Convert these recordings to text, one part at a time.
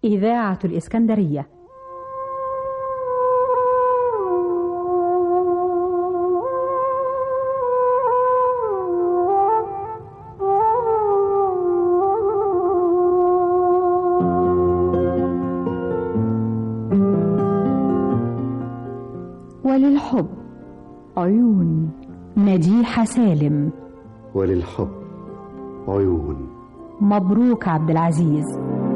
إذاعة الإسكندرية وللحب عيون مديحة سالم وللحب عيون مبروك عبد العزيز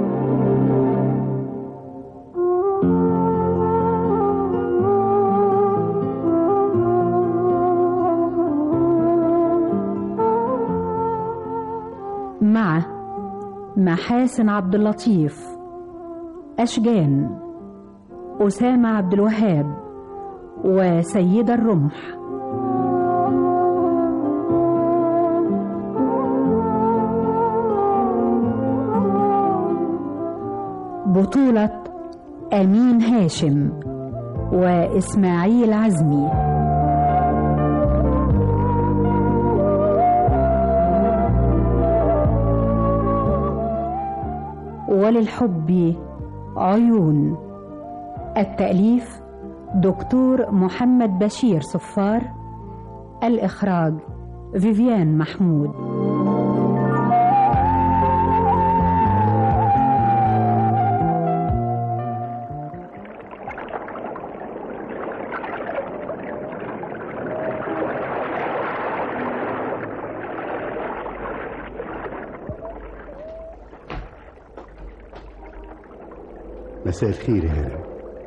مع محاسن عبد اللطيف أشجان أسامة عبد الوهاب وسيدة الرمح بطولة أمين هاشم وإسماعيل عزمي وللحب عيون التأليف دكتور محمد بشير صفار الإخراج فيفيان محمود مساء الخير يا هانم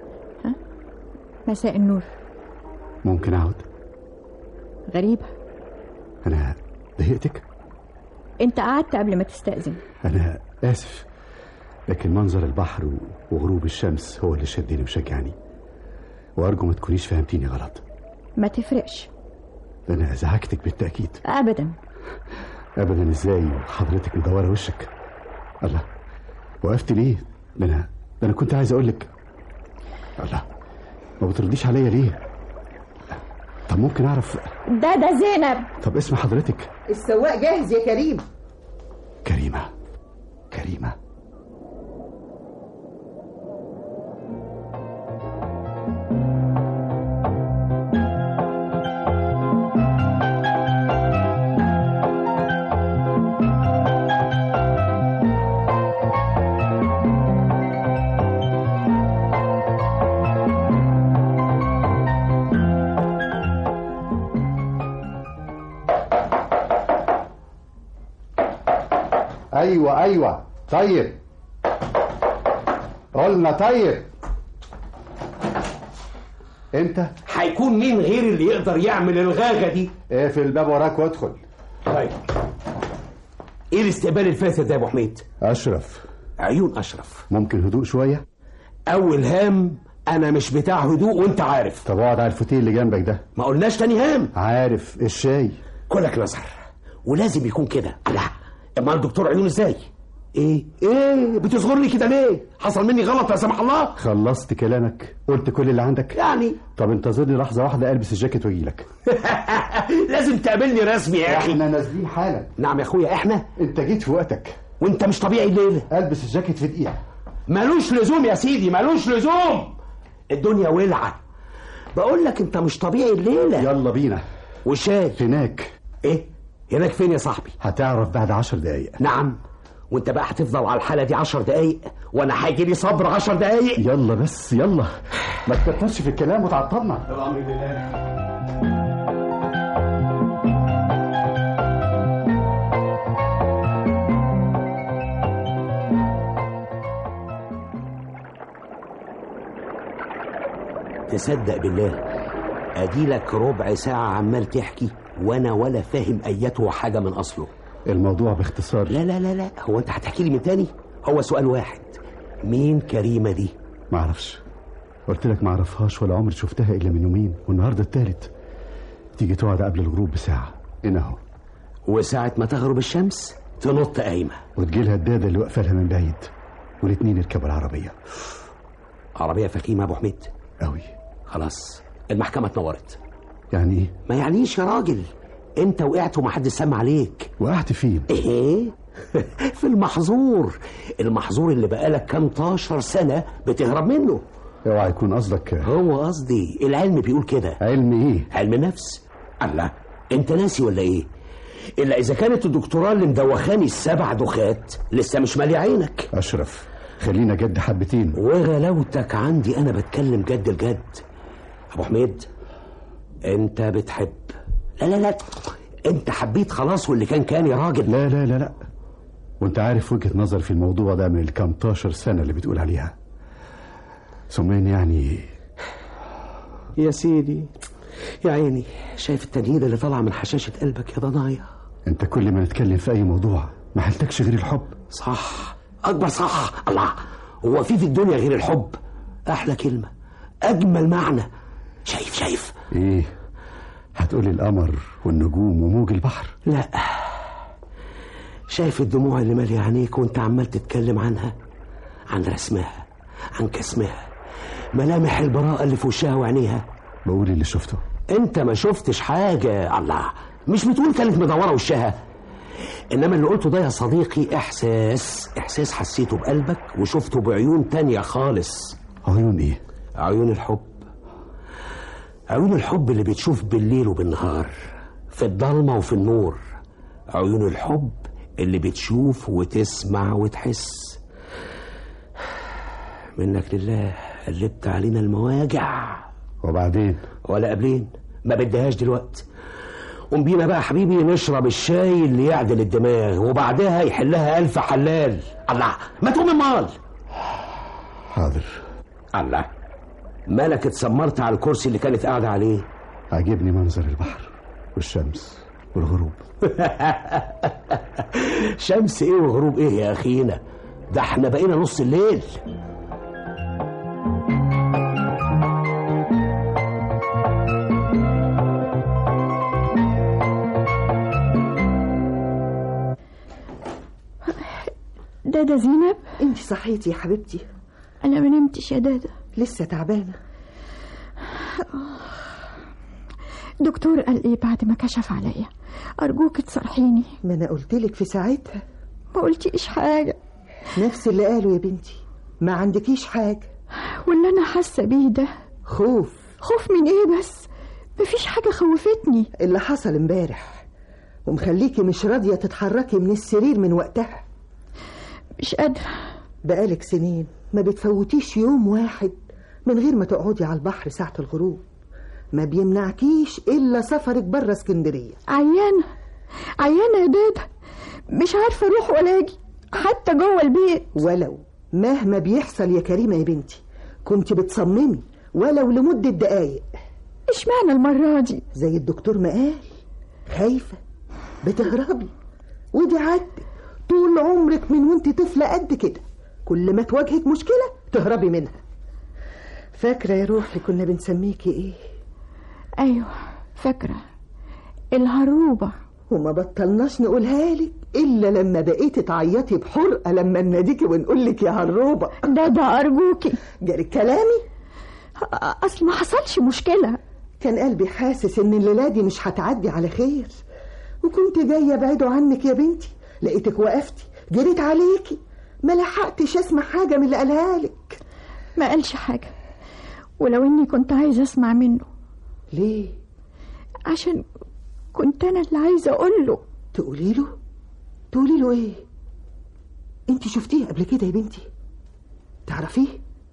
مساء النور ممكن اقعد غريبة انا ضايقتك انت قعدت قبل ما تستأذن انا اسف لكن منظر البحر و- وغروب الشمس هو اللي شدني وشجعني وارجو ما تكونيش فهمتيني غلط ما تفرقش ده انا ازعجتك بالتاكيد ابدا ابدا ازاي حضرتك مدوره وشك الله وقفت ليه ده انا ده انا كنت عايز اقول لك الله ما بترديش عليا ليه طب ممكن اعرف ده ده زينب طب اسم حضرتك السواق جاهز يا كريم كريمه كريمه ايوه ايوه طيب قلنا طيب انت هيكون مين غير اللي يقدر يعمل الغاغه دي اقفل الباب وراك وادخل طيب ايه الاستقبال الفاسد ده يا ابو حميد اشرف عيون اشرف ممكن هدوء شويه اول هام انا مش بتاع هدوء وانت عارف طب اقعد على الفوتيه اللي جنبك ده ما قلناش تاني هام عارف الشاي كلك نظر ولازم يكون كده لا اما الدكتور عيون ازاي ايه ايه بتصغرني كده ليه حصل مني غلط لا سمح الله خلصت كلامك قلت كل اللي عندك يعني طب انتظرني لحظه واحده البس الجاكيت واجيلك لازم تقابلني رسمي يا اخي احنا نازلين حالا نعم يا اخويا احنا انت جيت في وقتك وانت مش طبيعي الليله البس الجاكيت في دقيقه ملوش لزوم يا سيدي ملوش لزوم الدنيا ولعه بقول لك انت مش طبيعي الليله يلا بينا وشاي هناك ايه هناك فين يا صاحبي هتعرف بعد عشر دقايق نعم وانت بقى هتفضل على الحاله دي عشر دقايق وانا هيجي لي صبر عشر دقايق يلا بس يلا ما تكترش في الكلام وتعطلنا الامر لله تصدق بالله اديلك ربع ساعة عمال تحكي وانا ولا فاهم ايته حاجة من اصله الموضوع باختصار لا لا لا لا هو انت هتحكي لي من تاني هو سؤال واحد مين كريمة دي ما اعرفش قلت لك ما اعرفهاش ولا عمري شفتها الا من يومين والنهارده التالت تيجي تقعد قبل الغروب بساعه هنا اهو وساعة ما تغرب الشمس تنط قايمة وتجيلها الداده اللي واقفه لها من بعيد والاتنين يركبوا العربيه عربية فخيمة ابو حميد قوي خلاص المحكمة اتنورت يعني ايه ما يعنيش يا راجل انت وقعت ومحدش سمع عليك وقعت فين ايه في المحظور المحظور اللي بقالك كام طاشر سنة بتهرب منه اوعى يكون قصدك هو قصدي العلم بيقول كده علم ايه علم نفس الله انت ناسي ولا ايه الا اذا كانت الدكتوراه اللي مدوخاني السبع دخات لسه مش مالي عينك اشرف خلينا جد حبتين وغلاوتك عندي انا بتكلم جد الجد ابو حميد انت بتحب لا لا لا انت حبيت خلاص واللي كان كان يا راجل لا لا لا لا وانت عارف وجهة نظر في الموضوع ده من الكامتاشر سنة اللي بتقول عليها ثمين يعني يا سيدي يا عيني شايف التنهيد اللي طالعه من حشاشة قلبك يا ضنايا انت كل ما نتكلم في اي موضوع ما حلتكش غير الحب صح اكبر صح الله هو في في الدنيا غير الحب احلى كلمة اجمل معنى شايف شايف ايه هتقولي القمر والنجوم وموج البحر لا شايف الدموع اللي مالية عينيك وانت عمال تتكلم عنها عن رسمها عن كسمها ملامح البراءة اللي في وشها وعينيها بقول اللي شفته انت ما شفتش حاجة الله مش بتقول كانت مدورة وشها انما اللي قلته ده يا صديقي احساس احساس حسيته بقلبك وشفته بعيون تانية خالص عيون ايه عيون الحب عيون الحب اللي بتشوف بالليل وبالنهار في الضلمة وفي النور عيون الحب اللي بتشوف وتسمع وتحس منك لله قلبت علينا المواجع وبعدين ولا قبلين ما بدهاش دلوقتي قوم بينا بقى يا حبيبي نشرب الشاي اللي يعدل الدماغ وبعدها يحلها ألف حلال الله ما تقوم المال حاضر الله مالك اتسمرت على الكرسي اللي كانت قاعدة عليه عجبني منظر البحر والشمس والغروب شمس ايه وغروب ايه يا اخينا ده احنا بقينا نص الليل دادا زينب انت صحيتي يا حبيبتي انا ما نمتش يا دادا لسه تعبانه دكتور قال ايه بعد ما كشف عليا ارجوك تصرحيني ما انا قلت لك في ساعتها ما قلتيش حاجه نفس اللي قاله يا بنتي ما عندكيش حاجه واللي انا حاسه بيه ده خوف خوف من ايه بس مفيش حاجه خوفتني اللي حصل امبارح ومخليكي مش راضيه تتحركي من السرير من وقتها مش قادره بقالك سنين ما بتفوتيش يوم واحد من غير ما تقعدي على البحر ساعة الغروب ما بيمنعكيش إلا سفرك بره اسكندرية عيانه عيانه يا دادا مش عارفه اروح ولا اجي حتى جوه البيت ولو مهما بيحصل يا كريمة يا بنتي كنت بتصممي ولو لمدة دقايق اشمعنى المره دي زي الدكتور ما قال خايفة بتهربي ودي عادتك طول عمرك من وانت طفلة قد كده كل ما تواجهك مشكلة تهربي منها فاكرة يا روحي كنا بنسميكي ايه ايوه فاكره الهروبه وما بطلناش نقولها لك الا لما بقيتي تعيطي بحرقه لما نناديكي ونقول لك يا هروبه دادا ارجوكي جالك كلامي اصل ما حصلش مشكله كان قلبي حاسس ان الليله دي مش هتعدي على خير وكنت جايه ابعده عنك يا بنتي لقيتك وقفتي جريت عليكي ما لحقتش اسمع حاجه من اللي قالها لك ما قالش حاجه ولو اني كنت عايزه اسمع منه ليه عشان كنت انا اللي عايزه اقول له تقولي له تقولي له ايه انت شفتيه قبل كده يا بنتي تعرفيه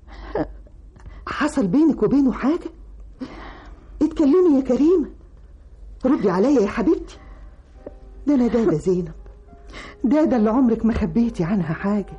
حصل بينك وبينه حاجه اتكلمي يا كريمه ردي عليا يا حبيبتي ده انا دادا زينب دادا اللي عمرك ما خبيتي عنها حاجه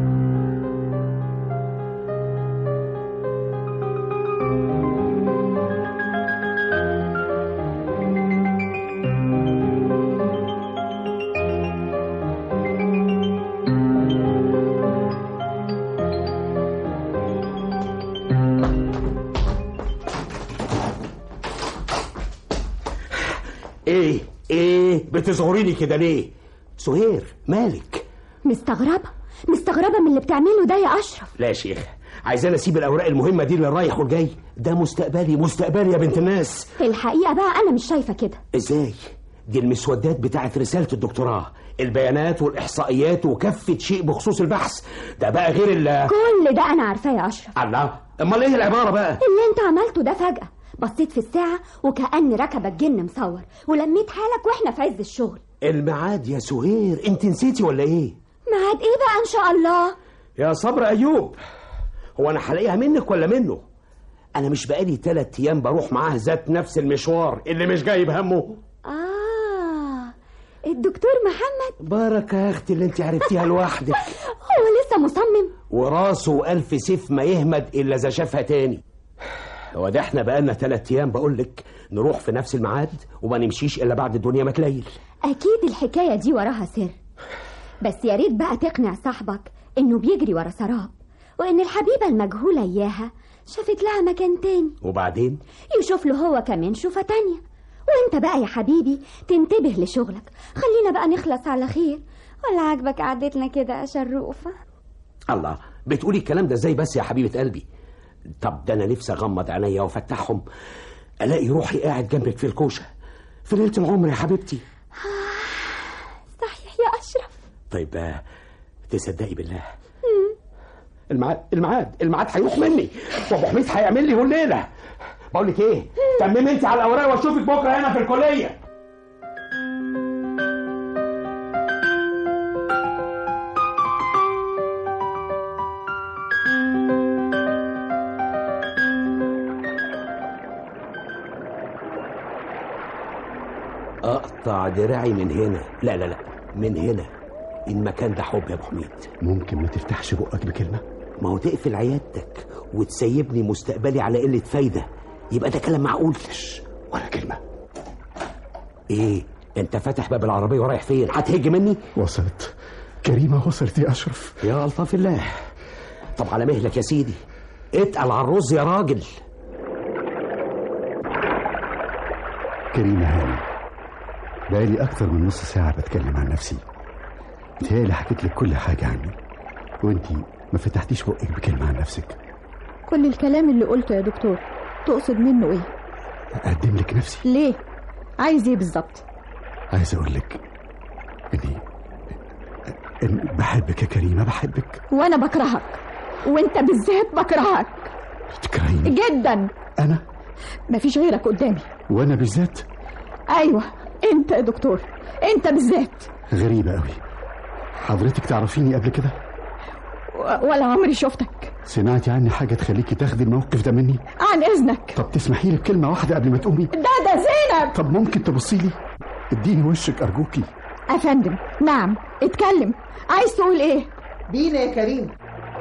ايه ايه بتزغريني كده ليه سهير مالك مستغربة مستغربة من اللي بتعمله ده يا أشرف لا يا شيخ عايزانا اسيب الاوراق المهمه دي للرايح والجاي ده مستقبلي مستقبلي يا بنت الناس الحقيقة بقى أنا مش شايفة كده ازاي دي المسودات بتاعت رساله الدكتوراه البيانات والاحصائيات وكافه شيء بخصوص البحث ده بقى غير ال كل ده انا عارفاه يا اشرف الله امال ايه العباره بقى اللي انت عملته ده فجأة بصيت في الساعة وكأن ركبك جن مصور ولميت حالك واحنا في عز الشغل الميعاد يا سهير انت نسيتي ولا ايه ميعاد ايه بقى ان شاء الله يا صبر ايوب هو انا هلاقيها منك ولا منه انا مش بقالي تلات ايام بروح معاه ذات نفس المشوار اللي مش جايب همه اه الدكتور محمد بركه يا اختي اللي انت عرفتيها لوحدك هو لسه مصمم وراسه ألف سيف ما يهمد إلا إذا شافها تاني هو ده احنا بقالنا تلات أيام بقولك نروح في نفس الميعاد وما نمشيش إلا بعد الدنيا ما تليل اكيد الحكاية دي وراها سر بس يا ريت بقى تقنع صاحبك انه بيجري ورا سراب وان الحبيبة المجهولة اياها شافت لها مكان تاني وبعدين يشوف له هو كمان شوفة تانية وانت بقى يا حبيبي تنتبه لشغلك خلينا بقى نخلص على خير ولا عاجبك قعدتنا كده يا شروفة الله بتقولي الكلام ده ازاي بس يا حبيبة قلبي طب ده أنا نفسي أغمض عينيا وأفتحهم ألاقي روحي قاعد جنبك في الكوشة في ليلة العمر يا حبيبتي صحيح يا أشرف طيب آه، تصدقي بالله الميعاد الميعاد الميعاد هيروح مني وابو حميد هيعمل لي الليله بقول لك ايه تممي انت على الاوراق واشوفك بكره هنا في الكليه اقطع دراعي من هنا لا لا لا من هنا المكان ده حب يا ابو حميد ممكن ما تفتحش بقك بكلمة ما هو تقفل عيادتك وتسيبني مستقبلي على قلة فايدة يبقى ده كلام معقول ولا كلمة ايه انت فاتح باب العربية ورايح فين هتهج مني وصلت كريمة وصلت يا أشرف يا ألطف الله طب على مهلك يا سيدي اتقل على الرز يا راجل كريمة هاني بقالي أكتر من نص ساعة بتكلم عن نفسي متهيألي حكيت لك كل حاجة عني وانتي ما فتحتيش بقك بكلمة عن نفسك كل الكلام اللي قلته يا دكتور تقصد منه ايه أقدم لك نفسي ليه عايز ايه بالظبط عايز أقول لك إني إن بحبك يا كريمة بحبك وانا بكرهك وانت بالذات بكرهك تكرهيني جدا أنا مفيش غيرك قدامي وأنا بالذات ايوه انت يا دكتور انت بالذات غريبة قوي حضرتك تعرفيني قبل كده و- ولا عمري شفتك سمعتي عني حاجة تخليكي تاخدي الموقف ده مني عن اذنك طب تسمحي لي بكلمة واحدة قبل ما تقومي ده ده زينب طب ممكن تبصي لي اديني وشك أرجوكي افندم نعم اتكلم عايز تقول ايه بينا يا كريم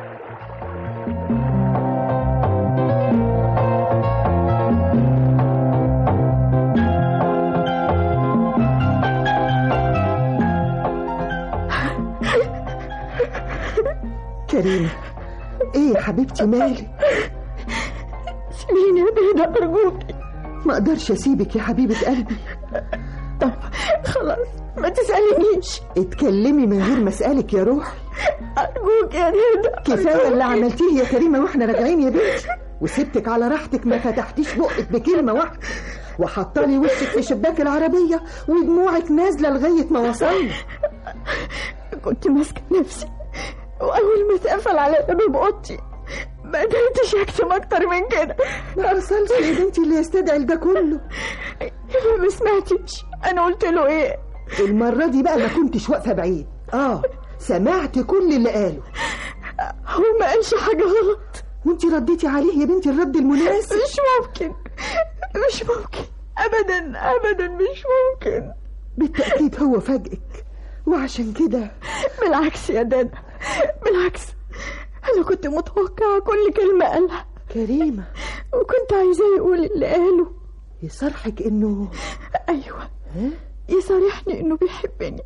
كريم ايه يا حبيبتي مالك سيبيني يا دينا ارجوكي ما اقدرش اسيبك يا حبيبه قلبي طب خلاص ما تسألنيش اتكلمي من غير ما اسالك يا روحي ارجوك يا دينا كفايه اللي عملتيه يا كريمه واحنا راجعين يا بنتي وسبتك على راحتك ما فتحتيش بقك بكلمه واحده وحطالي وشك في شباك العربيه ودموعك نازله لغايه ما وصلنا كنت ماسكه نفسي واول ما اتقفل على باب اوضتي ما قدرتش اكتم اكتر من كده ما حصلش يا بنتي اللي يستدعي ده كله ما سمعتش انا قلت له ايه المره دي بقى ما كنتش واقفه بعيد اه سمعت كل اللي قاله هو ما قالش حاجه غلط وانت رديتي عليه يا بنتي الرد المناسب مش ممكن مش ممكن ابدا ابدا مش ممكن بالتاكيد هو فاجئك وعشان كده بالعكس يا دادا بالعكس انا كنت متوقعه كل كلمه قالها كريمه وكنت عايزاه يقول اللي قاله يصرحك انه ايوه يصارحني انه بيحبني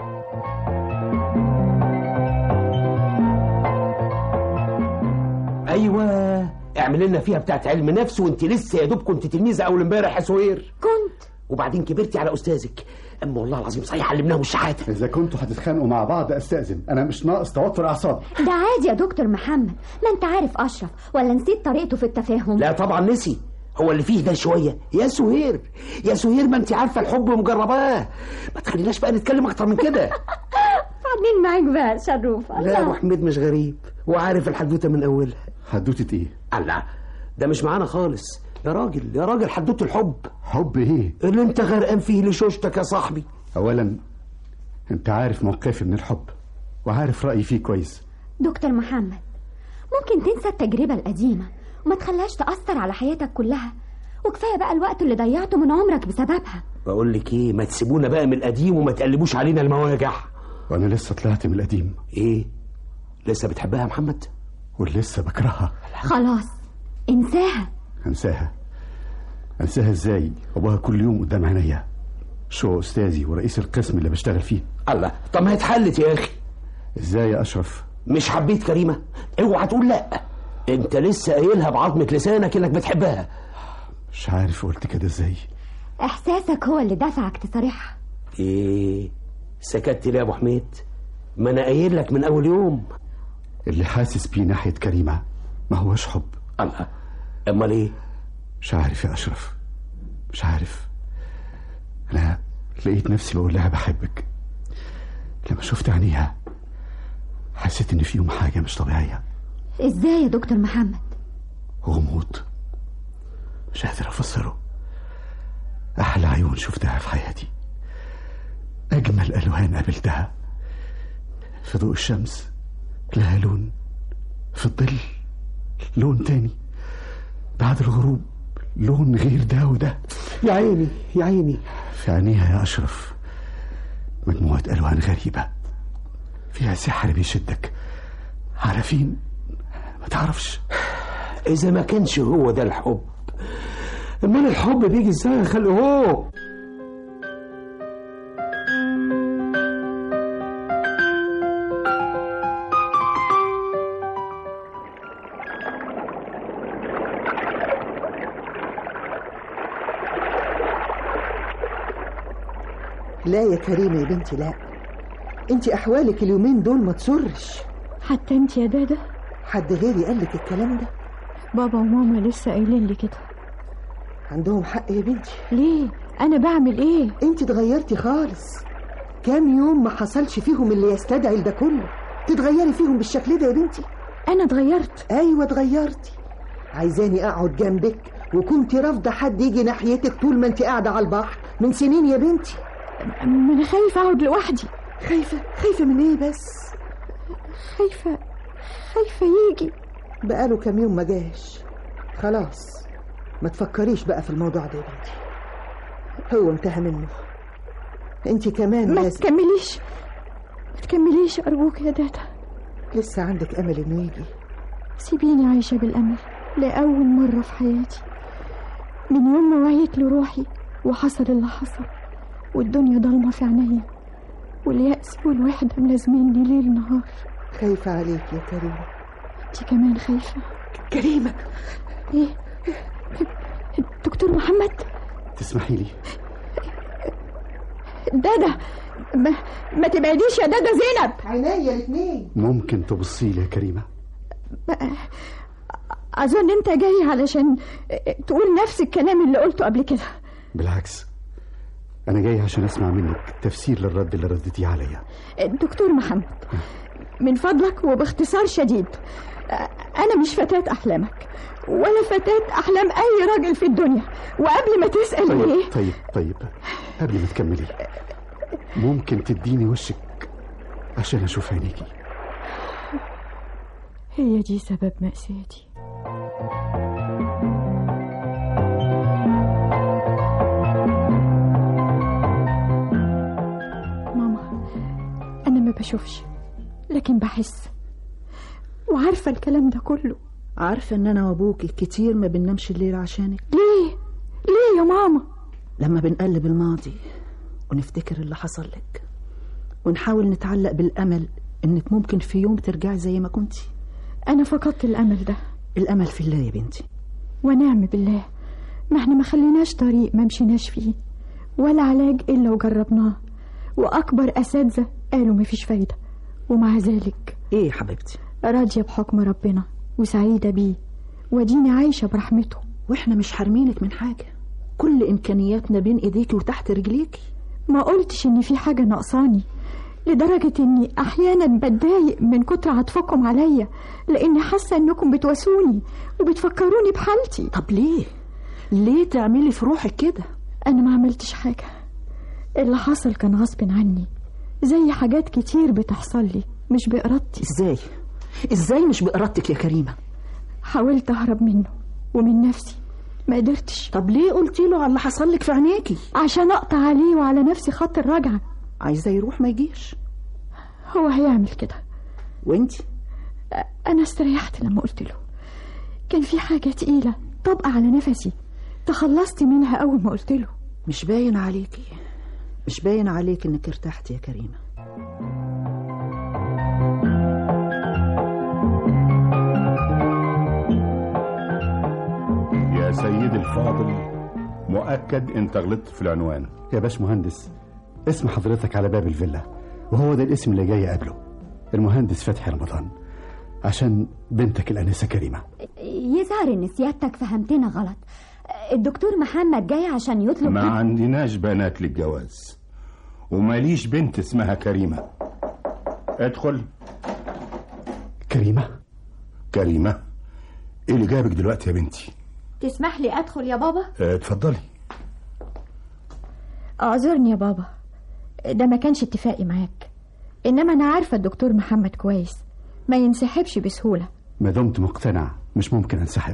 ايوه اعمل لنا فيها بتاعت علم نفس وانت لسه يا دوب كنت تلميذه اول امبارح يا سهير كنت وبعدين كبرتي على استاذك اما والله العظيم صحيح علمناهم الشحاته إذا كنتوا هتتخانقوا مع بعض أستأذن أنا مش ناقص توتر أعصاب ده عادي يا دكتور محمد ما انت عارف اشرف ولا نسيت طريقته في التفاهم لا طبعا نسي هو اللي فيه ده شويه يا سهير يا سهير ما انت عارفه الحب مجرباه ما تخليناش بقى نتكلم اكتر من كده بعدين معاك بقى شروف لا يا ابو حميد مش غريب وعارف الحدوته من اولها حدوتة ايه الله ده مش معانا خالص يا راجل يا راجل حدوته الحب حب ايه اللي انت غرقان فيه لشوشتك يا صاحبي اولا انت عارف موقفي من الحب وعارف رايي فيه كويس دكتور محمد ممكن تنسى التجربة القديمة وما تخليهاش تأثر على حياتك كلها وكفاية بقى الوقت اللي ضيعته من عمرك بسببها بقول لك ايه ما تسيبونا بقى من القديم وما تقلبوش علينا المواجع وانا لسه طلعت من القديم ايه لسه بتحبها يا محمد ولسه بكرهها خلاص انساها انساها انساها ازاي ابوها كل يوم قدام عينيا شو استاذي ورئيس القسم اللي بشتغل فيه الله طب ما هي اتحلت يا اخي ازاي يا اشرف مش حبيت كريمه اوعى تقول لا انت لسه قايلها بعظمه لسانك انك بتحبها مش عارف قلت كده ازاي احساسك هو اللي دفعك تصارحها ايه سكت ليه يا ابو حميد ما انا قايل لك من اول يوم اللي حاسس بيه ناحيه كريمه ما هوش حب الله امال ايه مش عارف يا اشرف مش عارف انا لقيت نفسي بقول لها بحبك لما شفت عينيها حسيت ان فيهم حاجه مش طبيعيه ازاي يا دكتور محمد غموض مش قادر افسره احلى عيون شفتها في حياتي اجمل الوان قابلتها في ضوء الشمس لها لون في الظل لون تاني بعد الغروب لون غير ده وده يا عيني يا عيني في عينيها يا أشرف مجموعة ألوان غريبة فيها سحر بيشدك على فين ما تعرفش اذا ما كانش هو ده الحب امال الحب بيجي ازاي يا خلي هو لا يا كريمة يا بنتي لا انت احوالك اليومين دول ما تسرش حتى انت يا دادا حد غيري قال لك الكلام ده بابا وماما لسه قايلين لي كده عندهم حق يا بنتي ليه انا بعمل ايه انت اتغيرتي خالص كام يوم ما حصلش فيهم اللي يستدعي ده كله تتغيري فيهم بالشكل ده يا بنتي انا اتغيرت ايوه اتغيرتي عايزاني اقعد جنبك وكنت رافضه حد يجي ناحيتك طول ما انت قاعده على البحر من سنين يا بنتي ما انا خايفه اقعد لوحدي خايفه خايفه من ايه بس خايفه خايفه يجي بقاله كام يوم ما جاش خلاص ما تفكريش بقى في الموضوع ده يا بنتي هو انتهى منه انت كمان ما لازم تكمليش ما تكمليش ارجوك يا دادا لسه عندك امل انه يجي سيبيني عايشه بالامل لاول مره في حياتي من يوم ما وعيت لروحي وحصل اللي حصل والدنيا ضلمه في عينيا واليأس والوحده ملازميني ليل نهار خايفه عليك يا كريمه انت كمان خايفه كريمه ايه دكتور محمد تسمحي لي دادا ما, ما تبعديش يا دادا زينب عينيا الاثنين ممكن تبصي لي يا كريمة اظن انت جاي علشان تقول نفس الكلام اللي قلته قبل كده بالعكس أنا جاي عشان أسمع منك تفسير للرد اللي ردتيه عليا دكتور محمد من فضلك وباختصار شديد انا مش فتاة احلامك ولا فتاة احلام اي راجل في الدنيا وقبل ما تسأل ليه طيب طيب طيب قبل ما تكملي ممكن تديني وشك عشان أشوف عينيكي هي دي سبب مأساتي ماما أنا ما بشوفش لكن بحس وعارفة الكلام ده كله عارفه ان انا وابوكي كتير ما بننامش الليل عشانك ليه؟ ليه يا ماما؟ لما بنقلب الماضي ونفتكر اللي حصل لك ونحاول نتعلق بالامل انك ممكن في يوم ترجعي زي ما كنتي أنا فقدت الأمل ده الامل في الله يا بنتي ونعم بالله ما احنا ما خليناش طريق ما مشيناش فيه ولا علاج إلا وجربناه وأكبر أساتذة قالوا مفيش فايدة ومع ذلك ايه يا حبيبتي راضية بحكم ربنا وسعيدة بيه وديني عايشة برحمته واحنا مش حارمينك من حاجة كل إمكانياتنا بين إيديكي وتحت رجليكي ما قلتش ان في حاجة ناقصاني لدرجة اني احيانا بتضايق من كتر عطفكم عليا لاني حاسة انكم بتواسوني وبتفكروني بحالتي طب ليه ليه تعملي في روحك كده انا ما عملتش حاجة اللي حصل كان غصب عني زي حاجات كتير بتحصل لي مش بإرادتي ازاي ازاي مش بإرادتك يا كريمة حاولت اهرب منه ومن نفسي ما قدرتش طب ليه قلتي له على اللي حصل لك في عينيكي عشان اقطع عليه وعلى نفسي خط الرجعة عايزة يروح ما يجيش هو هيعمل كده وانتي انا استريحت لما قلت له كان في حاجة تقيلة طبقة على نفسي تخلصت منها أول ما قلت له مش باين عليكي مش باين عليك انك ارتحتي يا كريمة يا سيدي الفاضل مؤكد انت غلطت في العنوان يا باش مهندس اسم حضرتك على باب الفيلا وهو ده الاسم اللي جاي قبله المهندس فتحي رمضان عشان بنتك الأنسة كريمة يظهر ان سيادتك فهمتنا غلط الدكتور محمد جاي عشان يطلب ما عندناش بنات للجواز وماليش بنت اسمها كريمة ادخل كريمة كريمة ايه اللي جابك دلوقتي يا بنتي تسمح لي ادخل يا بابا اه، اتفضلي اعذرني يا بابا ده ما كانش اتفاقي معاك انما انا عارفة الدكتور محمد كويس ما ينسحبش بسهولة ما دمت مقتنع مش ممكن انسحب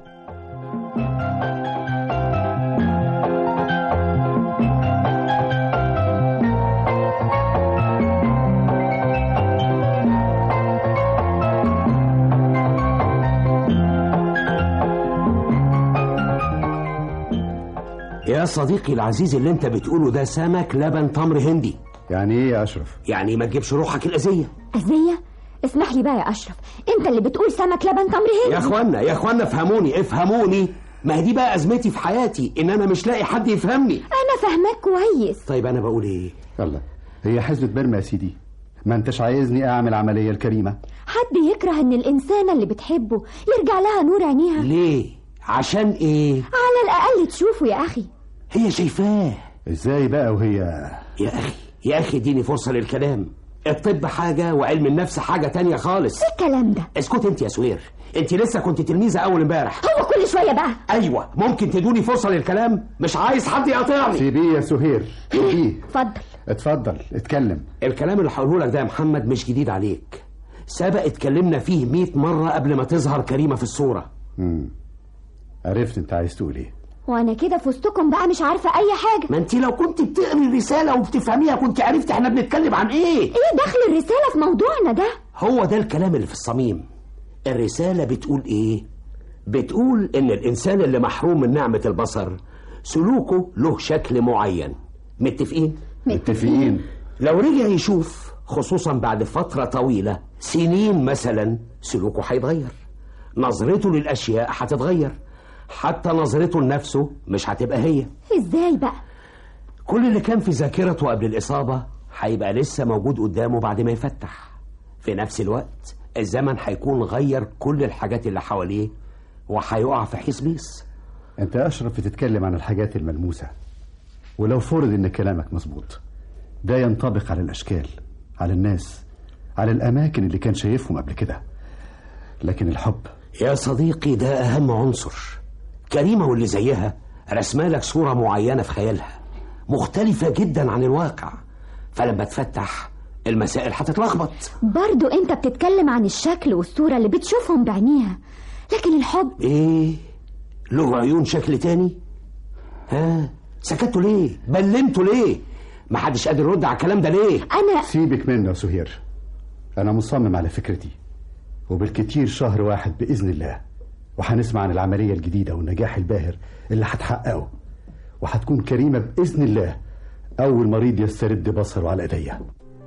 يا صديقي العزيز اللي انت بتقوله ده سمك لبن تمر هندي يعني ايه يا اشرف يعني ما تجيبش روحك الأذية أذية اسمح لي بقى يا أشرف أنت اللي بتقول سمك لبن تمر هندي يا اخوانا يا اخوانا افهموني افهموني ما هي دي بقى ازمتي في حياتي ان انا مش لاقي حد يفهمني أنا فاهماك كويس طيب انا بقول ايه يلا هي حزمة برمى يا سيدي ما انتش عايزني اعمل عملية الكريمة حد يكره إن الإنسانة اللي بتحبه يرجع لها نور عينيها ليه عشان ايه على الأقل تشوفه يا أخي هي شايفاه ازاي بقى وهي يا اخي يا اخي اديني فرصه للكلام الطب حاجه وعلم النفس حاجه تانية خالص إيه الكلام ده اسكت انت يا سوير انت لسه كنت تلميذه اول امبارح هو كل شوية بقى ايوه ممكن تدوني فرصه للكلام مش عايز حد يقاطعني سيبيه يا سهير سيبيه اتفضل اتفضل اتكلم الكلام اللي هقوله لك ده يا محمد مش جديد عليك سبق اتكلمنا فيه 100 مره قبل ما تظهر كريمه في الصوره مم. عرفت انت عايز تقول ايه وأنا كده في وسطكم بقى مش عارفة أي حاجة ما انت لو كنت بتقري الرساله وبتفهميها كنت عرفت احنا بنتكلم عن ايه إيه دخل الرسالة في موضوعنا ده هو ده الكلام اللي في الصميم الرسالة بتقول ايه بتقول ان الانسان اللي محروم من نعمة البصر سلوكه له شكل معين متفقين متفقين لو رجع يشوف خصوصا بعد فترة طويلة سنين مثلا سلوكه هيتغير نظرته للأشياء هتتغير حتى نظرته لنفسه مش هتبقى هي إزاي بقى كل اللي كان في ذاكرته قبل الإصابة هيبقى لسه موجود قدامه بعد ما يفتح في نفس الوقت الزمن هيكون غير كل الحاجات اللي حواليه وهيقع في حيث بيس انت يا اشرف بتتكلم عن الحاجات الملموسة ولو فرض ان كلامك مظبوط ده ينطبق على الاشكال على الناس على الاماكن اللي كان شايفهم قبل كده لكن الحب يا صديقي ده أهم عنصر كريمة واللي زيها رسمالك صورة معينة في خيالها مختلفة جدا عن الواقع فلما تفتح المسائل هتتلخبط برضو أنت بتتكلم عن الشكل والصورة اللي بتشوفهم بعينيها لكن الحب ايه له عيون شكل تاني ها سكتوا ليه بلمتوا ليه محدش قادر يرد على الكلام ده ليه أنا سيبك منه يا سهير انا مصمم على فكرتي وبالكتير شهر واحد باذن الله وهنسمع عن العمليه الجديده والنجاح الباهر اللي هتحققه وهتكون كريمه باذن الله اول مريض يسترد بصره على ايديا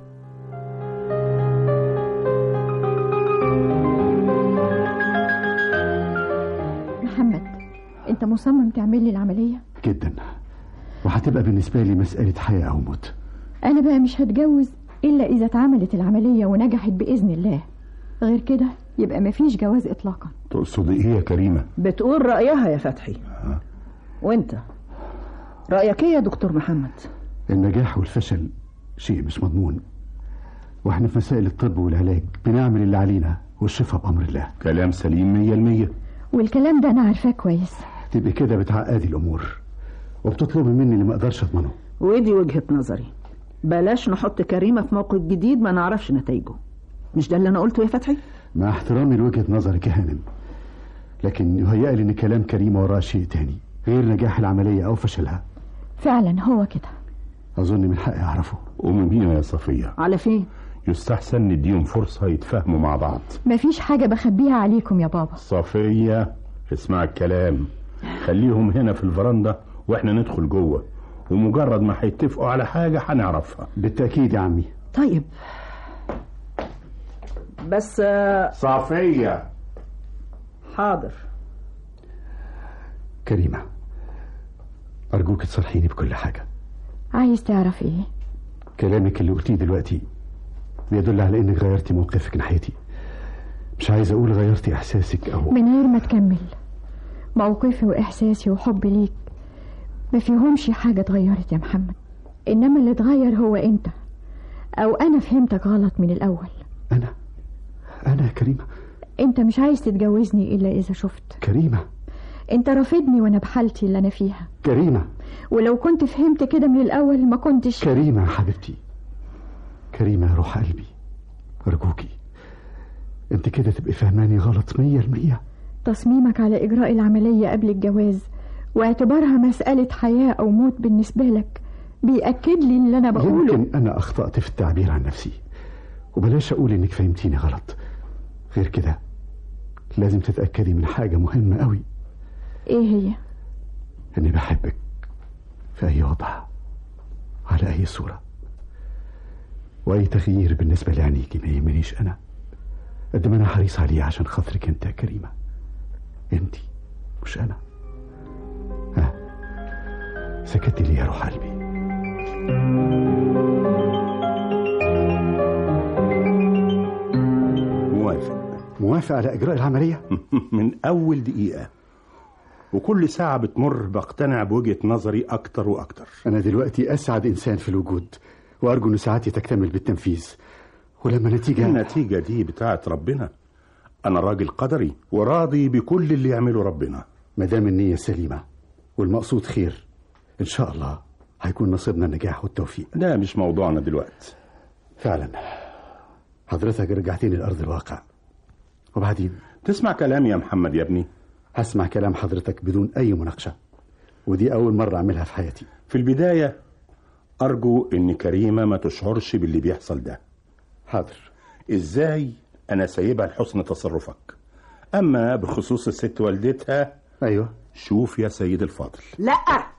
محمد انت مصمم تعمل لي العملية جدا وهتبقى بالنسبه لي مساله حياه او موت انا بقى مش هتجوز الا اذا اتعملت العملية ونجحت باذن الله غير كده يبقى مفيش جواز إطلاقا تقصد ايه يا كريمة بتقول رأيها يا فتحي وانت رأيك ايه يا دكتور محمد النجاح والفشل شيء مش مضمون واحنا في مسائل الطب والعلاج بنعمل اللي علينا والشفاء بأمر الله كلام سليم مية المية والكلام ده أنا عارفاه كويس تبقي كده بتعقدي الأمور وبتطلبي مني اللي ما أقدرش أضمنه ودي وجهة نظري بلاش نحط كريمة في موقف جديد ما نعرفش نتائجه مش ده اللي انا قلته يا فتحي مع احترامي لوجهة نظرك يا هانم لكن يهيألي إن كلام كريمة وراه شيء تاني غير نجاح العملية أو فشلها فعلا هو كده أظن من حقي أعرفه قومي بينا يا صفية على فين يستحسن نديهم فرصة يتفاهموا مع بعض مفيش حاجة بخبيها عليكم يا بابا صفية اسمع الكلام خليهم هنا في الفرندا واحنا ندخل جوه ومجرد ما هيتفقوا على حاجة هنعرفها بالتأكيد يا عمي طيب بس آه، صفية حاضر كريمة أرجوك تصرحيني بكل حاجة عايز تعرف ايه كلامك اللي قلتيه دلوقتي بيدل على إنك غيرتي موقفك ناحيتي مش عايز أقول غيرتي إحساسك أو من غير ما تكمل موقفي وإحساسي وحبي ليك ما فيهمش حاجة اتغيرت يا محمد إنما اللي اتغير هو أنت أو أنا فهمتك غلط من الأول أنا أنا يا كريمة أنت مش عايز تتجوزني إلا إذا شفت كريمة أنت رافضني وأنا بحالتي اللي أنا فيها كريمة ولو كنت فهمت كده من الأول ما كنتش كريمة يا حبيبتي كريمة يا روح قلبي أرجوكي أنت كده تبقي فهماني غلط مية المية تصميمك على إجراء العملية قبل الجواز واعتبارها مسألة حياة أو موت بالنسبة لك بيأكد لي اللي أنا بقوله يمكن أنا أخطأت في التعبير عن نفسي وبلاش أقول إنك فهمتيني غلط غير كده لازم تتأكدي من حاجة مهمة قوي إيه هي؟ إني بحبك في أي وضع على أي صورة وأي تغيير بالنسبة لعينيكي ما يهمنيش أنا قد ما أنا حريص عليه عشان خاطرك أنت يا كريمة أنت مش أنا ها سكتي لي يا روح قلبي موافق موافق على إجراء العملية من أول دقيقة وكل ساعة بتمر بقتنع بوجهة نظري أكتر وأكتر أنا دلوقتي أسعد إنسان في الوجود وأرجو إن ساعتي تكتمل بالتنفيذ ولما نتيجة النتيجة دي بتاعت ربنا أنا راجل قدري وراضي بكل اللي يعمله ربنا ما دام النية سليمة والمقصود خير إن شاء الله هيكون نصيبنا النجاح والتوفيق ده مش موضوعنا دلوقتي فعلا حضرتك رجعتني لأرض الواقع وبعدين تسمع كلامي يا محمد يا ابني هسمع كلام حضرتك بدون أي مناقشة ودي أول مرة أعملها في حياتي في البداية أرجو إن كريمة ما تشعرش باللي بيحصل ده حاضر إزاي أنا سايبها لحسن تصرفك أما بخصوص الست والدتها أيوة شوف يا سيد الفاضل لا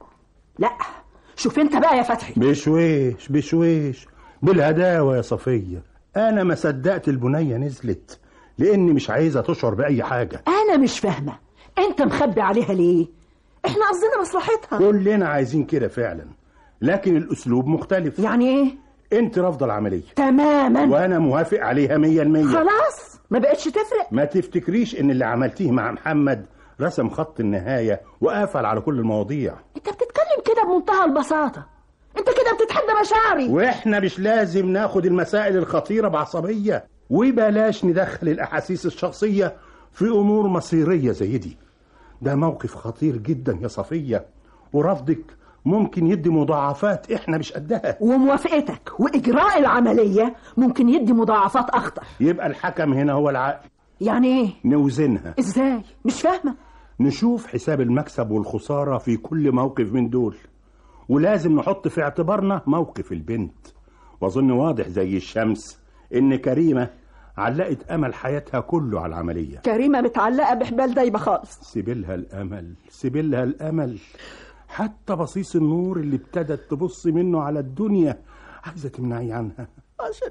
لا شوف انت بقى يا فتحي بشويش بشويش بالهداوة يا صفية أنا ما صدقت البنية نزلت لأني مش عايزة تشعر بأي حاجة انا مش فاهمه انت مخبي عليها ليه احنا قصدنا مصلحتها كلنا عايزين كده فعلا لكن الأسلوب مختلف يعني ايه أنت رافضة العملية تماما وأنا موافق عليها مية المية خلاص ما بقتش تفرق ما تفتكريش إن اللي عملتيه مع محمد رسم خط النهاية وقفل على كل المواضيع انت بتتكلم كده بمنتهى البساطه انت كده بتتحدى مشاعري واحنا مش لازم ناخد المسائل الخطيرة بعصبية وبلاش ندخل الأحاسيس الشخصية في أمور مصيرية زي دي ده موقف خطير جدا يا صفية ورفضك ممكن يدي مضاعفات احنا مش قدها وموافقتك واجراء العمليه ممكن يدي مضاعفات اخطر يبقى الحكم هنا هو العقل يعني ايه نوزنها ازاي مش فاهمه نشوف حساب المكسب والخسارة في كل موقف من دول ولازم نحط في اعتبارنا موقف البنت وأظن واضح زي الشمس إن كريمة علقت أمل حياتها كله على العملية كريمه متعلقه بحبال دايبه خالص سيبلها الأمل سيبلها الأمل حتى بصيص النور اللي ابتدت تبص منه على الدنيا عايزة تمنعي عنها عشان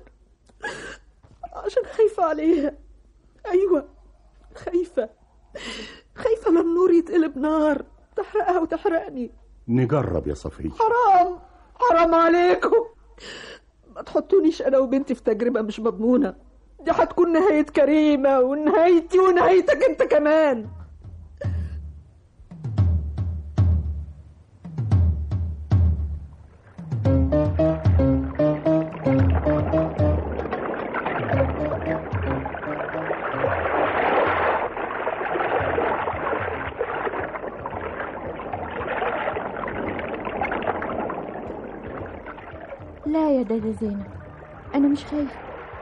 عشان خايفه عليها ايوه خايفه خايفه من النور يتقلب نار تحرقها وتحرقني نجرب يا صفية حرام حرام عليكم ما تحطونيش انا وبنتي في تجربه مش مضمونه دي هتكون نهاية كريمة ونهايتي ونهايتك انت كمان لا يا دادا زينب أنا مش خايفة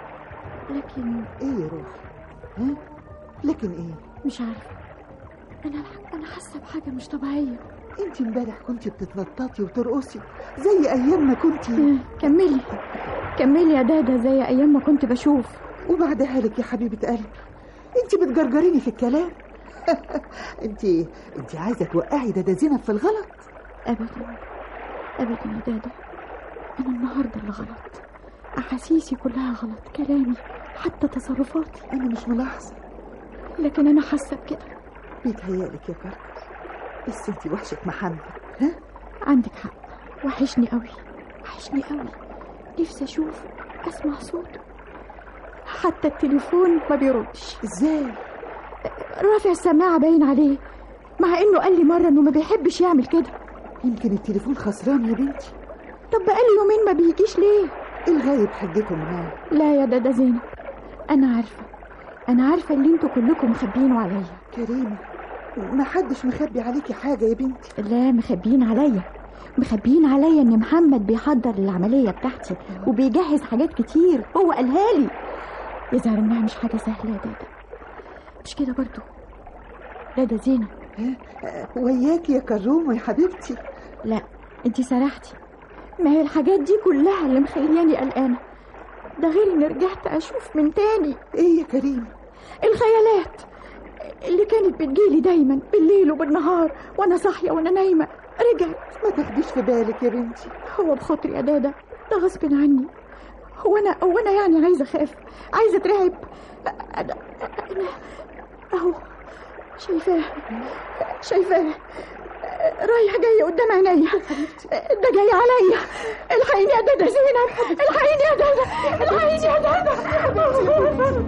لكن ايه يا روحي ها لكن ايه مش عارفة أنا أنا حاسة بحاجة مش طبيعية انت امبارح كنت بتتنططي وترقصي زي ايام ما كنت كملي كملي يا دادا زي أيام ما كنت بشوف وبعدها لك يا حبيبه قلبي انت بتجرجريني في الكلام انت انت عايزه توقعي دادا زينب في الغلط أبدا أبدا يا دادا أنا النهاردة اللي غلط أحاسيسي كلها غلط كلامي حتى تصرفاتي انا مش ملاحظه لكن أنا حاسة بكده بيتهيألك يا كركر بس انت وحشك محمد ها عندك حق وحشني قوي وحشني قوي نفسي أشوف أسمع صوته حتى التليفون ما بيردش ازاي رافع السماعة باين عليه مع إنه قال لي مرة إنه ما بيحبش يعمل كده يمكن التليفون خسران يا بنتي طب بقالي يومين ما بيجيش ليه الغايب حجته معاه لا يا دادا زينب أنا عارفة أنا عارفة اللي انتوا كلكم مخبيينه عليا كريمه ما حدش مخبي عليكي حاجه يا بنتي لا مخبيين عليا مخبيين عليا ان محمد بيحضر للعمليه بتاعتي وبيجهز حاجات كتير هو قالها لي يظهر انها مش حاجه سهله يا دادا مش كده برضو دادا زينب ها آه، وياكي يا كرومه يا حبيبتي لا انتي سرحتي ما هي الحاجات دي كلها اللي مخلياني قلقانه ده غير اني رجعت اشوف من تاني ايه يا كريمه الخيالات اللي كانت بتجيلي دايما بالليل وبالنهار وانا صاحيه وانا نايمه رجعت ما تاخديش في بالك يا بنتي هو بخاطري يا دادا ده غصب عني هو انا هو انا يعني عايزه اخاف عايزه اترعب انا انا اهو شايفاه شايفاه رايح جاي قدام عينيا ده جاي عليا الحقيني يا دادا زينب الحقيني يا دادا الحقيني يا دادا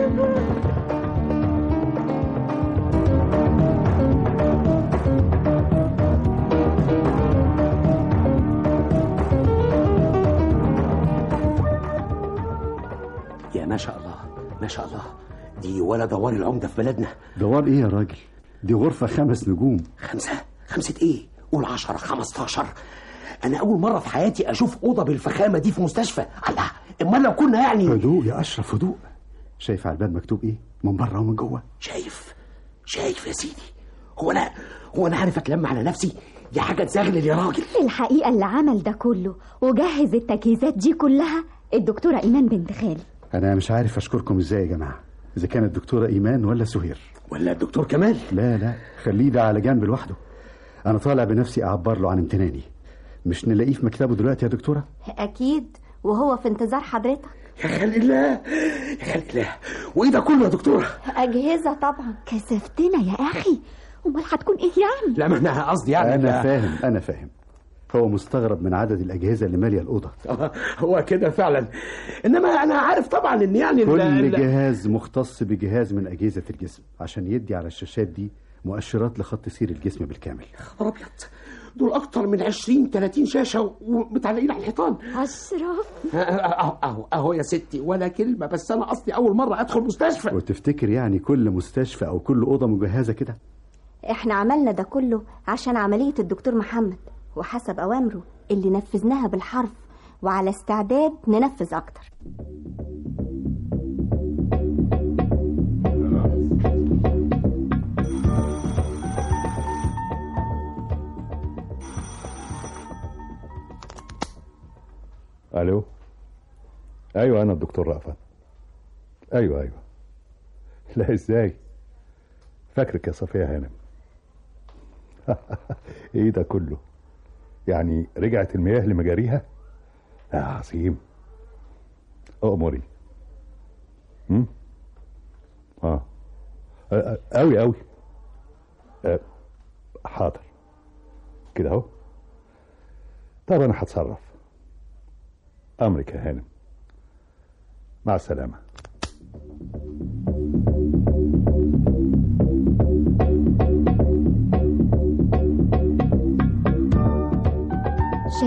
يا ما شاء الله ما شاء الله دي ولا دوار العمدة في بلدنا دوار ايه يا راجل دي غرفة خمس نجوم خمسة خمسة ايه قول عشرة خمستاشر أنا أول مرة في حياتي أشوف أوضة بالفخامة دي في مستشفى الله أمال لو كنا يعني هدوء يا أشرف هدوء شايف على الباب مكتوب ايه من بره ومن جوه شايف شايف يا سيدي هو أنا هو أنا عارف أتلم على نفسي دي حاجة تزغلل يا راجل الحقيقة اللي عمل ده كله وجهز التجهيزات دي كلها الدكتورة إيمان بنت خالي انا مش عارف اشكركم ازاي يا جماعة اذا كانت الدكتورة ايمان ولا سهير ولا الدكتور كمال لا لا خليه ده على جنب لوحده انا طالع بنفسي اعبر له عن امتناني مش نلاقيه في مكتبه دلوقتي يا دكتورة أكيد وهو في انتظار حضرتك يا خلي الله يا خلي الله وإيه ده كله يا دكتورة أجهزة طبعا كسفتنا يا أخي أمال هتكون إيه يعني لا ما أنا قصدي يعني انا لا. فاهم انا فاهم هو مستغرب من عدد الاجهزة اللي مالية الأوضة آه، هو كده فعلا انما انا عارف طبعا ان يعني ال- كل ال- جهاز مختص بجهاز من أجهزة الجسم عشان يدي على الشاشات دي مؤشرات لخط سير الجسم بالكامل خبر ابيض دول اكتر من 20 30 شاشه ومتعلقين على الحيطان أشرف اهو اهو اهو يا ستي ولا كلمه بس انا قصدي اول مره ادخل مستشفى وتفتكر يعني كل مستشفى أو كل أوضة مجهزة كده إحنا عملنا ده كله عشان عملية الدكتور محمد وحسب أوامره اللي نفذناها بالحرف وعلى استعداد ننفذ أكتر الو ايوه انا الدكتور رأفت ايوه ايوه لا ازاي فاكرك يا صفيه هانم ايه ده كله يعني رجعت المياه لمجاريها يا عظيم اؤمري هم اه آه، آه، اوي اوي آه، حاضر كده اهو طب انا هتصرف أمرك يا هانم مع السلامة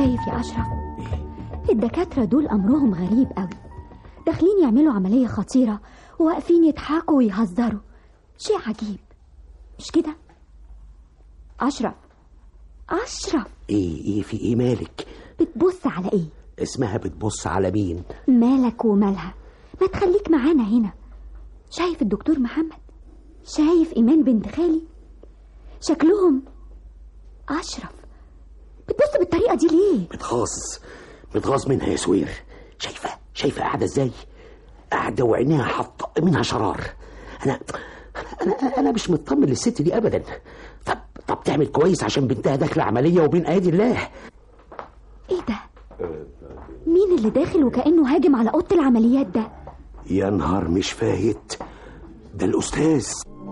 شايف يا أشرف الدكاترة دول أمرهم غريب قوي داخلين يعملوا عملية خطيرة وواقفين يضحكوا ويهزروا شيء عجيب مش كده أشرف أشرف ايه ايه في ايه مالك بتبص على إيه اسمها بتبص على مين مالك ومالها ما تخليك معانا هنا شايف الدكتور محمد شايف إيمان بنت خالي شكلهم أشرف بتبص بالطريقة دي ليه متغاظ متغاظ منها يا سوير شايفه شايفه قاعده ازاي قاعده وعينيها حاطه منها شرار انا انا انا, أنا مش مطمن للست دي ابدا طب طب تعمل كويس عشان بنتها داخله عمليه وبين ايدي الله إيه ده مين اللي داخل وكأنه هاجم على أوضة العمليات ده يا نهار مش فايت ده الاستاذ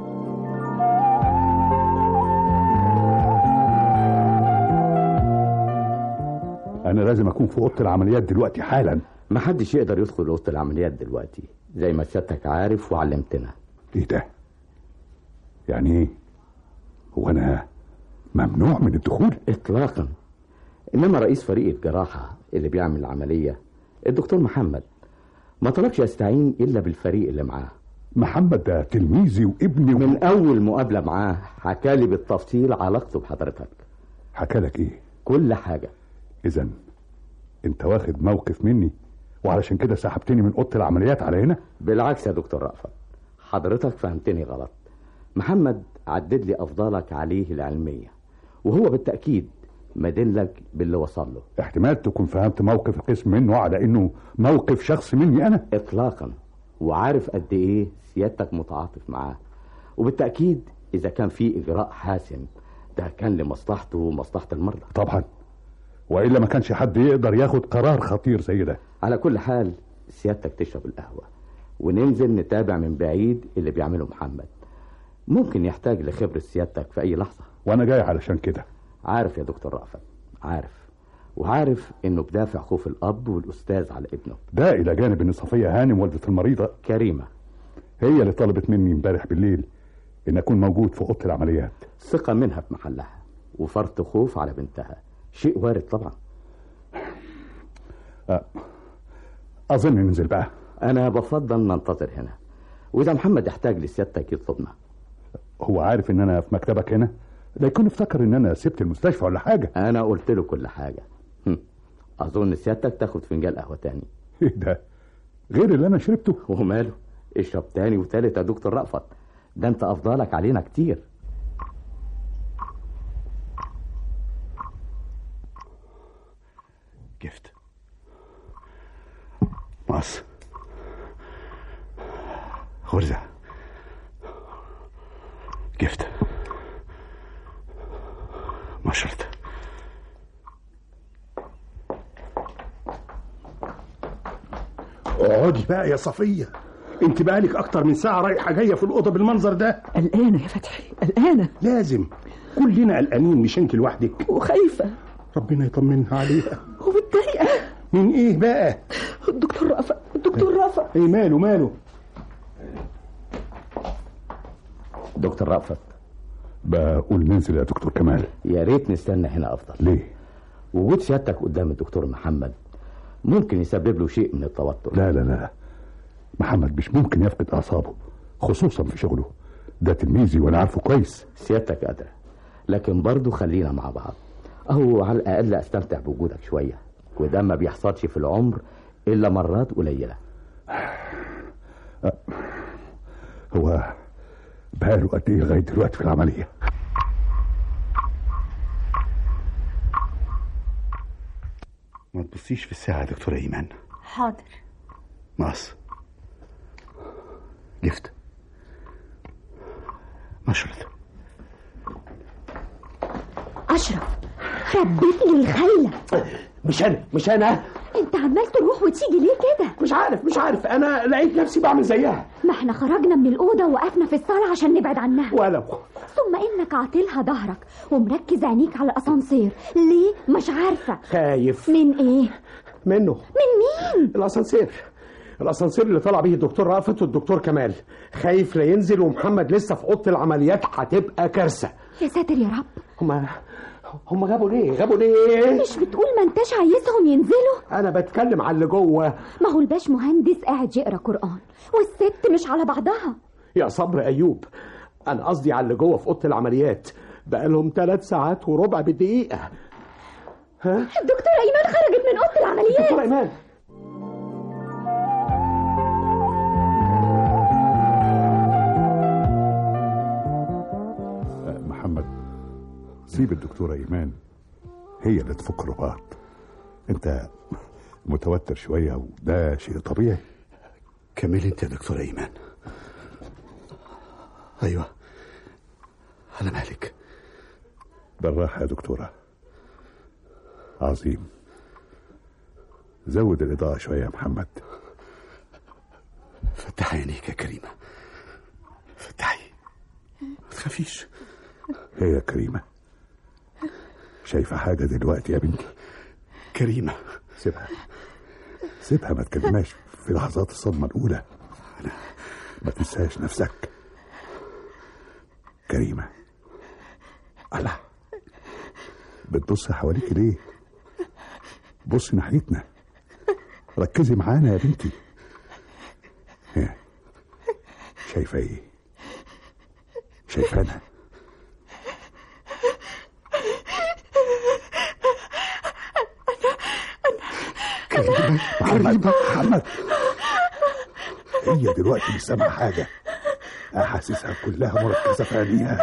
انا لازم اكون في اوضه العمليات دلوقتي حالا محدش يقدر يدخل اوضه العمليات دلوقتي زي ما سيادتك عارف وعلمتنا ايه ده يعني ايه هو انا ممنوع من الدخول اطلاقا انما رئيس فريق الجراحه اللي بيعمل العمليه الدكتور محمد ما طلبش يستعين الا بالفريق اللي معاه محمد ده تلميذي وابني من اول مقابله معاه حكالي بالتفصيل علاقته بحضرتك حكالك ايه كل حاجه اذا انت واخد موقف مني وعلشان كده سحبتني من اوضه العمليات على هنا بالعكس يا دكتور رأفت حضرتك فهمتني غلط محمد عدد لي افضالك عليه العلميه وهو بالتاكيد مدلك باللي وصل له احتمال تكون فهمت موقف القسم منه على انه موقف شخصي مني انا اطلاقا وعارف قد ايه سيادتك متعاطف معاه وبالتاكيد اذا كان في اجراء حاسم ده كان لمصلحته ومصلحه المرضى طبعا والا ما كانش حد يقدر ياخد قرار خطير زي ده على كل حال سيادتك تشرب القهوه وننزل نتابع من بعيد اللي بيعمله محمد ممكن يحتاج لخبرة سيادتك في أي لحظة وانا جاي علشان كده عارف يا دكتور رأفت عارف وعارف انه بدافع خوف الاب والاستاذ على ابنه ده الى جانب ان صفيه هانم والده المريضه كريمه هي اللي طلبت مني امبارح بالليل ان اكون موجود في اوضه العمليات ثقة منها في محلها وفرط خوف على بنتها شيء وارد طبعا اظن ننزل بقى انا بفضل ننتظر هنا واذا محمد احتاج لسيادتك يطلبنا هو عارف ان انا في مكتبك هنا لا يكون افتكر ان انا سبت المستشفى ولا حاجه انا قلت له كل حاجه هم. اظن سيادتك تاخد فنجان قهوه تاني ايه ده غير اللي انا شربته وماله اشرب تاني وتالت يا دكتور رأفت ده انت افضلك علينا كتير جفت مقص غرزة جفت مشرط اقعدي بقى يا صفية انت بقالك اكتر من ساعة رايحة جاية في الأوضة بالمنظر ده قلقانة يا فتحي قلقانة لازم كلنا قلقانين مش انت لوحدك وخايفة ربنا يطمنها عليها ومتضايقة من ايه بقى الدكتور رأفت الدكتور رأفت ايه ماله ماله دكتور رأفت بقول ننزل يا دكتور كمال يا ريت نستنى هنا افضل ليه وجود سيادتك قدام الدكتور محمد ممكن يسبب له شيء من التوتر لا لا لا محمد مش ممكن يفقد اعصابه خصوصا في شغله ده تلميذي وانا عارفه كويس سيادتك قادرة لكن برضه خلينا مع بعض اهو على الاقل استمتع بوجودك شويه وده ما بيحصلش في العمر الا مرات قليله هو بقاله قد ايه لغايه دلوقتي في العمليه ما تبصيش في الساعة يا دكتورة إيمان حاضر مقص جفت مشرط أشرف ربتني الخيلة مش انا مش انا انت عمال تروح وتيجي ليه كده مش عارف مش عارف انا لقيت نفسي بعمل زيها ما احنا خرجنا من الأوضة ووقفنا في الصالة عشان نبعد عنها ولو ثم انك عاطلها ظهرك ومركز عينيك على الاسانسير ليه مش عارفة خايف من ايه منه من مين الاسانسير الاسانسير اللي طلع بيه الدكتور رافت والدكتور كمال خايف لا ينزل ومحمد لسه في اوضه العمليات هتبقى كارثه يا ساتر يا رب هما هم جابوا ليه جابوا ليه مش بتقول ما انتش عايزهم ينزلوا انا بتكلم على اللي جوه ما هو الباش مهندس قاعد يقرا قرآن والست مش على بعضها يا صبر ايوب انا قصدي على اللي جوه في اوضه العمليات بقالهم ثلاث ساعات وربع بالدقيقه ها الدكتورة إيمان خرجت من أوضة العمليات دكتور ايمان آه، محمد سيب الدكتورة إيمان هي اللي تفك الرباط أنت متوتر شوية وده شيء طبيعي كمل انت يا دكتورة ايمان ايوه انا مالك بالراحة يا دكتورة عظيم زود الإضاءة شوية يا محمد فتحي عينيك يا كريمة فتحي ما تخافيش هي يا كريمة شايفة حاجة دلوقتي يا بنتي كريمة سيبها سيبها ما تكلمهاش في لحظات الصدمة الأولى ما تنساش نفسك كريمة الله بتبص حواليك ليه بصي ناحيتنا ركزي معانا يا بنتي ها، شايفة ايه شايفانا كريمة محمد محمد هي دلوقتي مش سامعة حاجة أحاسيسها كلها مركزة في عينيها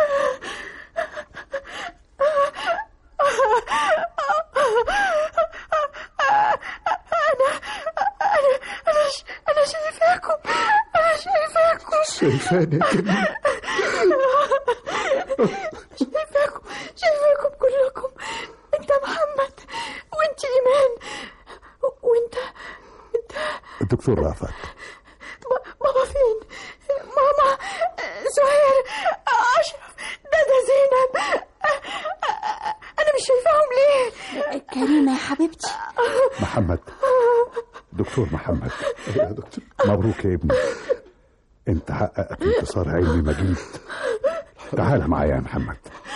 أنا شايفاكم أنا شايفاكم شايفاني يا كريمة شايفاكم شايفاكم كلكم أنت محمد وأنت إيمان وأنت الدكتور رافت ب- بابا فين ماما زهير أشرف ده ده زينب أنا مش شايفاهم ليه كريمة يا حبيبتي محمد دكتور محمد يا دكتور مبروك يا ابني انت حققت انتصار علمي مجيد تعال معايا يا محمد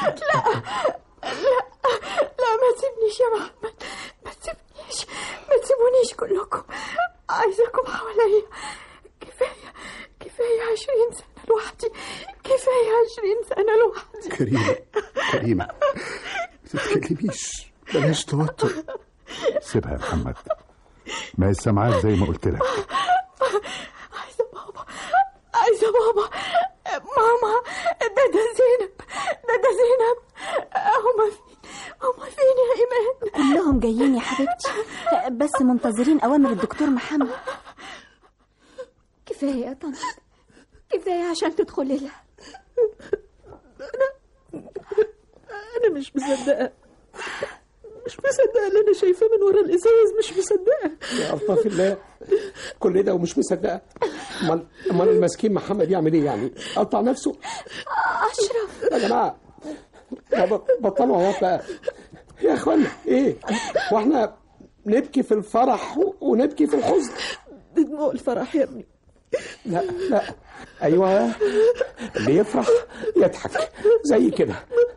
لا ما تسيبنيش يا محمد ما تسيبنيش ما تسيبونيش كلكم عايزاكم حواليا كفاية كفاية عشرين سنة لوحدي كفاية عشرين سنة لوحدي كريمة كريمة ما تتكلميش بلاش توتر سيبها يا محمد ما هي سامعاك زي ما قلت لك عايزة بابا عايزة بابا ماما ده ده زينب ده ده زينب هما فين هما فين يا إيمان كلهم جايين يا حبيبتي بس منتظرين أوامر الدكتور محمد كفاية يا طنط كفاية عشان تدخلي لها أنا مش مصدقة مش مصدقة اللي أنا شايفاه من ورا الإزاز مش مصدقة يا ألطف الله كل ده ومش مصدقه امال امال المسكين محمد يعمل ايه يعني قطع نفسه أشرف يا جماعه يا ب- بطلوا عياط بقى يا اخوانا ايه واحنا نبكي في الفرح و- ونبكي في الحزن دي دموع الفرح يا ابني لا لا ايوه اللي يفرح يضحك زي كده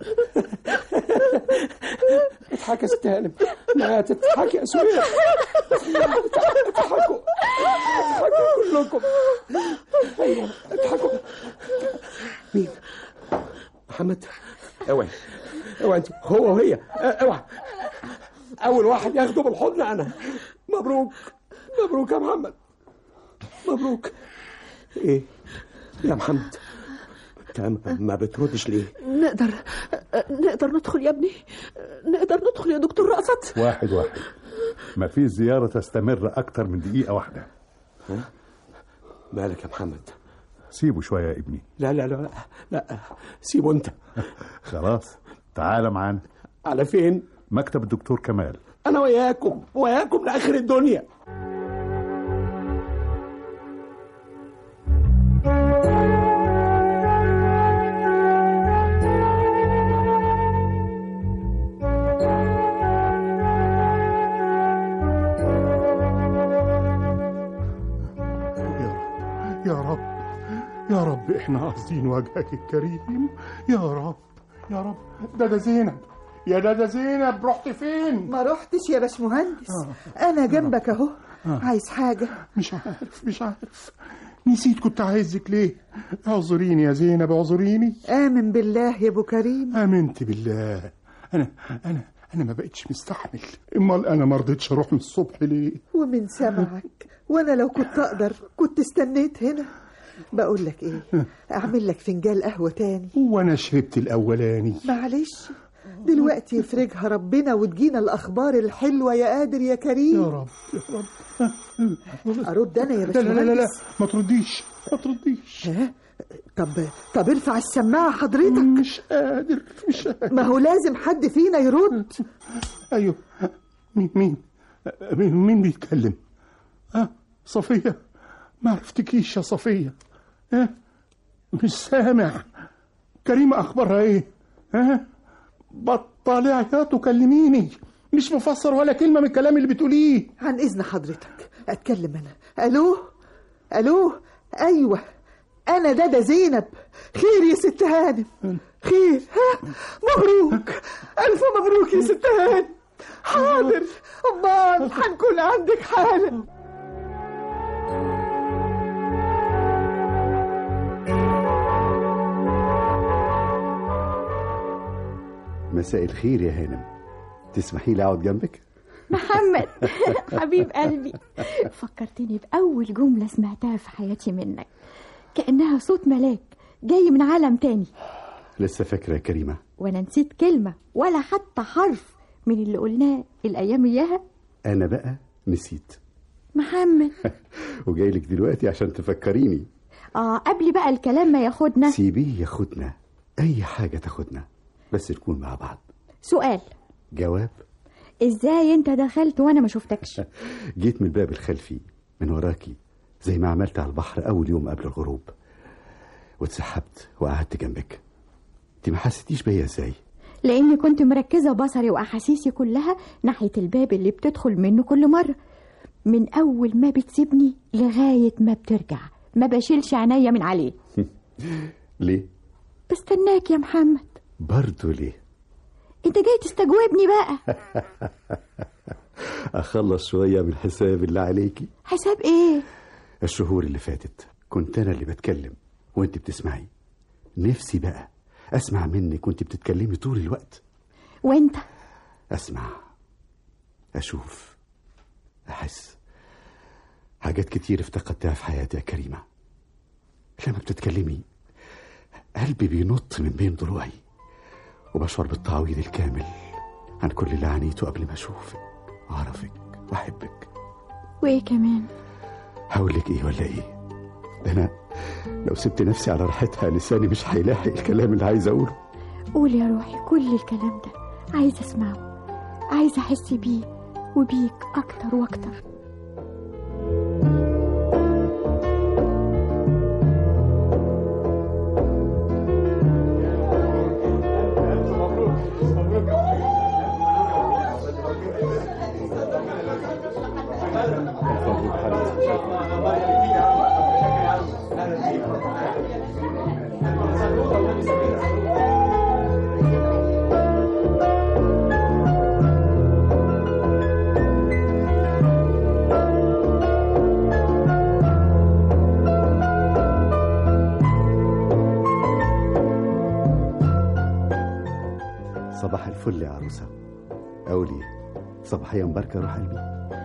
اضحك يا ست هانم ما تضحكي يا سوريا اضحكوا اضحكوا كلكم ايوه اضحكوا مين محمد اوعي اوعي انت هو وهي اوعي اول واحد ياخده بالحضن انا مبروك مبروك يا محمد مبروك ايه يا محمد انت ما- ما بتردش ليه نقدر نقدر ندخل يا ابني نقدر ندخل يا دكتور رأفت واحد واحد ما فيش زيارة تستمر أكتر من دقيقة واحدة مالك يا محمد سيبه شوية يا ابني لا لا لا لا سيبه انت خلاص تعال معانا على فين مكتب الدكتور كمال انا وياكم وياكم لاخر الدنيا يا رب يا رب احنا قاصدين وجهك الكريم يا رب يا رب ده ده زينب يا دادا زينب رحت فين ما رحتش يا باشمهندس انا جنبك اهو عايز حاجه مش عارف مش عارف نسيت كنت عايزك ليه اعذريني يا زينب اعذريني امن بالله يا ابو كريم امنت بالله انا انا انا ما بقتش مستحمل امال انا ما رضيتش اروح من الصبح ليه ومن سمعك وانا لو كنت اقدر كنت استنيت هنا بقول لك ايه اعمل لك فنجان قهوه تاني وانا شربت الاولاني معلش دلوقتي يفرجها ربنا وتجينا الاخبار الحلوه يا قادر يا كريم يا رب يا رب ارد انا يا لا لا لا لا, لا. باشمهندس ما ترديش ما ترديش ها؟ طب طب ارفع السماعه حضرتك مش قادر مش قادر ما هو لازم حد فينا يرد ايوه مين مين مين, مين بيتكلم اه صفيه ما عرفتكيش يا صفيه اه مش سامع كريمه اخبارها ايه ها بطلي عياط وكلميني مش مفسر ولا كلمه من الكلام اللي بتقوليه عن اذن حضرتك اتكلم انا الو الو ايوه انا دادا زينب خير يا ست هانم خير ها مبروك الف مبروك يا ست هانم حاضر امال هنكون عندك حالا مساء الخير يا هانم تسمحي لي اقعد جنبك محمد حبيب قلبي فكرتني بأول جملة سمعتها في حياتي منك كأنها صوت ملاك جاي من عالم تاني لسه فاكره يا كريمه وأنا نسيت كلمة ولا حتى حرف من اللي قلناه الأيام إياها انا بقى نسيت محمد وجاي لك دلوقتي عشان تفكريني آه قبل بقى الكلام ما ياخدنا سيبيه ياخدنا اي حاجه تاخدنا بس نكون مع بعض سؤال جواب إزاي أنت دخلت وأنا ما شفتكش جيت من الباب الخلفي من وراكي زي ما عملت على البحر اول يوم قبل الغروب واتسحبت وقعدت جنبك انت ما حسيتيش بيا ازاي لأني كنت مركزة بصري وأحاسيسي كلها ناحية الباب اللي بتدخل منه كل مرة من أول ما بتسيبني لغاية ما بترجع ما بشيلش عينيا من عليه ليه بستناك يا محمد برضه ليه انت جاي تستجوبني بقى اخلص شويه من الحساب اللي عليكي حساب ايه الشهور اللي فاتت كنت انا اللي بتكلم وانت بتسمعي نفسي بقى اسمع منك وانت بتتكلمي طول الوقت وانت اسمع اشوف احس حاجات كتير افتقدتها في حياتي يا كريمه لما بتتكلمي قلبي بينط من بين ضلوعي وبشعر بالتعويض الكامل عن كل اللي عانيته قبل ما اشوفك واعرفك واحبك وايه كمان هقول لك ايه ولا ايه ده انا لو سبت نفسي على راحتها لساني مش هيلاحق الكلام اللي عايز اقوله قول يا روحي كل الكلام ده عايزه اسمعه عايزه احس بيه وبيك اكتر واكتر صباح الفل يا عروسه قولي صباحيه مباركه روح قلبي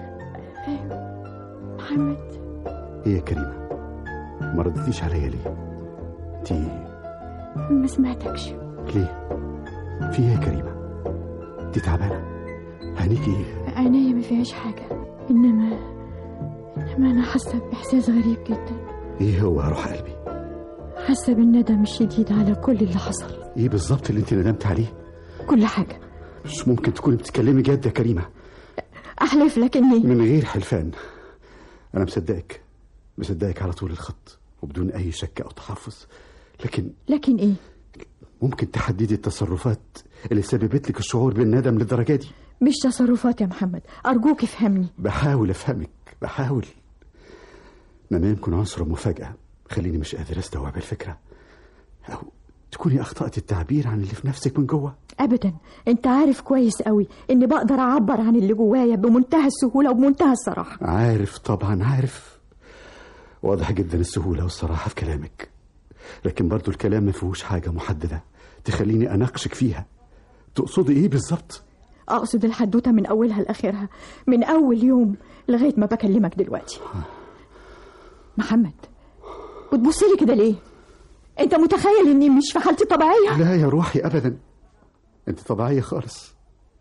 محمد ايه يا كريمه ما ردتيش عليا ليه انت ما سمعتكش ليه في ايه يا كريمه انت تعبانه هنيكي ايه عينيا ما فيهاش حاجه انما انما انا حاسه باحساس غريب جدا ايه هو يا روح قلبي حاسه بالندم الشديد على كل اللي حصل ايه بالظبط اللي انت ندمت عليه كل حاجه مش ممكن تكوني بتتكلمي جد يا كريمه احلف لك اني من غير حلفان انا مصدقك مصدقك على طول الخط وبدون اي شك او تحفظ لكن لكن ايه ممكن تحددي التصرفات اللي سببت لك الشعور بالندم للدرجه دي مش تصرفات يا محمد ارجوك افهمني بحاول افهمك بحاول انما يمكن عنصر مفاجاه خليني مش قادر استوعب الفكره او تكوني اخطأت التعبير عن اللي في نفسك من جوه ابدا انت عارف كويس قوي اني بقدر اعبر عن اللي جوايا بمنتهى السهوله وبمنتهى الصراحه عارف طبعا عارف واضح جدا السهولة والصراحة في كلامك لكن برضو الكلام ما فيهوش حاجة محددة تخليني أناقشك فيها تقصدي إيه بالظبط؟ اقصد الحدوته من اولها لاخرها من اول يوم لغايه ما بكلمك دلوقتي محمد بتبص لي كده ليه انت متخيل اني مش في حالتي طبيعيه لا يا روحي أبدا أنت طبيعية خالص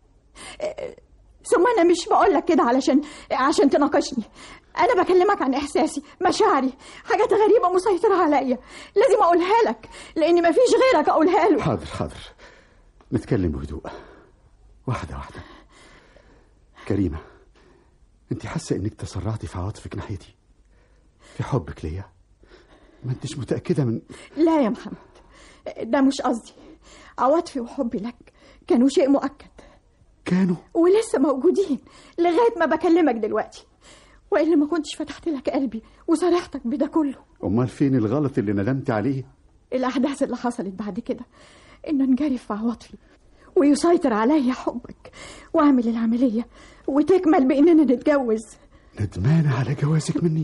ثم انا مش بقول لك كده علشان عشان تناقشني انا بكلمك عن احساسي مشاعري حاجات غريبه مسيطره عليا لازم اقولها لك لان مفيش غيرك اقولها له حاضر حاضر نتكلم بهدوء واحدة واحدة كريمة أنت حاسة إنك تسرعتي في عواطفك ناحيتي في حبك ليا ما أنتش متأكدة من لا يا محمد ده مش قصدي عواطفي وحبي لك كانوا شيء مؤكد كانوا ولسه موجودين لغايه ما بكلمك دلوقتي والا ما كنتش فتحت لك قلبي وصارحتك بده كله أمال فين الغلط اللي ندمت عليه الاحداث اللي حصلت بعد كده ان انجرف في عواطفي ويسيطر عليا حبك واعمل العمليه وتكمل باننا نتجوز ندمانة على جوازك مني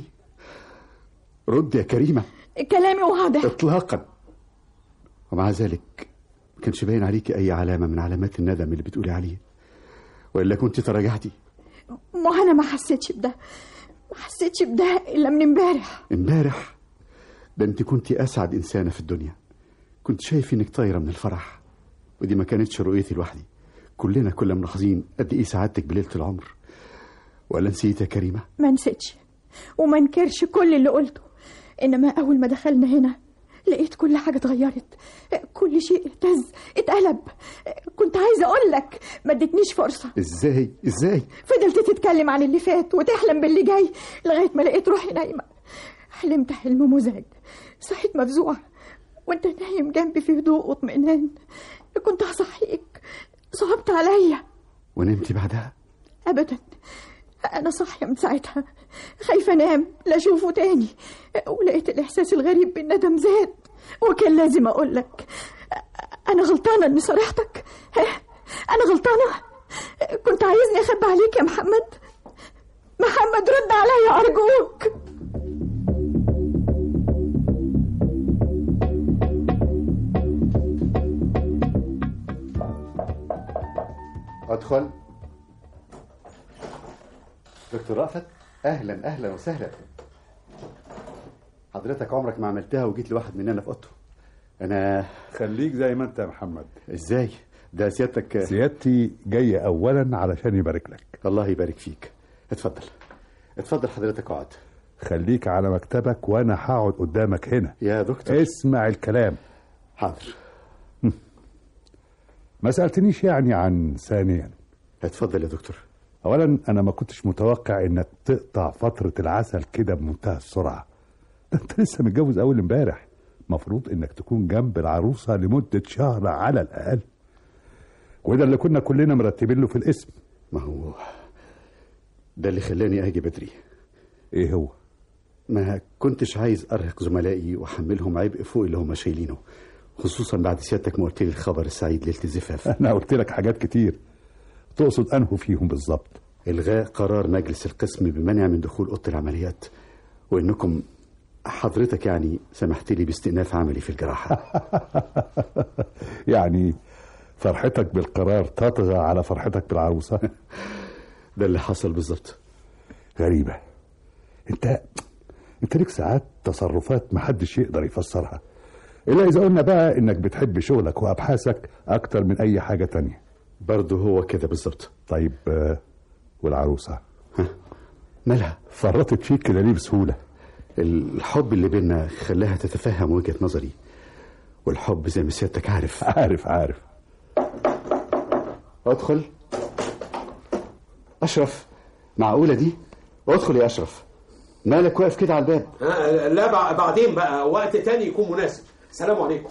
رد يا كريمة كلامي واضح إطلاقا ومع ذلك ما كانش باين عليكي أي علامة من علامات الندم اللي بتقولي عليه وإلا كنت تراجعتي ما انا ما حسيتش بده ما حسيتش بده الا من امبارح امبارح ده انت كنت اسعد انسانه في الدنيا كنت شايف انك طايره من الفرح ودي ما كانتش رؤيتي لوحدي كلنا كنا ملاحظين قد ايه سعادتك بليله العمر ولا نسيت يا كريمه ما نسيتش وما انكرش كل اللي قلته انما اول ما دخلنا هنا لقيت كل حاجه اتغيرت كل شيء اهتز اتقلب كنت عايزه اقول لك ما ادتنيش فرصه ازاي ازاي فضلت تتكلم عن اللي فات وتحلم باللي جاي لغايه ما لقيت روحي نايمه حلمت حلم مزعج صحيت مفزوعه وانت نايم جنبي في هدوء واطمئنان كنت هصحيك صعبت عليا ونمتي بعدها ابدا انا صاحيه من ساعتها خايفه انام لا اشوفه تاني ولقيت الاحساس الغريب بالندم زاد وكان لازم اقول لك انا غلطانه اني صارحتك ها؟ انا غلطانه كنت عايزني اخبي عليك يا محمد محمد رد عليا ارجوك ادخل دكتور رأفت اهلا اهلا وسهلا حضرتك عمرك ما عملتها وجيت لواحد مننا في اوضته انا خليك زي ما انت يا محمد ازاي ده سيادتك سيادتي جاية اولا علشان يبارك لك الله يبارك فيك اتفضل اتفضل حضرتك اقعد خليك على مكتبك وانا هقعد قدامك هنا يا دكتور اسمع الكلام حاضر ما سألتنيش يعني عن ثانيا اتفضل يا دكتور اولا انا ما كنتش متوقع انك تقطع فترة العسل كده بمنتهى السرعة ده انت لسه متجوز اول امبارح مفروض انك تكون جنب العروسة لمدة شهر على الاقل وده اللي كنا كلنا مرتبين له في الاسم ما هو ده اللي خلاني اجي بدري ايه هو ما كنتش عايز ارهق زملائي واحملهم عبء فوق اللي هم شايلينه خصوصا بعد سيادتك ما قلت لي الخبر السعيد ليله الزفاف انا قلت لك حاجات كتير تقصد انه فيهم بالظبط الغاء قرار مجلس القسم بمنع من دخول اوضه العمليات وانكم حضرتك يعني سمحت لي باستئناف عملي في الجراحه يعني فرحتك بالقرار تطغى على فرحتك بالعروسة ده اللي حصل بالظبط غريبة انت انت ليك ساعات تصرفات محدش يقدر يفسرها الا اذا قلنا بقى انك بتحب شغلك وابحاثك اكتر من اي حاجة تانية برضه هو كده بالظبط طيب آه، والعروسة مالها فرطت فيك كده ليه بسهولة الحب اللي بينا خلاها تتفهم وجهه نظري والحب زي ما سيادتك عارف عارف عارف ادخل اشرف معقوله دي ادخل يا اشرف مالك واقف كده على الباب آه، لا بع- بعدين بقى وقت تاني يكون مناسب سلام عليكم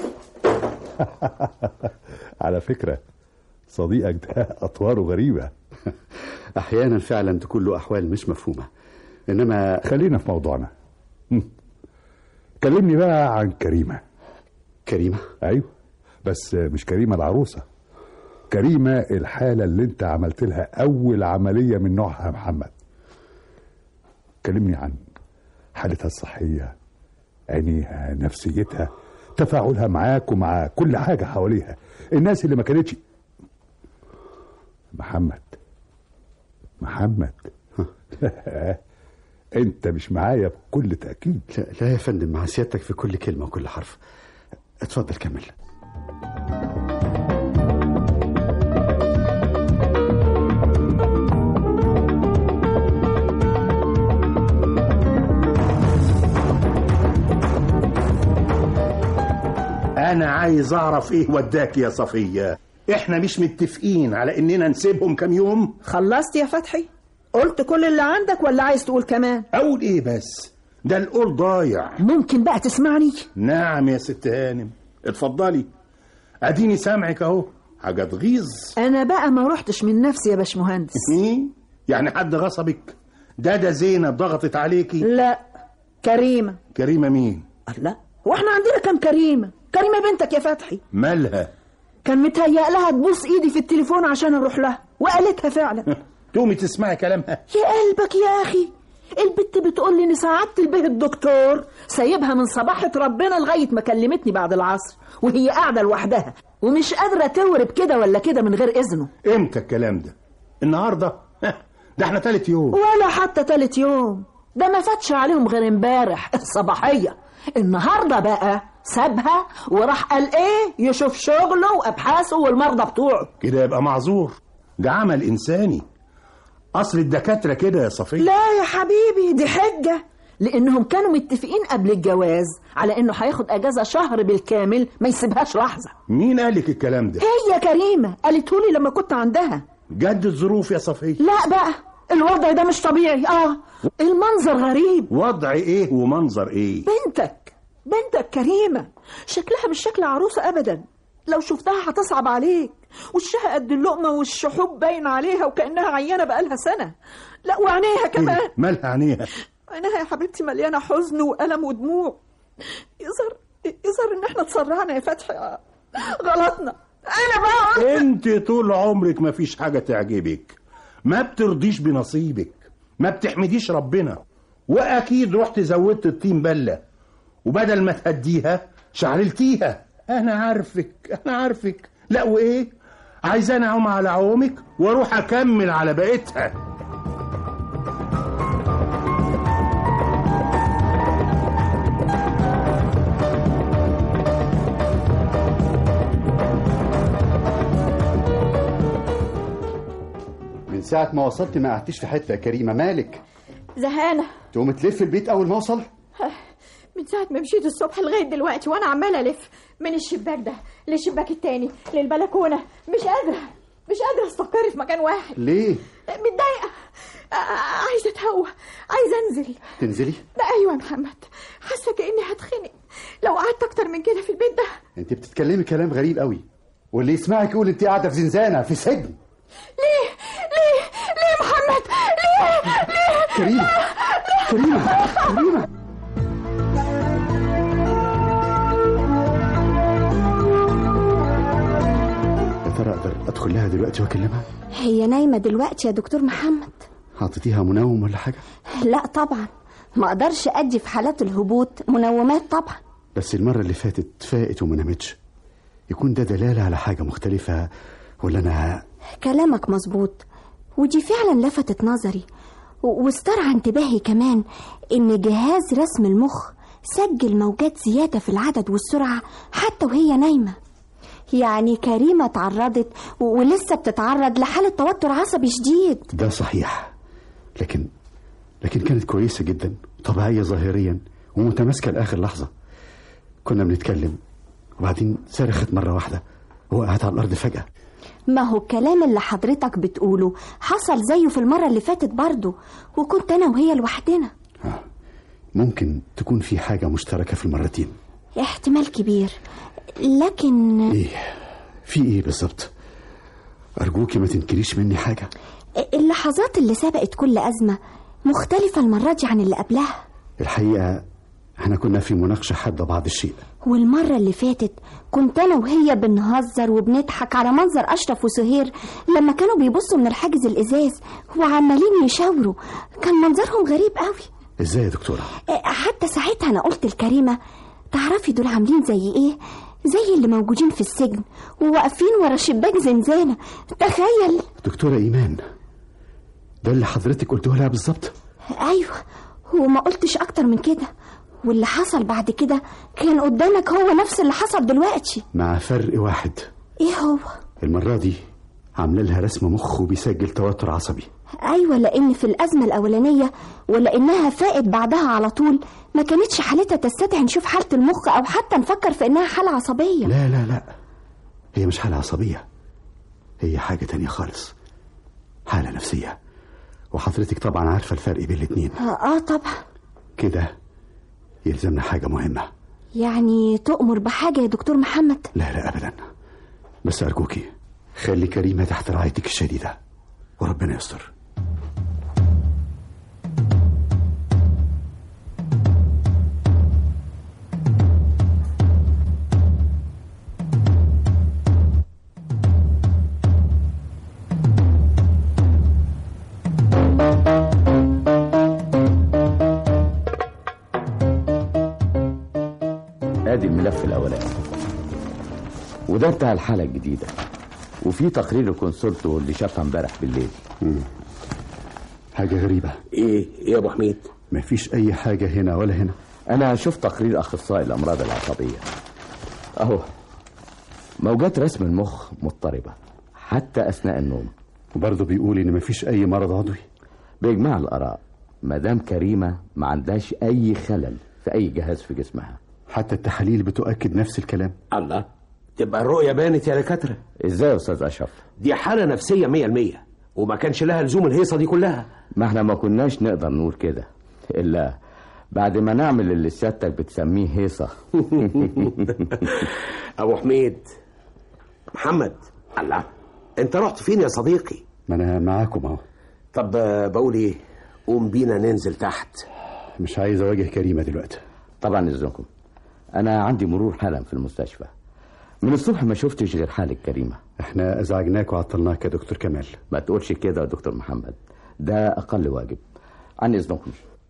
على فكرة صديقك ده أطواره غريبة احيانا فعلا تكون له احوال مش مفهومه انما خلينا في موضوعنا هم. كلمني بقى عن كريمة كريمه أيوه بس مش كريمه العروسه كريمه الحاله اللي انت عملت لها اول عمليه من نوعها يا محمد كلمني عن حالتها الصحيه عينيها نفسيتها تفاعلها معاك ومع كل حاجه حواليها الناس اللي ما كانتش محمد محمد لا انت مش معايا بكل تاكيد لا, لا يا فندم مع سيادتك في كل كلمه وكل حرف اتفضل كمل انا عايز اعرف ايه وداك يا صفيه احنا مش متفقين على اننا نسيبهم كام يوم خلصت يا فتحي قلت كل اللي عندك ولا عايز تقول كمان اقول ايه بس ده القول ضايع ممكن بقى تسمعني نعم يا ست هانم اتفضلي اديني سامعك اهو حاجه تغيظ انا بقى ما رحتش من نفسي يا باشمهندس ايه يعني حد غصبك ده ده زينب ضغطت عليكي لا كريمه كريمه مين الله هو احنا عندنا كام كريمه كريمه بنتك يا فتحي مالها كان متهيأ لها تبوس ايدي في التليفون عشان اروح لها وقالتها فعلا تقومي تسمعي كلامها يا قلبك يا اخي البت بتقول لي ان سعادة البيه الدكتور سايبها من صباحة ربنا لغاية ما كلمتني بعد العصر وهي قاعدة لوحدها ومش قادرة تورب كده ولا كده من غير إذنه امتى الكلام ده النهارده ده احنا تالت يوم ولا حتى تالت يوم ده ما فاتش عليهم غير امبارح الصباحية النهاردة بقى سابها وراح قال ايه يشوف شغله وابحاثه والمرضى بتوعه كده يبقى معذور ده عمل انساني اصل الدكاتره كده يا صفيه لا يا حبيبي دي حجة لانهم كانوا متفقين قبل الجواز على انه هياخد اجازة شهر بالكامل ما يسيبهاش لحظة مين قالك الكلام ده هي كريمة قالته لي لما كنت عندها جد الظروف يا صفيه لا بقى الوضع ده مش طبيعي اه المنظر غريب وضع ايه ومنظر ايه بنتك بنتك كريمة شكلها مش شكل عروسة ابدا لو شفتها هتصعب عليك وشها قد اللقمة والشحوب باين عليها وكأنها عيانة بقالها سنة لا وعينيها كمان إيه؟ مالها عينيها عينيها يا حبيبتي مليانة حزن وألم ودموع يظهر يظهر إن إحنا اتسرعنا يا فتحي غلطنا أنا بقى انت طول عمرك ما فيش حاجه تعجبك ما بترضيش بنصيبك ما بتحمديش ربنا واكيد رحت زودت الطين بله وبدل ما تهديها شعللتيها انا عارفك انا عارفك لا وايه عايزاني اعوم على عومك واروح اكمل على بقيتها من ساعه ما وصلت ما قعدتيش في حته يا كريمه مالك زهقانة تقوم تلف البيت اول ما اوصل من ساعة ما مشيت الصبح لغاية دلوقتي وأنا عمالة ألف من الشباك ده للشباك التاني للبلكونة مش قادرة مش قادرة استقر في مكان واحد ليه متضايقة آه، عايزة أتهوى عايزة أنزل تنزلي ده أيوة يا محمد حاسة كأني هتخنق لو قعدت أكتر من كده في البيت ده انت بتتكلمي كلام غريب قوي واللي يسمعك يقول انت قاعده في زنزانه في سجن ليه ليه ليه يا محمد ليه ليه كريمه كريمه كريمه يا ترى اقدر ادخل لها دلوقتي واكلمها هي نايمة دلوقتي يا دكتور محمد اعطيتيها منوم ولا حاجه لا طبعا ما اقدرش ادي في حالات الهبوط منومات طبعا بس المره اللي فاتت فاقت وما نامتش يكون ده دلاله على حاجه مختلفه ولا انا كلامك مظبوط ودي فعلا لفتت نظري و- واسترعى انتباهي كمان ان جهاز رسم المخ سجل موجات زيادة في العدد والسرعة حتى وهي نايمة يعني كريمة تعرضت و- ولسه بتتعرض لحالة توتر عصبي شديد ده صحيح لكن لكن كانت كويسه جدا طبيعيه ظاهريا ومتماسكه لاخر لحظه كنا بنتكلم وبعدين صرخت مره واحده وقعت على الارض فجاه ما هو الكلام اللي حضرتك بتقوله حصل زيه في المرة اللي فاتت برضه وكنت أنا وهي لوحدنا ممكن تكون في حاجه مشتركه في المرتين احتمال كبير لكن ايه في ايه بالظبط ارجوكي ما تنكريش مني حاجه اللحظات اللي سبقت كل أزمة مختلفة المرة دي عن اللي قبلها الحقيقه احنا كنا في مناقشه حاده بعض الشيء والمرة اللي فاتت كنت أنا وهي بنهزر وبنضحك على منظر أشرف وسهير لما كانوا بيبصوا من الحاجز الإزاز وعمالين يشاوروا كان منظرهم غريب قوي ازاي يا دكتورة آه، حتى ساعتها أنا قلت لكريمة تعرفي دول عاملين زي إيه زي اللي موجودين في السجن وواقفين ورا شباك زنزانة تخيل دكتورة إيمان ده اللي حضرتك قلته لها بالظبط أيوة وما قلتش أكتر من كده واللي حصل بعد كده كان قدامك هو نفس اللي حصل دلوقتي مع فرق واحد إيه هو المرة دي عامله لها رسم مخ وبيسجل توتر عصبي أيوة لأن في الأزمة الأولانية ولأنها فاقت بعدها على طول ما كانتش حالتها تستدعي نشوف حالة المخ أو حتى نفكر في إنها حالة عصبية لا لا لا هي مش حالة عصبية هي حاجة تانية خالص حالة نفسية وحضرتك طبعا عارفة الفرق بين الاتنين آه, آه طبعا كده يلزمنا حاجة مهمة يعني تؤمر بحاجة يا دكتور محمد لا لا أبدا بس أرجوكي خلي كريمة تحت رعايتك الشديدة وربنا يستر ادي الملف الاولاني وده بتاع الحاله الجديده وفي تقرير الكونسولتو اللي شافها امبارح بالليل حاجة غريبة ايه ايه يا ابو حميد مفيش أي حاجة هنا ولا هنا انا شفت تقرير اخصائي الامراض العصبيه اهو موجات رسم المخ مضطربه حتى اثناء النوم وبرضه بيقول إن مفيش أي مرض عضوي باجماع الاراء مدام كريمه ما عندهاش اي خلل في اي جهاز في جسمها حتى التحاليل بتؤكد نفس الكلام الله تبقى الرؤية بانت يا دكاترة ازاي يا استاذ اشرف دي حالة نفسية مية المية وما كانش لها لزوم الهيصة دي كلها ما احنا ما كناش نقدر نقول كده الا بعد ما نعمل اللي سيادتك بتسميه هيصه ابو حميد محمد الله انت رحت فين يا صديقي ما أنا معاكم أهو طب آه، بقول ايه قوم بينا ننزل تحت مش عايز أواجه كريمة دلوقتي طبعا اذنكم انا عندي مرور حالا في المستشفى من الصبح ما شفتش غير حالك كريمه احنا أزعجناك وعطلناك يا دكتور كمال ما تقولش كده يا دكتور محمد ده اقل واجب عن اذنكم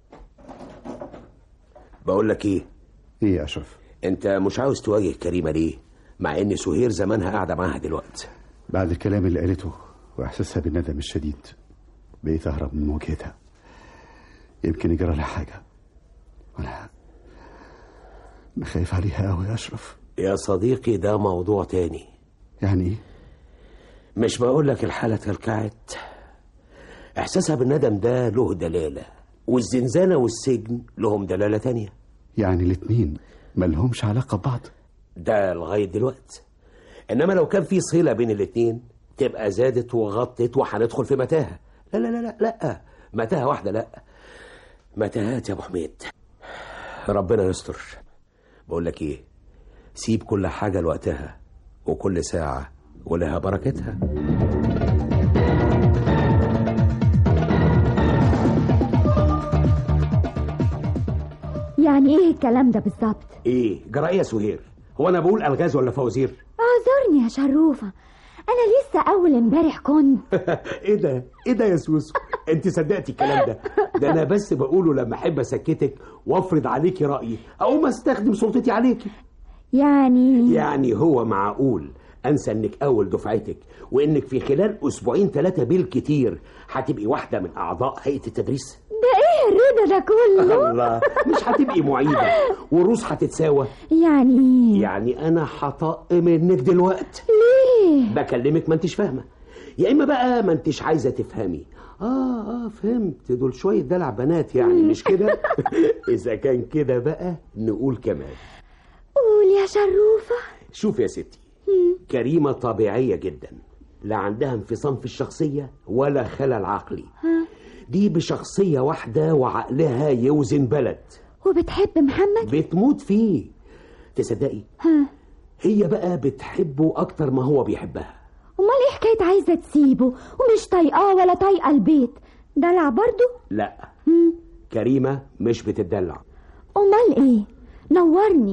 بقول لك ايه إيه يا أشرف انت مش عاوز تواجه كريمة ليه مع ان سهير زمانها قاعدة معاها دلوقتي بعد الكلام اللي قالته وإحساسها بالندم الشديد بقيت أهرب من مواجهتها يمكن يجرى لها حاجة وأنا أنا خايف عليها أوي يا أشرف يا صديقي ده موضوع تاني يعني إيه؟ مش بقول لك الحالة كلكعت احساسها بالندم ده له دلالة والزنزانة والسجن لهم دلالة تانية يعني الاتنين ملهمش علاقة ببعض ده لغاية دلوقتي انما لو كان في صلة بين الاتنين تبقى زادت وغطت وهندخل في متاهة لا لا لا لا لا متاهة واحدة لا متاهات يا ابو حميد ربنا يستر بقول لك ايه سيب كل حاجة لوقتها وكل ساعة ولها بركتها يعني إيه الكلام ده بالظبط ايه جرى ايه يا سهير هو انا بقول الغاز ولا فوازير اعذرني يا شروفة أنا لسه أول امبارح كنت ايه ده ايه ده يا سوسو انت صدقتي الكلام ده ده انا بس بقوله لما احب اسكتك وافرض عليكي رايي اقوم استخدم سلطتي عليكي يعني يعني هو معقول انسى انك اول دفعتك وانك في خلال اسبوعين ثلاثه بالكتير هتبقي واحده من اعضاء هيئه التدريس ده إيه الرضا ده كله الله مش هتبقي معيده والروس هتتساوى يعني يعني انا هطق منك دلوقتي ليه بكلمك ما انتش فاهمه يا اما بقى ما انتش عايزه تفهمي اه اه فهمت دول شويه دلع بنات يعني مش كده اذا كان كده بقى نقول كمان قول يا شروفة شوف يا ستي كريمه طبيعيه جدا لا عندها انفصام في الشخصيه ولا خلل عقلي دي بشخصيه واحده وعقلها يوزن بلد وبتحب محمد بتموت فيه تصدقي ها هي بقى بتحبه اكتر ما هو بيحبها امال ايه حكايه عايزه تسيبه ومش طايقاه ولا طايقه البيت دلع برضو لا كريمه مش بتدلع امال ايه نورني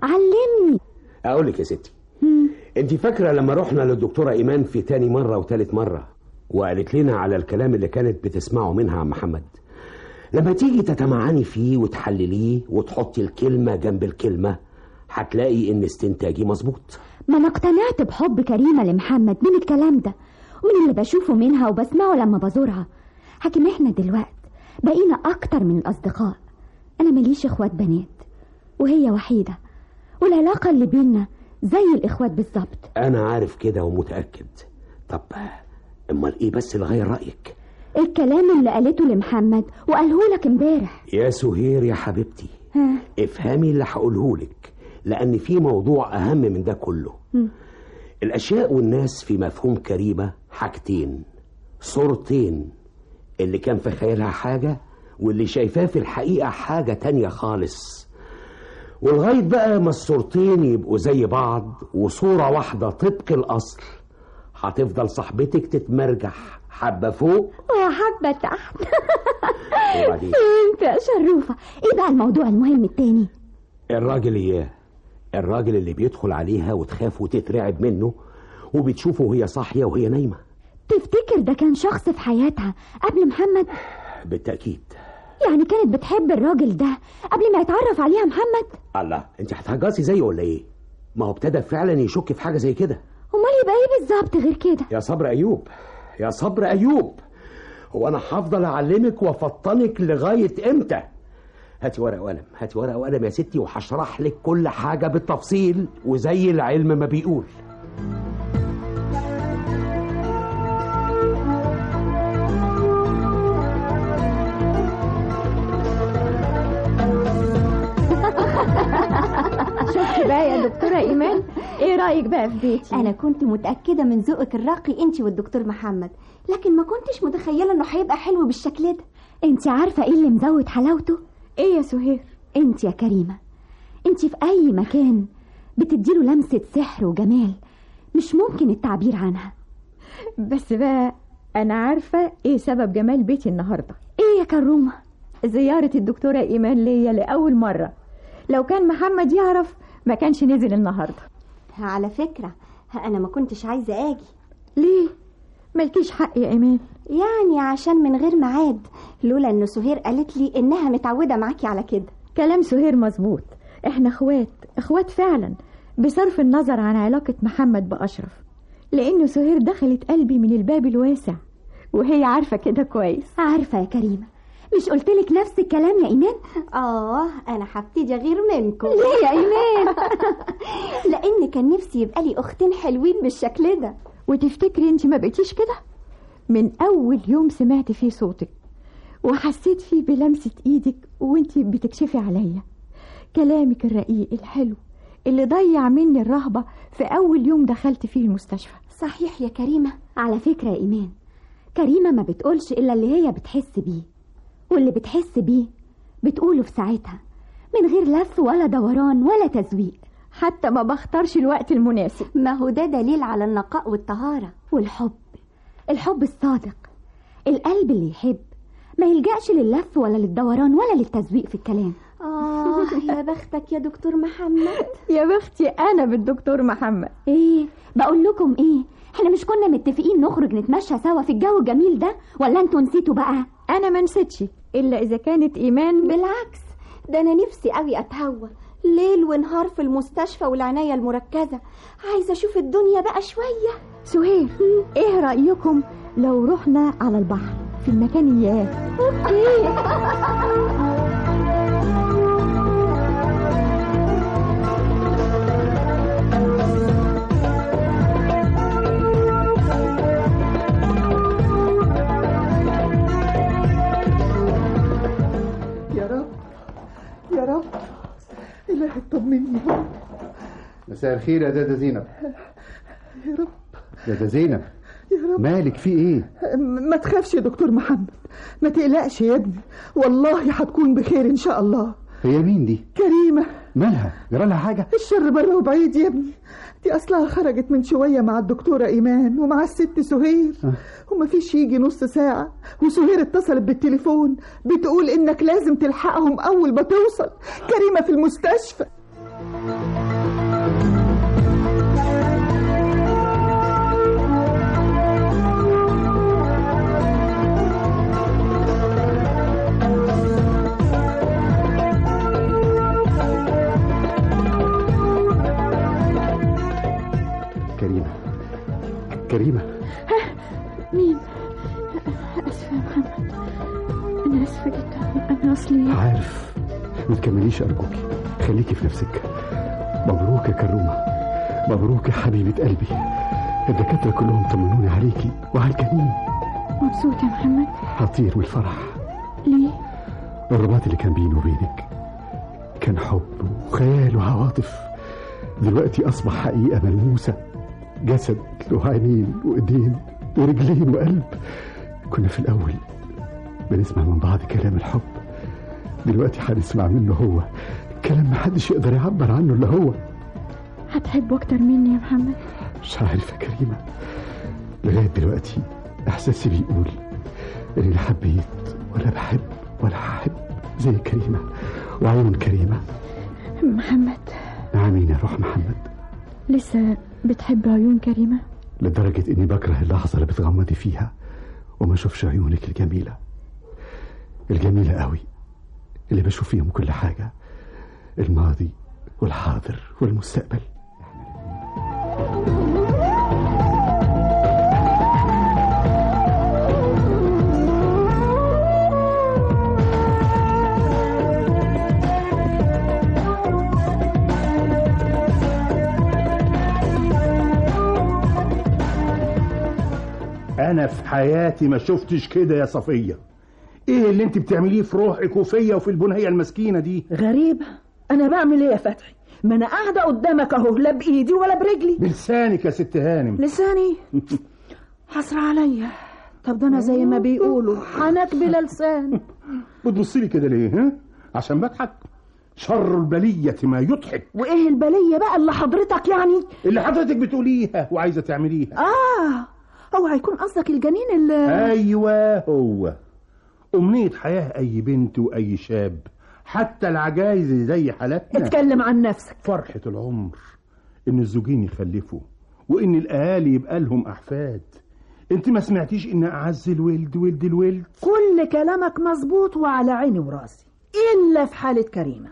علمني اقول لك يا ستي انت فاكره لما رحنا للدكتوره ايمان في تاني مره وتالت مره وقالت لنا على الكلام اللي كانت بتسمعه منها عن محمد لما تيجي تتمعني فيه وتحلليه وتحطي الكلمه جنب الكلمه هتلاقي ان استنتاجي مظبوط ما انا اقتنعت بحب كريمة لمحمد من الكلام ده ومن اللي بشوفه منها وبسمعه لما بزورها حكم احنا دلوقت بقينا اكتر من الاصدقاء انا ماليش اخوات بنات وهي وحيدة والعلاقة اللي بينا زي الاخوات بالظبط انا عارف كده ومتاكد طب امال ايه بس اللي غير رايك الكلام اللي قالته لمحمد وقاله لك امبارح يا سهير يا حبيبتي ها افهمي اللي هقوله لك لان في موضوع اهم من ده كله مم. الاشياء والناس في مفهوم كريمه حاجتين صورتين اللي كان في خيالها حاجه واللي شايفاه في الحقيقه حاجه تانية خالص ولغايه بقى ما الصورتين يبقوا زي بعض وصوره واحده طبق الاصل هتفضل صاحبتك تتمرجح حبه فوق وحبة تحت وبعدين فهمت يا شروفة ايه بقى الموضوع المهم التاني الراجل اياه الراجل اللي بيدخل عليها وتخاف وتترعب منه وبتشوفه وهي صاحيه وهي نايمه تفتكر ده كان شخص في حياتها قبل محمد بالتاكيد يعني كانت بتحب الراجل ده قبل ما يتعرف عليها محمد الله انت هتهجصي زيه ولا ايه ما هو ابتدى فعلا يشك في حاجه زي كده امال يبقى ايه بالظبط غير كده يا صبر ايوب يا صبر ايوب هو انا هفضل اعلمك وافطنك لغايه امتى هاتي ورقه وقلم هاتي ورقه وقلم يا ستي وهشرح لك كل حاجه بالتفصيل وزي العلم ما بيقول شفت بقى يا دكتورة إيمان إيه رأيك بقى في بيتي انا كنت متاكده من ذوقك الراقي انت والدكتور محمد لكن ما كنتش متخيله انه هيبقى حلو بالشكل ده انت عارفة ايه اللي مزود حلاوته إيه يا سهير انت يا كريمة انت في اي مكان بتديله لمسة سحر وجمال مش ممكن التعبير عنها بس بقى أنا عارفة إيه سبب جمال بيتي النهاردة ايه يا كرومة زيارة الدكتورة إيمان ليا لأول مرة لو كان محمد يعرف ما كانش نزل النهاردة على فكره انا ما كنتش عايزه اجي ليه؟ مالكيش حق يا إيمان يعني عشان من غير ميعاد لولا ان سهير قالت لي انها متعوده معاكي على كده كلام سهير مظبوط احنا اخوات اخوات فعلا بصرف النظر عن علاقة محمد بأشرف لأنه سهير دخلت قلبي من الباب الواسع وهي عارفة كده كويس عارفة يا كريمة مش قلتلك نفس الكلام يا ايمان اه انا هبتدي اغير منكم ليه يا ايمان لان كان نفسي يبقى لي اختين حلوين بالشكل ده وتفتكري انت ما بقيتيش كده من أول يوم سمعت فيه صوتك وحسيت فيه بلمسة ايدك وانت بتكشفي عليا كلامك الرقيق الحلو اللي ضيع مني الرهبة في أول يوم دخلت فيه المستشفى صحيح يا كريمه على فكرة يا ايمان كريمة ما بتقولش الا اللي هي بتحس بيه واللي بتحس بيه بتقوله في ساعتها من غير لف ولا دوران ولا تزويق حتى ما بختارش الوقت المناسب ما هو ده دليل على النقاء والطهاره والحب الحب الصادق القلب اللي يحب ما يلجأش لللف ولا للدوران ولا للتزويق في الكلام اه يا بختك يا دكتور محمد يا بختي أنا بالدكتور محمد ايه بقول لكم ايه احنا مش كنا متفقين نخرج نتمشى سوا في الجو الجميل ده ولا انتوا نسيتوا بقى أنا ما نسيتش إلا إذا كانت إيمان بالعكس ده انا نفسي قوي اتهوى ليل ونهار في المستشفى والعناية المركزة عايزة اشوف الدنيا بقى شوية سهير إيه رأيكم لو رحنا على البحر في المكانيات يا رب يا رب إلهي طمني يا رب مساء الخير يا دادا زينب يا رب دادا زينب يا رب مالك في ايه م- ما تخافش يا دكتور محمد ما تقلقش يا ابني والله هتكون بخير ان شاء الله هي مين دي كريمة مالها جرى لها حاجه الشر بره وبعيد يا ابني دي اصلها خرجت من شوية مع الدكتورة ايمان ومع الست سهير وما فيش يجي نص ساعة وسهير اتصلت بالتليفون بتقول انك لازم تلحقهم اول ما توصل كريمة في المستشفى كريمة مين اسفه يا محمد انا اسفه جدا انا اصلي عارف ما تكمليش أرجوكي خليكي في نفسك مبروك يا كرومة مبروك يا حبيبة قلبي الدكاترة كلهم طمنوني عليكي وعلى الجنين مبسوط يا محمد هطير من الفرح ليه الرباط اللي كان بيني وبينك كان حب وخيال وعواطف دلوقتي أصبح حقيقة ملموسة جسد له عينين وإيدين ورجلين وقلب كنا في الأول بنسمع من بعض كلام الحب دلوقتي هنسمع منه هو كلام محدش يقدر يعبر عنه إلا هو هتحبه اكتر مني يا محمد مش عارف يا كريمة لغاية دلوقتي إحساسي بيقول إني لا حبيت ولا بحب ولا هحب زي كريمة وعيون كريمة محمد نعمين يا روح محمد لسه بتحب عيون كريمة لدرجة إني بكره اللحظة اللي بتغمضي فيها وما أشوفش عيونك الجميلة الجميلة قوي اللي بشوف فيهم كل حاجة الماضي والحاضر والمستقبل انا في حياتي ما شفتش كده يا صفيه ايه اللي انت بتعمليه في روحك وفيا وفي البنيه المسكينه دي غريبة أنا بعمل إيه يا فتحي ما أنا قاعدة قدامك أهو لا بإيدي ولا برجلي بلسانك يا ست هانم لساني حسرة عليا طب ده أنا زي ما بيقولوا حنك بلا لسان بتبصي لي كده ليه ها عشان بضحك شر البليه ما يضحك وإيه البلية بقى اللي حضرتك يعني اللي حضرتك بتقوليها وعايزه تعمليها آه هو هيكون قصدك الجنين اللي ايوه هو امنيه حياه اي بنت واي شاب حتى العجايز اللي زي حالتنا اتكلم عن نفسك فرحه العمر ان الزوجين يخلفوا وان الاهالي يبقى لهم احفاد انت ما سمعتيش ان اعز الولد ولد الولد كل كلامك مظبوط وعلى عيني وراسي إلا في حالة كريمة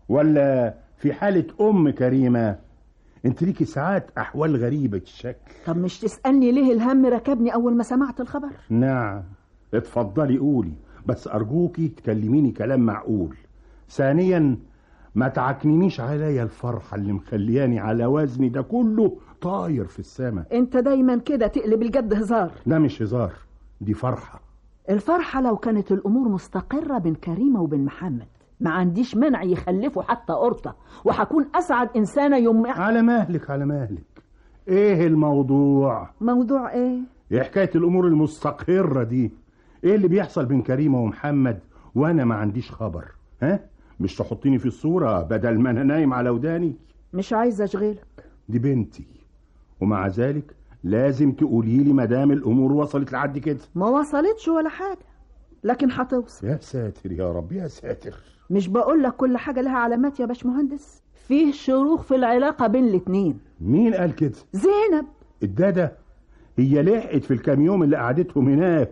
ولا في حاله ام كريمه انت ليكي ساعات احوال غريبه الشكل طب مش تسألني ليه الهم ركبني أول ما سمعت الخبر نعم اتفضلي قولي بس أرجوكي تكلميني كلام معقول ثانيا ما تعكنينيش عليا الفرحة اللي مخلياني على وزني ده كله طاير في السماء انت دايما كده تقلب الجد هزار ده مش هزار دي فرحة الفرحة لو كانت الأمور مستقرة بين كريمة وبين محمد ما عنديش منع يخلفوا حتى قرطة وهكون أسعد إنسانة يوم على مهلك على مهلك ايه الموضوع موضوع إيه؟ ايه حكاية الأمور المستقرة دي ايه اللي بيحصل بين كريمة ومحمد وانا ما عنديش خبر ها مش تحطيني في الصورة بدل ما انا نايم على وداني مش عايزة أشغلك دي بنتي ومع ذلك لازم تقولي لي ما دام الامور وصلت لحد كده ما وصلتش ولا حاجة لكن هتوصل يا ساتر يا رب يا ساتر مش بقول لك كل حاجة لها علامات يا باشمهندس فيه شروخ في العلاقة بين الاتنين مين قال كده زينب الدادة هي لحقت في الكام يوم اللي قعدتهم هناك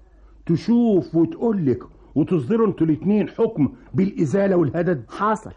تشوف وتقول لك وتصدروا انتوا الاتنين حكم بالإزالة والهدد حصل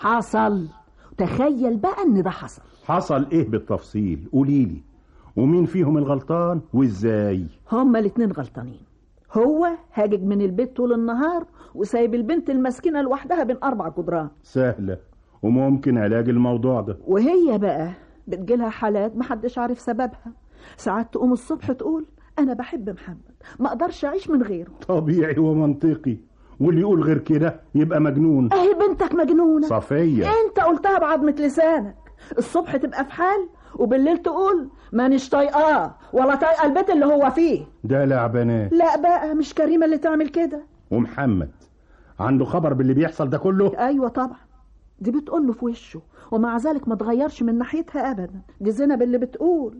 حصل تخيل بقى ان ده حصل حصل ايه بالتفصيل قولي لي ومين فيهم الغلطان وازاي هما الاتنين غلطانين هو هاجج من البيت طول النهار وسايب البنت المسكينة لوحدها بين أربع جدران سهلة وممكن علاج الموضوع ده وهي بقى بتجيلها حالات محدش عارف سببها ساعات تقوم الصبح تقول أنا بحب محمد ما أقدرش أعيش من غيره طبيعي ومنطقي واللي يقول غير كده يبقى مجنون أهي بنتك مجنونة صفية أنت قلتها بعضمة لسانك الصبح تبقى في حال وبالليل تقول مانيش طايقاه ولا طايقه البيت اللي هو فيه ده لعبنات لا بقى مش كريمه اللي تعمل كده ومحمد عنده خبر باللي بيحصل ده كله ايوه طبعا دي بتقول له في وشه ومع ذلك ما تغيرش من ناحيتها ابدا دي زينب اللي بتقول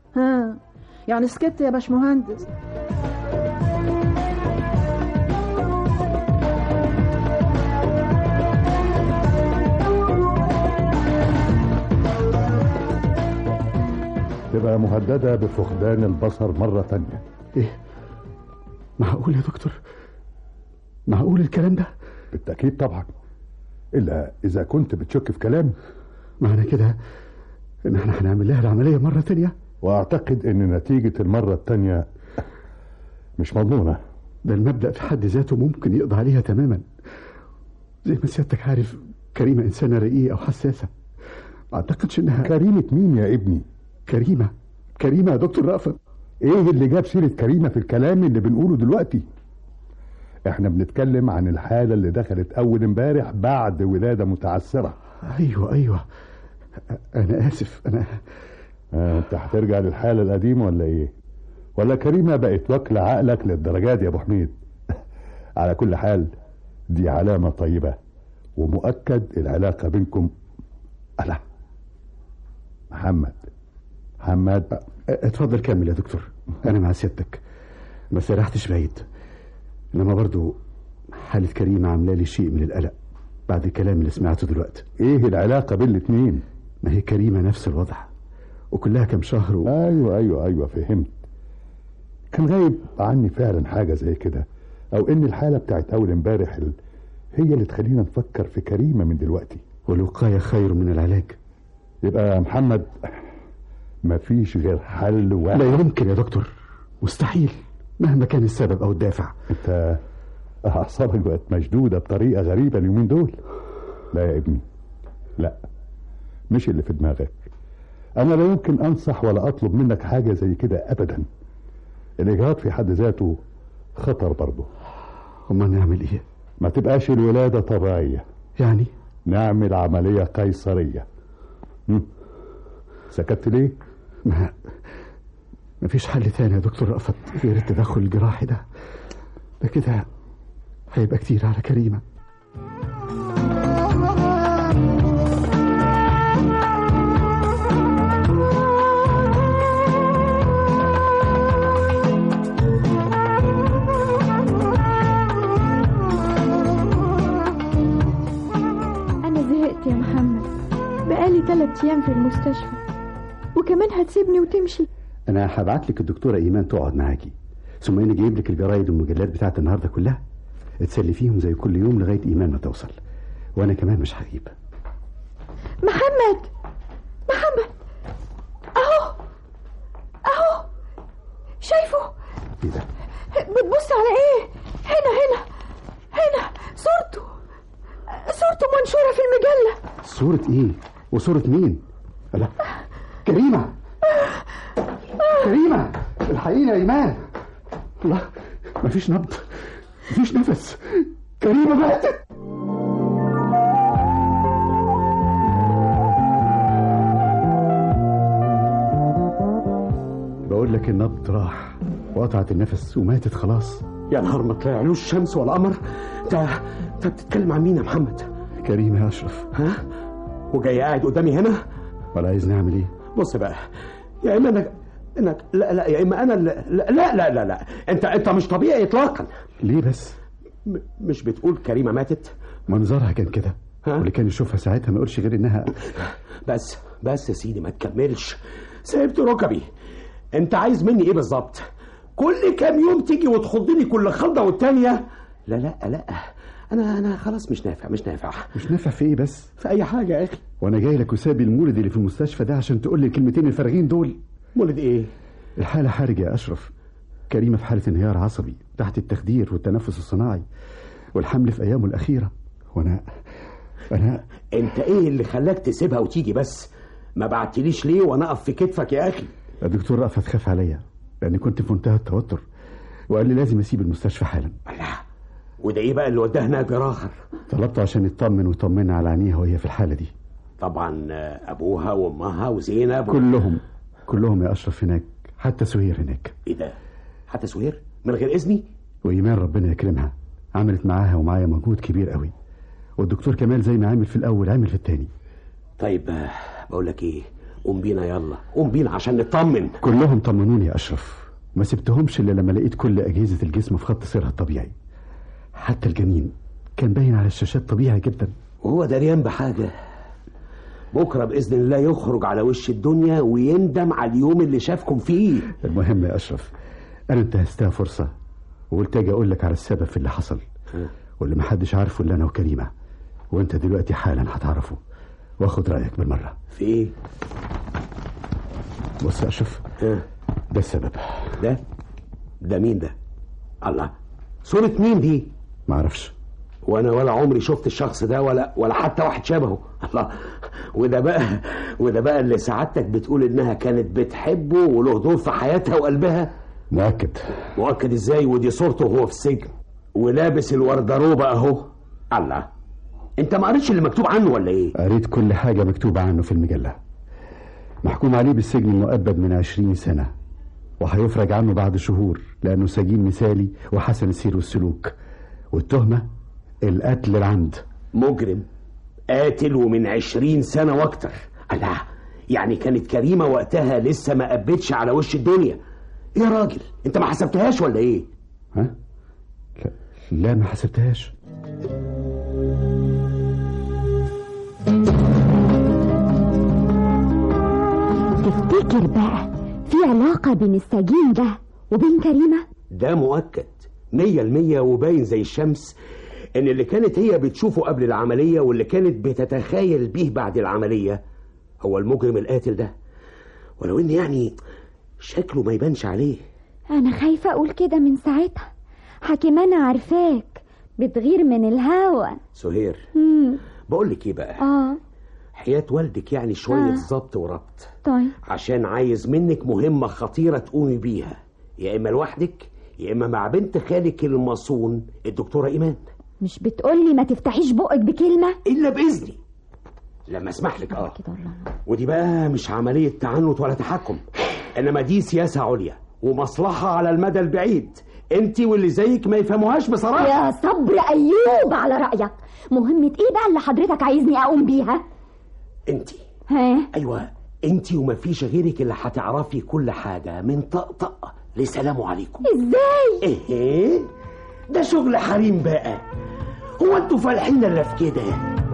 ها يعني سكت يا باشمهندس تبقى مهددة بفقدان البصر مرة تانية ايه معقول يا دكتور معقول الكلام ده بالتأكيد طبعا إلا إذا كنت بتشك في كلامي معنى كده ان احنا هنعمل لها العملية مرة تانية واعتقد ان نتيجة المرة التانية مش مضمونة ده المبدأ في حد ذاته ممكن يقضي عليها تماما زي ما سيادتك عارف كريمة إنسانة رقيقة وحساسة ما أعتقدش إنها كريمة مين يا ابني كريمة كريمة يا دكتور رأفت ايه اللي جاب سيرة كريمة في الكلام اللي بنقوله دلوقتي احنا بنتكلم عن الحالة اللي دخلت اول امبارح بعد ولادة متعسرة أيوة أيوة أنا آسف أنا آه انت هترجع للحالة القديمة ولا ايه ولا كريمة بقت واكلة عقلك للدرجات يا ابو حميد على كل حال دي علامة طيبة ومؤكد العلاقة بينكم ألا محمد محمد اتفضل كمل يا دكتور أنا مع سيادتك ما سرحتش بعيد إنما برضو حالة كريمة عاملة لي شيء من القلق بعد الكلام اللي سمعته دلوقتي ايه العلاقة بين الاتنين ما هي كريمة نفس الوضع وكلها كم شهر و... ايوه ايوه ايوه فهمت كان غايب عني فعلا حاجة زي كده او ان الحالة بتاعت اول امبارح ال... هي اللي تخلينا نفكر في كريمة من دلوقتي والوقاية خير من العلاج يبقى يا محمد مفيش غير حل واحد لا يمكن يا دكتور مستحيل مهما كان السبب أو الدافع انت اعصابك بقت مشدودة بطريقة غريبة اليومين دول لا يا ابني لا مش اللي في دماغك انا لا يمكن انصح ولا اطلب منك حاجة زي كده ابدا الاجهاض في حد ذاته خطر برضه امال نعمل ايه ما تبقاش الولادة طبيعية يعني نعمل عملية قيصرية م? سكت ليه ما مفيش حل تاني يا دكتور رأفت غير التدخل الجراحي ده ده كده هيبقى كتير على كريمة أنا زهقت يا محمد بقالي تلات أيام في المستشفى وكمان هتسيبني وتمشي أنا هبعت لك الدكتورة إيمان تقعد معاكي ثم أنا جايب لك الجرايد والمجلات بتاعت النهاردة كلها اتسلي فيهم زي كل يوم لغاية إيمان ما توصل وأنا كمان مش هغيب محمد محمد أهو أهو شايفه إيه ده بتبص على إيه هنا هنا هنا صورته صورته منشورة في المجلة صورة إيه وصورة مين لا كريمة كريمة الحقيقة يا إيمان الله مفيش نبض مفيش نفس كريمة ماتت بقول لك النبض راح وقطعت النفس وماتت خلاص يا نهار ما طلعلوش شمس ولا قمر انت انت بتتكلم عن مين يا محمد كريمة يا أشرف ها وجاي قاعد قدامي هنا ولا عايز نعمل إيه بص بقى يا اما انك انك لا لا يا اما انا لا لا لا لا, لا. انت انت مش طبيعي اطلاقا ليه بس م- مش بتقول كريمه ماتت منظرها كان كده ها؟ واللي كان يشوفها ساعتها ما يقولش غير إنها بس بس يا سيدي ما تكملش سيبت ركبي انت عايز مني ايه بالظبط كل كام يوم تيجي وتخضني كل خضه والتانيه لا لا لا انا انا خلاص مش نافع مش نافع مش نافع في إيه بس في اي حاجه يا اخي وانا جاي لك وسابي المولد اللي في المستشفى ده عشان تقول لي الكلمتين الفارغين دول مولد ايه الحالة حرجة يا أشرف كريمة في حالة انهيار عصبي تحت التخدير والتنفس الصناعي والحمل في أيامه الأخيرة وأنا أنا انت ايه اللي خلاك تسيبها وتيجي بس ما بعتليش ليه وانا اقف في كتفك يا اخي الدكتور رأفت خاف عليا لأني كنت في منتهى التوتر وقال لي لازم أسيب المستشفى حالا لا وده ايه بقى اللي وداه هناك يا راخر طلبته عشان يطمن ويطمن على عينيها وهي في الحالة دي طبعا آه، ابوها وامها وزينب و... كلهم كلهم يا أشرف هناك حتى سهير هناك ايه ده حتى سهير من غير اذني وإيمان ربنا يكرمها عملت معاها ومعايا مجهود كبير قوي والدكتور كمال زي ما عمل في الأول عمل في التاني طيب آه، بقول لك ايه قوم بينا يلا قوم بينا عشان نطمن كلهم طمنوني يا أشرف ما سبتهمش إلا لما لقيت كل أجهزة الجسم في خط سيرها الطبيعي حتى الجنين كان باين على الشاشات طبيعي جدا وهو دريان بحاجه بكره باذن الله يخرج على وش الدنيا ويندم على اليوم اللي شافكم فيه المهم يا أشرف أنا انتهزتها فرصة وقلت أجي أقول لك على السبب في اللي حصل واللي محدش عارفه إلا أنا وكريمة وأنت دلوقتي حالا هتعرفه واخد رأيك بالمرة في ايه بص يا اشرف إيه؟ ده السبب ده ده مين ده الله صورة مين دي معرفش وانا ولا عمري شفت الشخص ده ولا ولا حتى واحد شبهه الله وده بقى وده بقى اللي سعادتك بتقول انها كانت بتحبه وله دور في حياتها وقلبها مؤكد مؤكد ازاي ودي صورته وهو في السجن ولابس الوردروبه اهو الله انت ما قريتش اللي مكتوب عنه ولا ايه قريت كل حاجة مكتوبة عنه في المجلة محكوم عليه بالسجن المؤبد من عشرين سنة وهيفرج عنه بعد شهور لأنه سجين مثالي وحسن السير والسلوك والتهمة القتل العمد مجرم قاتل ومن عشرين سنة واكتر الله يعني كانت كريمة وقتها لسه ما قبتش على وش الدنيا يا راجل انت ما حسبتهاش ولا ايه ها؟ لا, لا ما حسبتهاش تفتكر بقى في علاقة بين السجين ده وبين كريمة ده مؤكد مية المية وباين زي الشمس ان اللي كانت هي بتشوفه قبل العملية واللي كانت بتتخيل بيه بعد العملية هو المجرم القاتل ده ولو ان يعني شكله ما يبانش عليه أنا خايفة أقول كده من ساعتها حكيم أنا عارفاك بتغير من الهوا سهير مم. بقول لك ايه بقى آه حياة والدك يعني شوية آه. ظبط وربط طيب عشان عايز منك مهمة خطيرة تقومي بيها يا إما لوحدك يا إما مع بنت خالك المصون الدكتورة إيمان مش بتقولي ما تفتحيش بقك بكلمة إلا بإذني لما أسمح لك آه كده والله ودي بقى مش عملية تعنت ولا تحكم إنما دي سياسة عليا ومصلحة على المدى البعيد انت واللي زيك ما يفهموهاش بصراحة يا صبر أيوب على رأيك مهمة إيه بقى اللي حضرتك عايزني أقوم بيها انت ها ايوه انت وما فيش غيرك اللي هتعرفي كل حاجة من طقطق لسلام عليكم إزاي ايه ده شغل حريم بقى هو انتوا فالحين الا في كده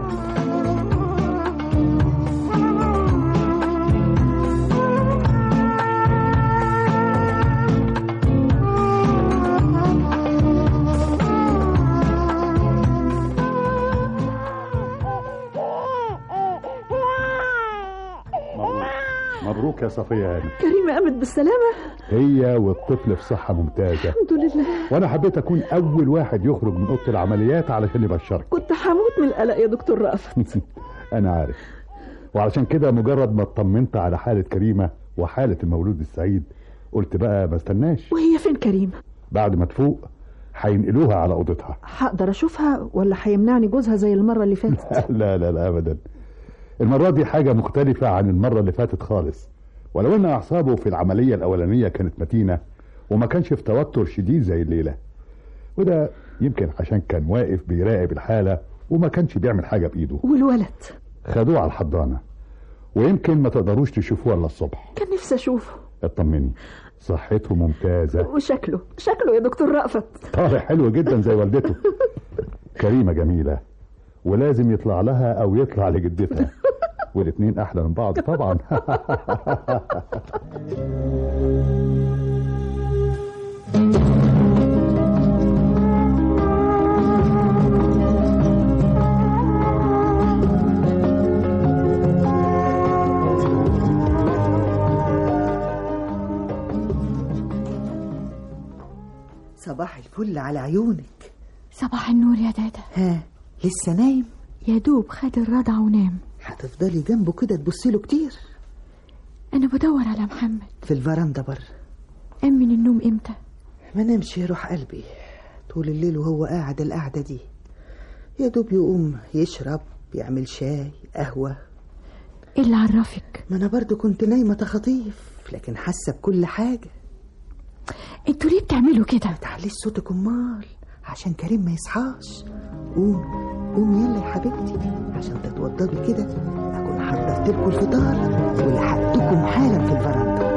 مبروك مبروك يا صفية هانم كريمة قامت بالسلامة هي والطفل في صحة ممتازة الحمد لله وانا حبيت اكون اول واحد يخرج من اوضه العمليات علشان يبشرك كنت هموت من القلق يا دكتور رأفت انا عارف وعلشان كده مجرد ما اطمنت على حالة كريمة وحالة المولود السعيد قلت بقى ما استناش وهي فين كريمة بعد ما تفوق هينقلوها على اوضتها هقدر اشوفها ولا هيمنعني جوزها زي المرة اللي فاتت لا لا لا ابدا المرة دي حاجة مختلفة عن المرة اللي فاتت خالص ولو ان اعصابه في العملية الاولانية كانت متينة وما كانش في توتر شديد زي الليلة وده يمكن عشان كان واقف بيراقب الحالة وما كانش بيعمل حاجة بايده والولد خدوه على الحضانة ويمكن ما تقدروش تشوفوه الا الصبح كان نفسي اشوفه اطمني صحته ممتازة وشكله شكله يا دكتور رأفت طالع حلو جدا زي والدته كريمة جميلة ولازم يطلع لها او يطلع لجدتها والاتنين احلى من بعض طبعا صباح الفل على عيونك صباح النور يا دادا ها لسه نايم يا دوب خد الرضع ونام هتفضلي جنبه كده تبصي له كتير انا بدور على محمد في الفرندا بره قام من النوم امتى ما نمش يروح قلبي طول الليل وهو قاعد القعدة دي يا دوب يقوم يشرب يعمل شاي قهوة ايه اللي عرفك ما انا برضو كنت نايمة تخطيف لكن حاسة بكل حاجة انتوا ليه بتعملوا كده تعليش صوتك امال عشان كريم ما يصحاش قوم قوم يلا يا حبيبتي عشان تتوضبي كده اكون حضرت لكم الفطار ولحقتكم حالا في الفرندا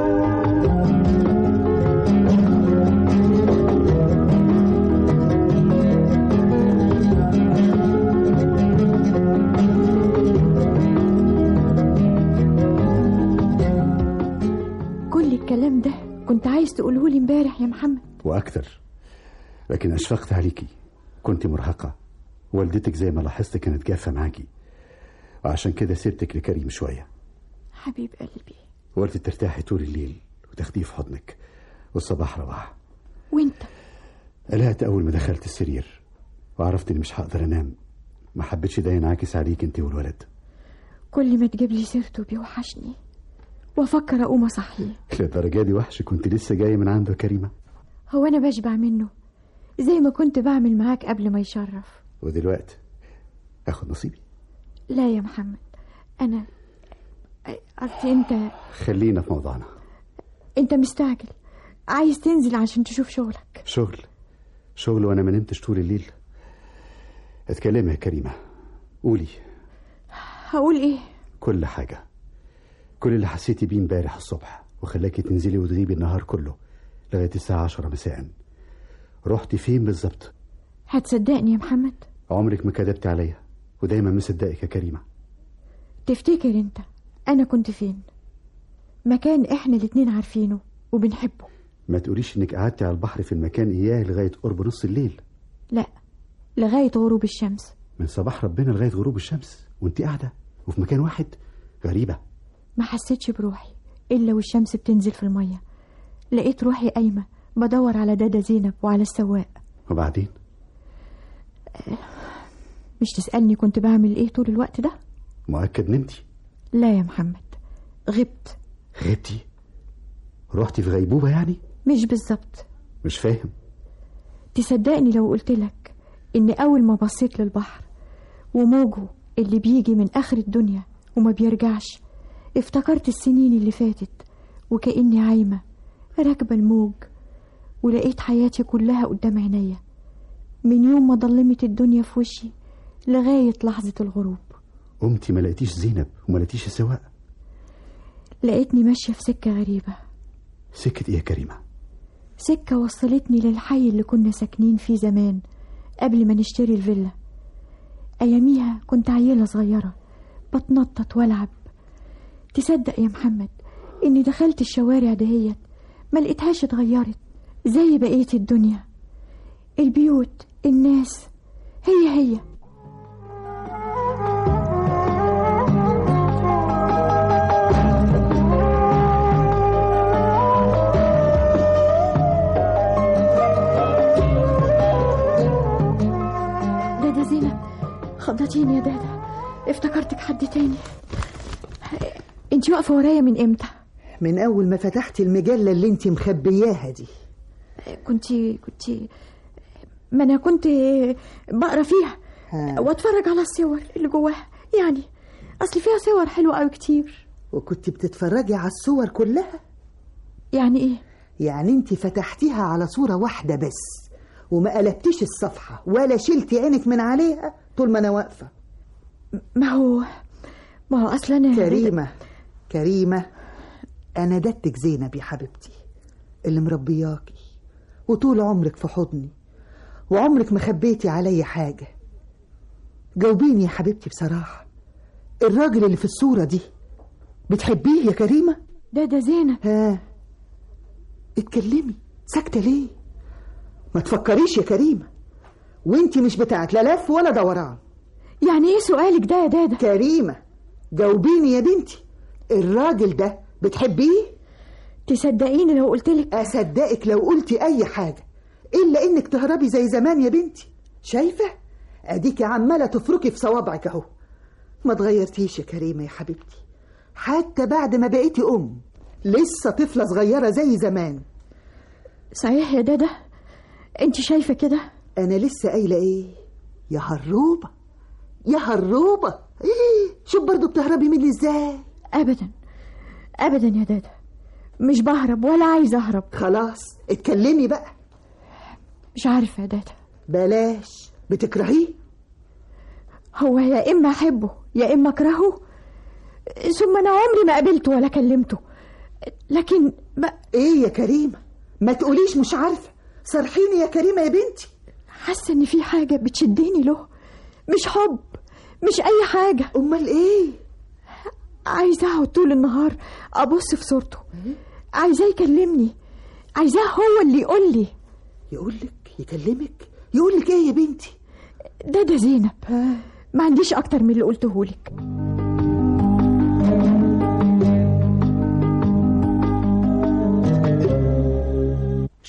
كل الكلام ده كنت عايز تقوله لي امبارح يا محمد واكتر لكن اشفقت عليكي كنت مرهقة والدتك زي ما لاحظت كانت جافة معاكي وعشان كده سبتك لكريم شوية حبيب قلبي وقلت ترتاحي طول الليل وتاخديه في حضنك والصباح رواح وانت قلقت أول ما دخلت السرير وعرفت إني مش هقدر أنام ما حبيتش ده ينعكس عليك أنت والولد كل ما تجيب لي سيرته بيوحشني وافكر اقوم اصحيه للدرجة دي وحش كنت لسه جاية من عنده يا كريمة هو انا بشبع منه زي ما كنت بعمل معاك قبل ما يشرف ودلوقتي آخد نصيبي لا يا محمد انا قصدي انت خلينا في موضوعنا انت مستعجل عايز تنزل عشان تشوف شغلك شغل شغل وأنا ما نمتش طول الليل اتكلمي يا كريمة قولي هقول ايه كل حاجة كل اللي حسيتي بيه امبارح الصبح وخلاكي تنزلي وتغيبي النهار كله لغاية الساعة عشرة مساء رحتي فين بالظبط هتصدقني يا محمد عمرك ما كذبتي عليا ودايما مصدقك يا كريمة تفتكر انت انا كنت فين مكان احنا الاتنين عارفينه وبنحبه ما تقوليش انك قعدتي على البحر في المكان اياه لغاية قرب نص الليل لا لغاية غروب الشمس من صباح ربنا لغاية غروب الشمس وانت قاعدة وفي مكان واحد غريبة ما حسيتش بروحي إلا والشمس بتنزل في المية لقيت روحي قايمة بدور على دادا زينب وعلى السواق وبعدين مش تسألني كنت بعمل ايه طول الوقت ده مؤكد نمتي لا يا محمد غبت غبتي رحتي في غيبوبة يعني مش بالظبط مش فاهم تصدقني لو قلت لك ان اول ما بصيت للبحر وموجه اللي بيجي من اخر الدنيا وما بيرجعش افتكرت السنين اللي فاتت وكأني عايمة راكبة الموج ولقيت حياتي كلها قدام عينيا من يوم ما ضلمت الدنيا في وشي لغاية لحظة الغروب قمتي ما لقيتيش زينب وما لقيتيش السواق لقيتني ماشية في سكة غريبة سكة ايه يا كريمة سكة وصلتني للحي اللي كنا ساكنين فيه زمان قبل ما نشتري الفيلا أياميها كنت عيلة صغيرة بتنطط والعب تصدق يا محمد إني دخلت الشوارع دهيت ما لقيتهاش اتغيرت زي بقية الدنيا البيوت الناس هي هي دادا زينب خضتيني يا دادا افتكرتك حد تاني انت واقفة ورايا من امتى من أول ما فتحت المجلة اللي انت مخبياها دي كنت كنت ما انا كنت بقرا فيها ها. واتفرج على الصور اللي جواها يعني اصل فيها صور حلوه قوي كتير وكنت بتتفرجي على الصور كلها يعني ايه يعني انت فتحتيها على صورة واحدة بس وما قلبتيش الصفحة ولا شلتي عينك من عليها طول ما أنا واقفة ما هو ما هو اصلا انا كريمة كريمة أنا دتك زينب يا حبيبتي اللي مربياكي وطول عمرك في حضني وعمرك ما خبيتي عليا حاجة جاوبيني يا حبيبتي بصراحة الراجل اللي في الصورة دي بتحبيه يا كريمة دادا زينب ها اتكلمي ساكتة ليه ما تفكريش يا كريمة وانتي مش بتاعت لا لف ولا دوران يعني ايه سؤالك ده يا دادا كريمة جاوبيني يا بنتي الراجل ده بتحبيه تصدقيني لو قلتلك أصدقك لو قلتي أي حاجة إلا إنك تهربي زي زمان يا بنتي شايفة أديكي عمالة تفركي في صوابعك أهو ما تغيرتيش يا كريمة يا حبيبتي حتى بعد ما بقيتي أم لسه طفلة صغيرة زي زمان صحيح يا دادا انت شايفه كده أنا لسه قايلة إيه يا هروبة يا هروبة إيه شوف برضو بتهربي مني إزاي ابدا ابدا يا دادا مش بهرب ولا عايزه اهرب خلاص اتكلمي بقى مش عارفه يا دادا بلاش بتكرهيه هو يا اما احبه يا اما اكرهه ثم انا عمري ما قابلته ولا كلمته لكن ما ايه يا كريمه ما تقوليش مش عارفه صرحيني يا كريمه يا بنتي حاسه ان في حاجه بتشدني له مش حب مش اي حاجه امال ايه عايزه اقعد طول النهار ابص في صورته عايزاه يكلمني عايزاه هو اللي يقول لي يقولك يكلمك يقولك ايه يا بنتي دادا زينب ما عنديش اكتر من اللي قلته لك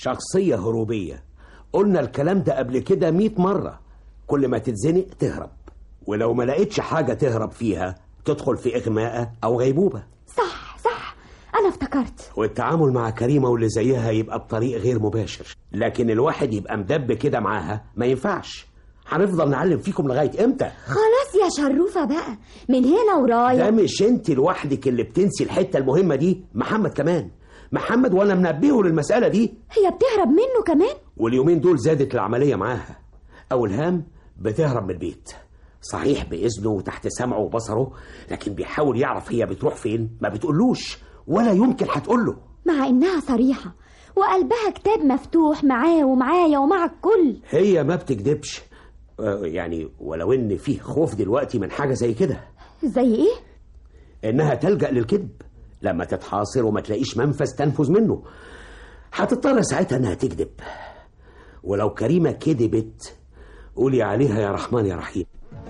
شخصية هروبية قلنا الكلام ده قبل كده مئة مرة كل ما تتزنق تهرب ولو ما لقيتش حاجة تهرب فيها تدخل في إغماءة أو غيبوبة صح صح أنا افتكرت والتعامل مع كريمة واللي زيها يبقى بطريق غير مباشر لكن الواحد يبقى مدب كده معاها ما ينفعش هنفضل نعلم فيكم لغاية امتى خلاص يا شروفة بقى من هنا ده ورايا مش انت لوحدك اللي بتنسي الحتة المهمة دي محمد كمان محمد وانا منبهه للمسألة دي هي بتهرب منه كمان واليومين دول زادت العملية معاها أول هام بتهرب من البيت صحيح بإذنه وتحت سمعه وبصره لكن بيحاول يعرف هي بتروح فين ما بتقولوش ولا يمكن هتقوله مع إنها صريحة وقلبها كتاب مفتوح معاه ومعايا ومع الكل هي ما بتكدبش آه، يعني ولو ان فيه خوف دلوقتي من حاجة زي كده زي إيه؟ انها تلجأ للكذب لما تتحاصر وما تلاقيش منفذ تنفذ منه هتضطر ساعتها انها تكذب ولو كريمة كذبت قولي عليها يا رحمن يا رحيم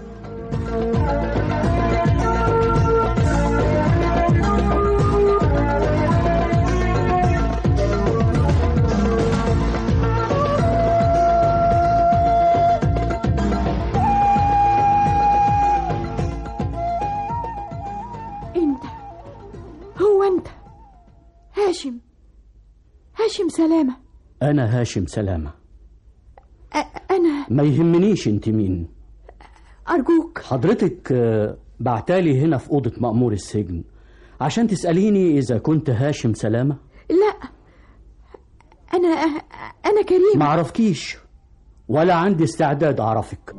انت هو انت هاشم هاشم سلامة أنا هاشم سلامة أ- أنا ما يهمنيش أنت مين أرجوك حضرتك آه، بعتالي هنا في أوضة مأمور السجن عشان تسأليني إذا كنت هاشم سلامة لا أنا أنا كريم ما عرفكيش ولا عندي استعداد أعرفك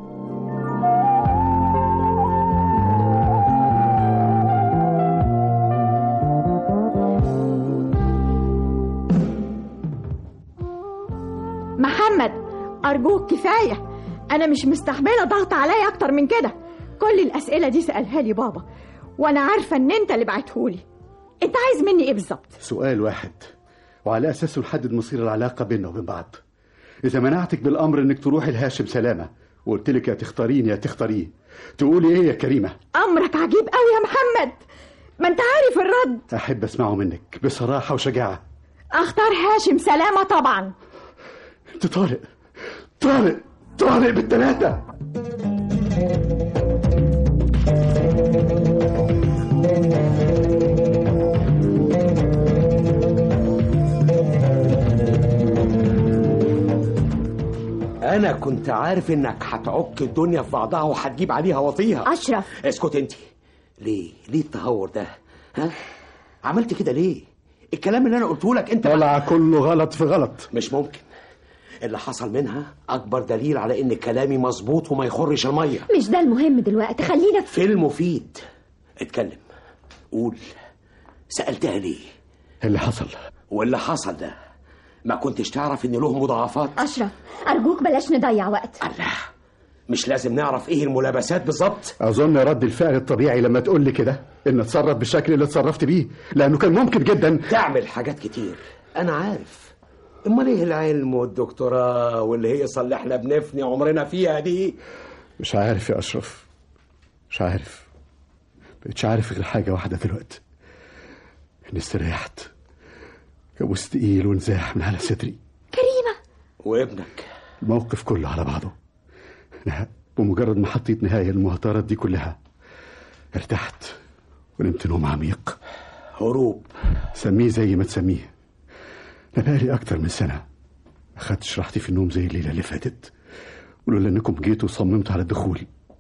محمد أرجوك كفاية أنا مش مستحملة ضغط عليا أكتر من كده كل الأسئلة دي سألها لي بابا وأنا عارفة إن أنت اللي بعتهولي أنت عايز مني إيه بالظبط سؤال واحد وعلى أساسه نحدد مصير العلاقة بيننا وبين بعض إذا منعتك بالأمر إنك تروحي لهاشم سلامة وقلت لك يا تختاريني يا تختاريه تقولي إيه يا كريمة أمرك عجيب قوي يا محمد ما أنت عارف الرد أحب أسمعه منك بصراحة وشجاعة أختار هاشم سلامة طبعا أنت طارق طارق طارق بالثلاثة انا كنت عارف انك هتعك الدنيا في بعضها وهتجيب عليها وطيها أشرف اسكت انت ليه ليه التهور ده ها عملت كده ليه الكلام اللي انا قلته لك انت طلع كله غلط في غلط مش ممكن اللي حصل منها اكبر دليل على ان كلامي مظبوط وما يخرش الميه مش ده المهم دلوقتي خلينا في في المفيد اتكلم قول سالتها ليه اللي حصل واللي حصل ده ما كنتش تعرف ان له مضاعفات أشرف أرجوك بلاش نضيع وقت الله مش لازم نعرف ايه الملابسات بالظبط أظن رد الفعل الطبيعي لما تقول لي كده إن اتصرف بالشكل اللي اتصرفت بيه لأنه كان ممكن جدا تعمل حاجات كتير انا عارف امال ايه العلم والدكتوراه واللي هي اللي احنا بنفني عمرنا فيها دي مش عارف يا أشرف مش عارف بقتش عارف غير حاجة واحدة دلوقتي إني استريحت كابوس تقيل ونزاح من على صدري كريمة وابنك الموقف كله على بعضه أنا بمجرد ما حطيت نهاية للمهاترات دي كلها ارتحت ونمت نوم عميق هروب سميه زي ما تسميه أنا بقالي أكتر من سنة ما خدتش راحتي في النوم زي الليلة اللي فاتت ولولا إنكم جيتوا وصممتوا على الدخول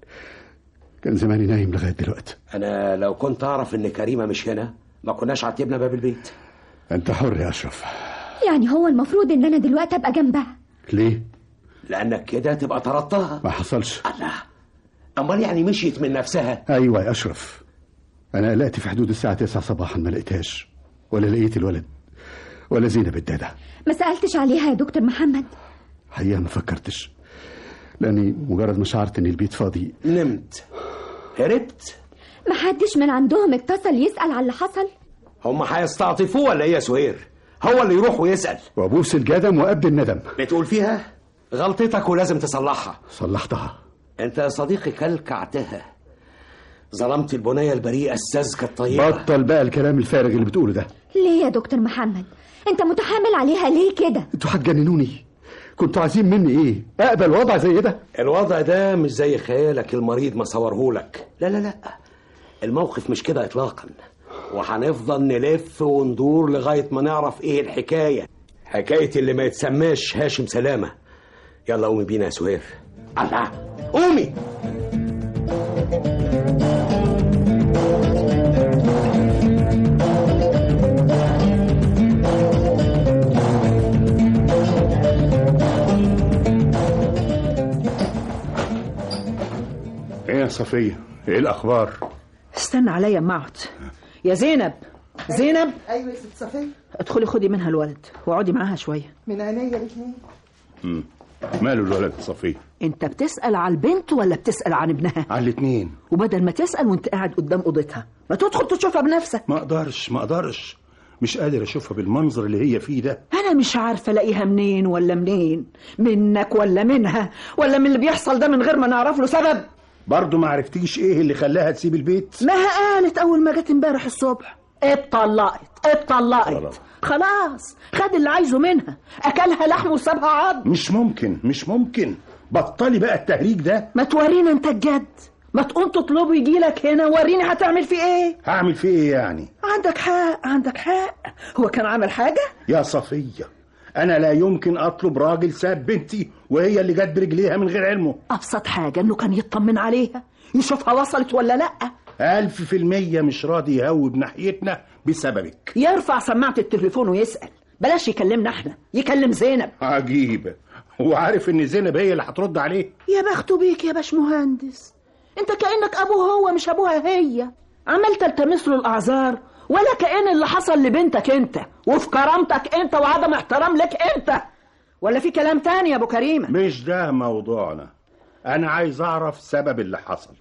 كان زماني نايم لغاية دلوقتي انا لو كنت اعرف ان كريمه مش هنا ما كناش عتبنا باب البيت أنت حر يا أشرف يعني هو المفروض إن أنا دلوقتي أبقى جنبها ليه؟ لانك كده تبقى طردتها ما حصلش الله امال يعني مشيت من نفسها أيوة يا أشرف أنا قلقت في حدود الساعة 9 صباحا ما لقيتهاش ولا لقيت الولد ولا زينب الدادة ما سألتش عليها يا دكتور محمد حقيقة ما فكرتش لأني مجرد ما شعرت إن البيت فاضي نمت هربت ما حدش من عندهم اتصل يسأل على اللي حصل هم هيستعطفوه ولا ايه يا سهير هو اللي يروح ويسال وأبوس الجدم وأبدي الندم بتقول فيها غلطتك ولازم تصلحها صلحتها انت يا صديقي كلكعتها ظلمت البنية البريئة الساذجة الطيبة بطل بقى الكلام الفارغ اللي بتقوله ده ليه يا دكتور محمد انت متحامل عليها ليه كده انتوا هتجننوني كنتوا عايزين مني ايه اقبل وضع زي ده الوضع ده مش زي خيالك المريض ما صورهولك لا لا لا الموقف مش كده اطلاقا وهنفضل نلف وندور لغاية ما نعرف ايه الحكاية حكاية اللي ما يتسماش هاشم سلامة يلا قومي بينا يا سهير الله قومي ايه يا صفية ايه الاخبار استنى عليا اما اقعد يا زينب زينب ايوه يا ست صفيه ادخلي خدي منها الولد واقعدي معاها شويه من عينيا الاثنين مم. ماله الولد يا صفية انت بتسال على البنت ولا بتسال عن ابنها على الاتنين وبدل ما تسال وانت قاعد قدام اوضتها ما تدخل تشوفها بنفسك ما اقدرش ما اقدرش مش قادر اشوفها بالمنظر اللي هي فيه ده انا مش عارفه الاقيها منين ولا منين منك ولا منها ولا من اللي بيحصل ده من غير ما نعرف له سبب برضه ما عرفتيش ايه اللي خلاها تسيب البيت ما قالت اول ما جت امبارح الصبح اتطلقت اتطلقت خلاص خد اللي عايزه منها اكلها لحم وسابها عض مش ممكن مش ممكن بطلي بقى التهريج ده ما تورينا انت الجد ما تقوم تطلبه يجي لك هنا وريني هتعمل فيه ايه هعمل فيه ايه يعني عندك حق عندك حق هو كان عمل حاجه يا صفية انا لا يمكن اطلب راجل ساب بنتي وهي اللي جت برجليها من غير علمه ابسط حاجه انه كان يطمن عليها يشوفها وصلت ولا لا ألف في المية مش راضي يهوب ناحيتنا بسببك يرفع سماعه التليفون ويسال بلاش يكلمنا احنا يكلم زينب عجيبة هو عارف ان زينب هي اللي هترد عليه يا بخته بيك يا باش مهندس انت كانك ابوه هو مش ابوها هي عمال تلتمس له الاعذار ولا كأن اللي حصل لبنتك انت وفي كرامتك انت وعدم احترام لك انت ولا في كلام تاني يا ابو كريمه مش ده موضوعنا انا عايز اعرف سبب اللي حصل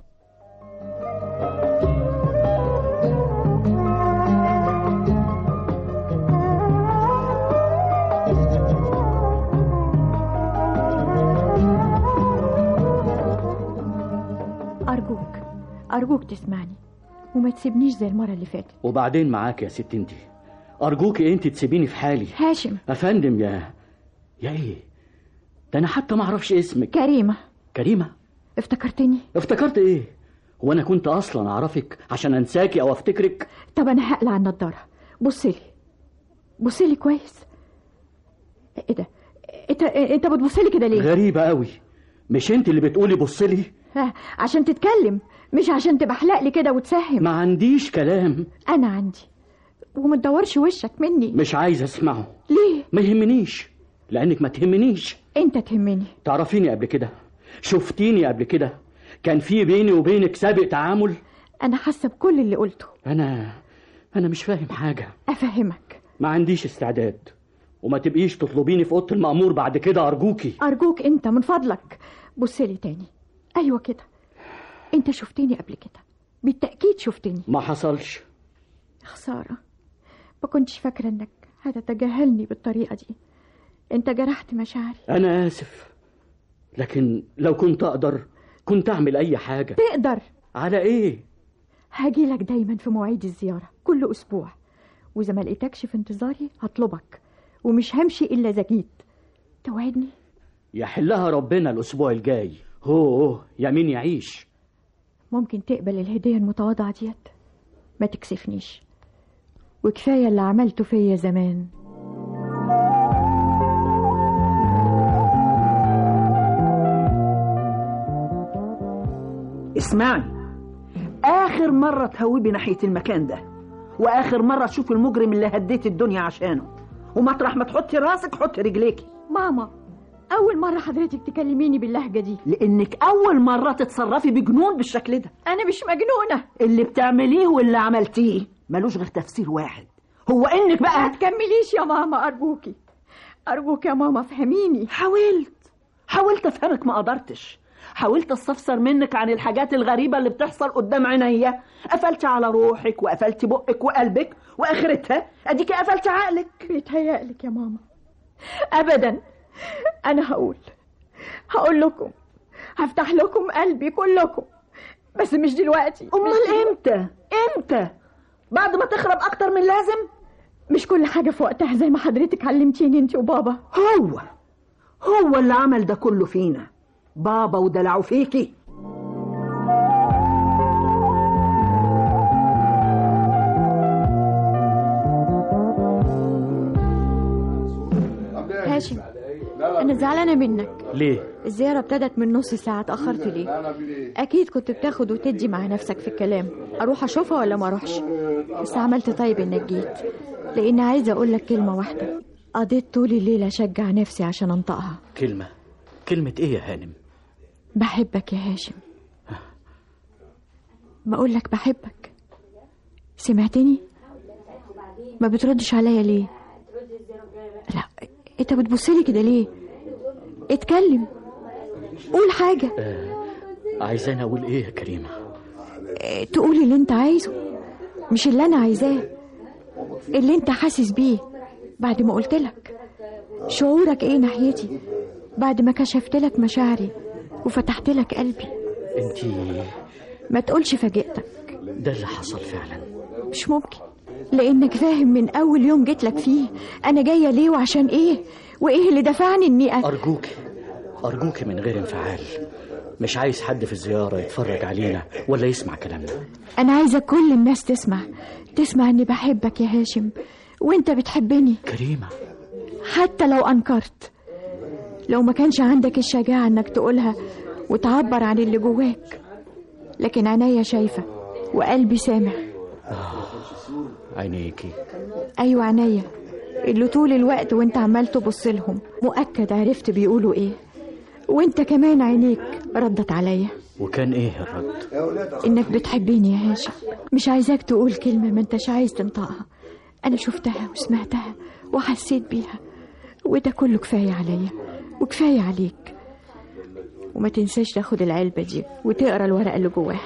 أرجوك أرجوك تسمعني وما تسيبنيش زي المرة اللي فاتت وبعدين معاك يا ست انت ارجوك انت تسيبيني في حالي هاشم افندم يا يا ايه ده انا حتى ما اعرفش اسمك كريمة كريمه افتكرتني افتكرت ايه هو انا كنت اصلا اعرفك عشان انساكي او افتكرك طب أنا هقلع النضارة بصلي بصلي كويس ايه ده انت انت بتبصلي كده ليه غريبه قوي مش انت اللي بتقولي بصلي ها، عشان تتكلم مش عشان تبحلق لي كده وتساهم ما عنديش كلام انا عندي وما تدورش وشك مني مش عايز اسمعه ليه ما يهمنيش لانك ما تهمنيش انت تهمني تعرفيني قبل كده شفتيني قبل كده كان في بيني وبينك سابق تعامل انا حاسه بكل اللي قلته انا انا مش فاهم حاجه افهمك ما عنديش استعداد وما تبقيش تطلبيني في اوضه المأمور بعد كده ارجوكي ارجوك انت من فضلك بصلي تاني ايوه كده انت شفتني قبل كده بالتاكيد شفتني ما حصلش خساره ما كنتش فاكره انك هتتجاهلني بالطريقه دي انت جرحت مشاعري انا اسف لكن لو كنت اقدر كنت اعمل اي حاجه تقدر على ايه هاجيلك دايما في مواعيد الزياره كل اسبوع واذا ما لقيتكش في انتظاري هطلبك ومش همشي الا اذا جيت توعدني يحلها ربنا الاسبوع الجاي هو يا مين يعيش ممكن تقبل الهديه المتواضعه ديت ما تكسفنيش وكفايه اللي عملته فيا زمان اسمعني اخر مره تهوبي ناحيه المكان ده واخر مره تشوفي المجرم اللي هديت الدنيا عشانه ومطرح ما تحطي راسك حطي رجليكي ماما اول مره حضرتك تكلميني باللهجه دي لانك اول مره تتصرفي بجنون بالشكل ده انا مش مجنونه اللي بتعمليه واللي عملتيه ملوش غير تفسير واحد هو انك ما بقى تكمليش يا ماما ارجوكي ارجوك يا ماما فهميني حاولت حاولت افهمك ما قدرتش حاولت استفسر منك عن الحاجات الغريبة اللي بتحصل قدام عينيا قفلت على روحك وقفلت بقك وقلبك واخرتها اديكي قفلت عقلك بيتهيألك يا ماما ابدا انا هقول هقول لكم هفتح لكم قلبي كلكم بس مش دلوقتي امال امتى امتى بعد ما تخرب اكتر من لازم مش كل حاجة في وقتها زي ما حضرتك علمتيني انت وبابا هو هو اللي عمل ده كله فينا بابا ودلعه فيكي هاشم انا زعلانة منك ليه الزيارة ابتدت من نص ساعة اتأخرت ليه أكيد كنت بتاخد وتدي مع نفسك في الكلام أروح أشوفها ولا ما أروحش بس عملت طيب إنك جيت لأن عايزة أقول لك كلمة واحدة قضيت طول الليل أشجع نفسي عشان أنطقها كلمة كلمة ايه يا هانم بحبك يا هاشم بقول لك بحبك سمعتني ما بتردش عليا ليه لا انت بتبصلي كده ليه اتكلم قول حاجة عايزاني اقول ايه يا كريمة اه، تقولي اللي انت عايزه مش اللي انا عايزاه اللي انت حاسس بيه بعد ما قلت لك شعورك ايه ناحيتي بعد ما كشفت لك مشاعري وفتحت لك قلبي انتي ما تقولش فاجئتك ده اللي حصل فعلا مش ممكن لانك فاهم من اول يوم جيت لك فيه انا جايه ليه وعشان ايه وايه اللي دفعني اني أ... ارجوك ارجوك من غير انفعال مش عايز حد في الزيارة يتفرج علينا ولا يسمع كلامنا انا عايزه كل الناس تسمع تسمع اني بحبك يا هاشم وانت بتحبني كريمة حتى لو انكرت لو ما كانش عندك الشجاعه انك تقولها وتعبر عن اللي جواك لكن عينيا شايفه وقلبي سامع عينيكي ايوه عينيا اللي طول الوقت وانت عمال تبص لهم مؤكد عرفت بيقولوا ايه وانت كمان عينيك ردت عليا وكان ايه الرد انك بتحبيني يا هاشم مش عايزاك تقول كلمه ما انتش عايز تنطقها انا شفتها وسمعتها وحسيت بيها وده كله كفايه عليا وكفايه عليك وما تنساش تاخد العلبه دي وتقرا الورقه اللي جواها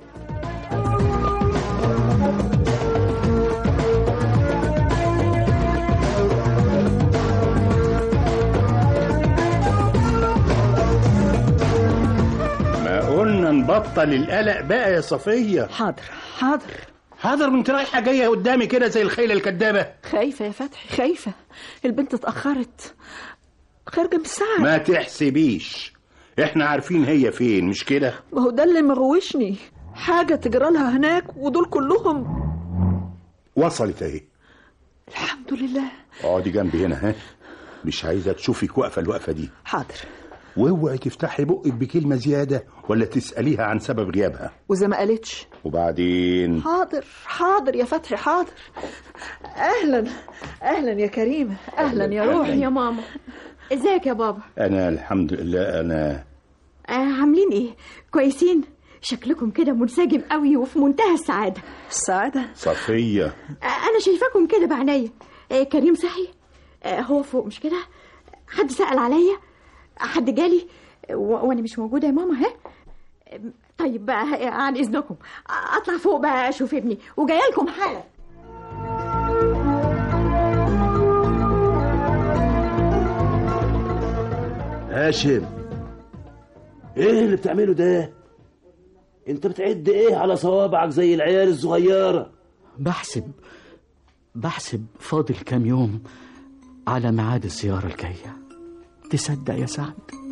ما قلنا نبطل القلق بقى يا صفية حاضر حاضر حاضر وانت رايحة جاية قدامي كده زي الخيلة الكدابة خايفة يا فتحي خايفة البنت اتأخرت خارجة من الساعة ما تحسبيش احنا عارفين هي فين مش كده ما هو ده اللي مغوشني حاجة تجرى لها هناك ودول كلهم وصلت اهي الحمد لله اقعدي جنبي هنا ها مش عايزة تشوفك واقفة الوقفة دي حاضر واوعي تفتحي بقك بكلمة زيادة ولا تسأليها عن سبب غيابها وإذا ما قالتش وبعدين حاضر حاضر يا فتحي حاضر أهلا أهلا يا كريمة أهلا يا روحي يا ماما ازيك يا بابا انا الحمد لله انا آه عاملين ايه كويسين شكلكم كده منسجم قوي وفي منتهى السعاده السعادة صفية آه انا شايفاكم كده بعينيا آه كريم صحي آه هو فوق مش كده حد سأل عليا حد جالي و- وانا مش موجوده يا ماما ها آه، طيب بقى آه، عن اذنكم آه، اطلع فوق بقى اشوف ابني وجايه لكم حالا هاشم ايه اللي بتعمله ده انت بتعد ايه على صوابعك زي العيال الصغيره بحسب بحسب فاضل كام يوم على ميعاد الزيارة الجاية تصدق يا سعد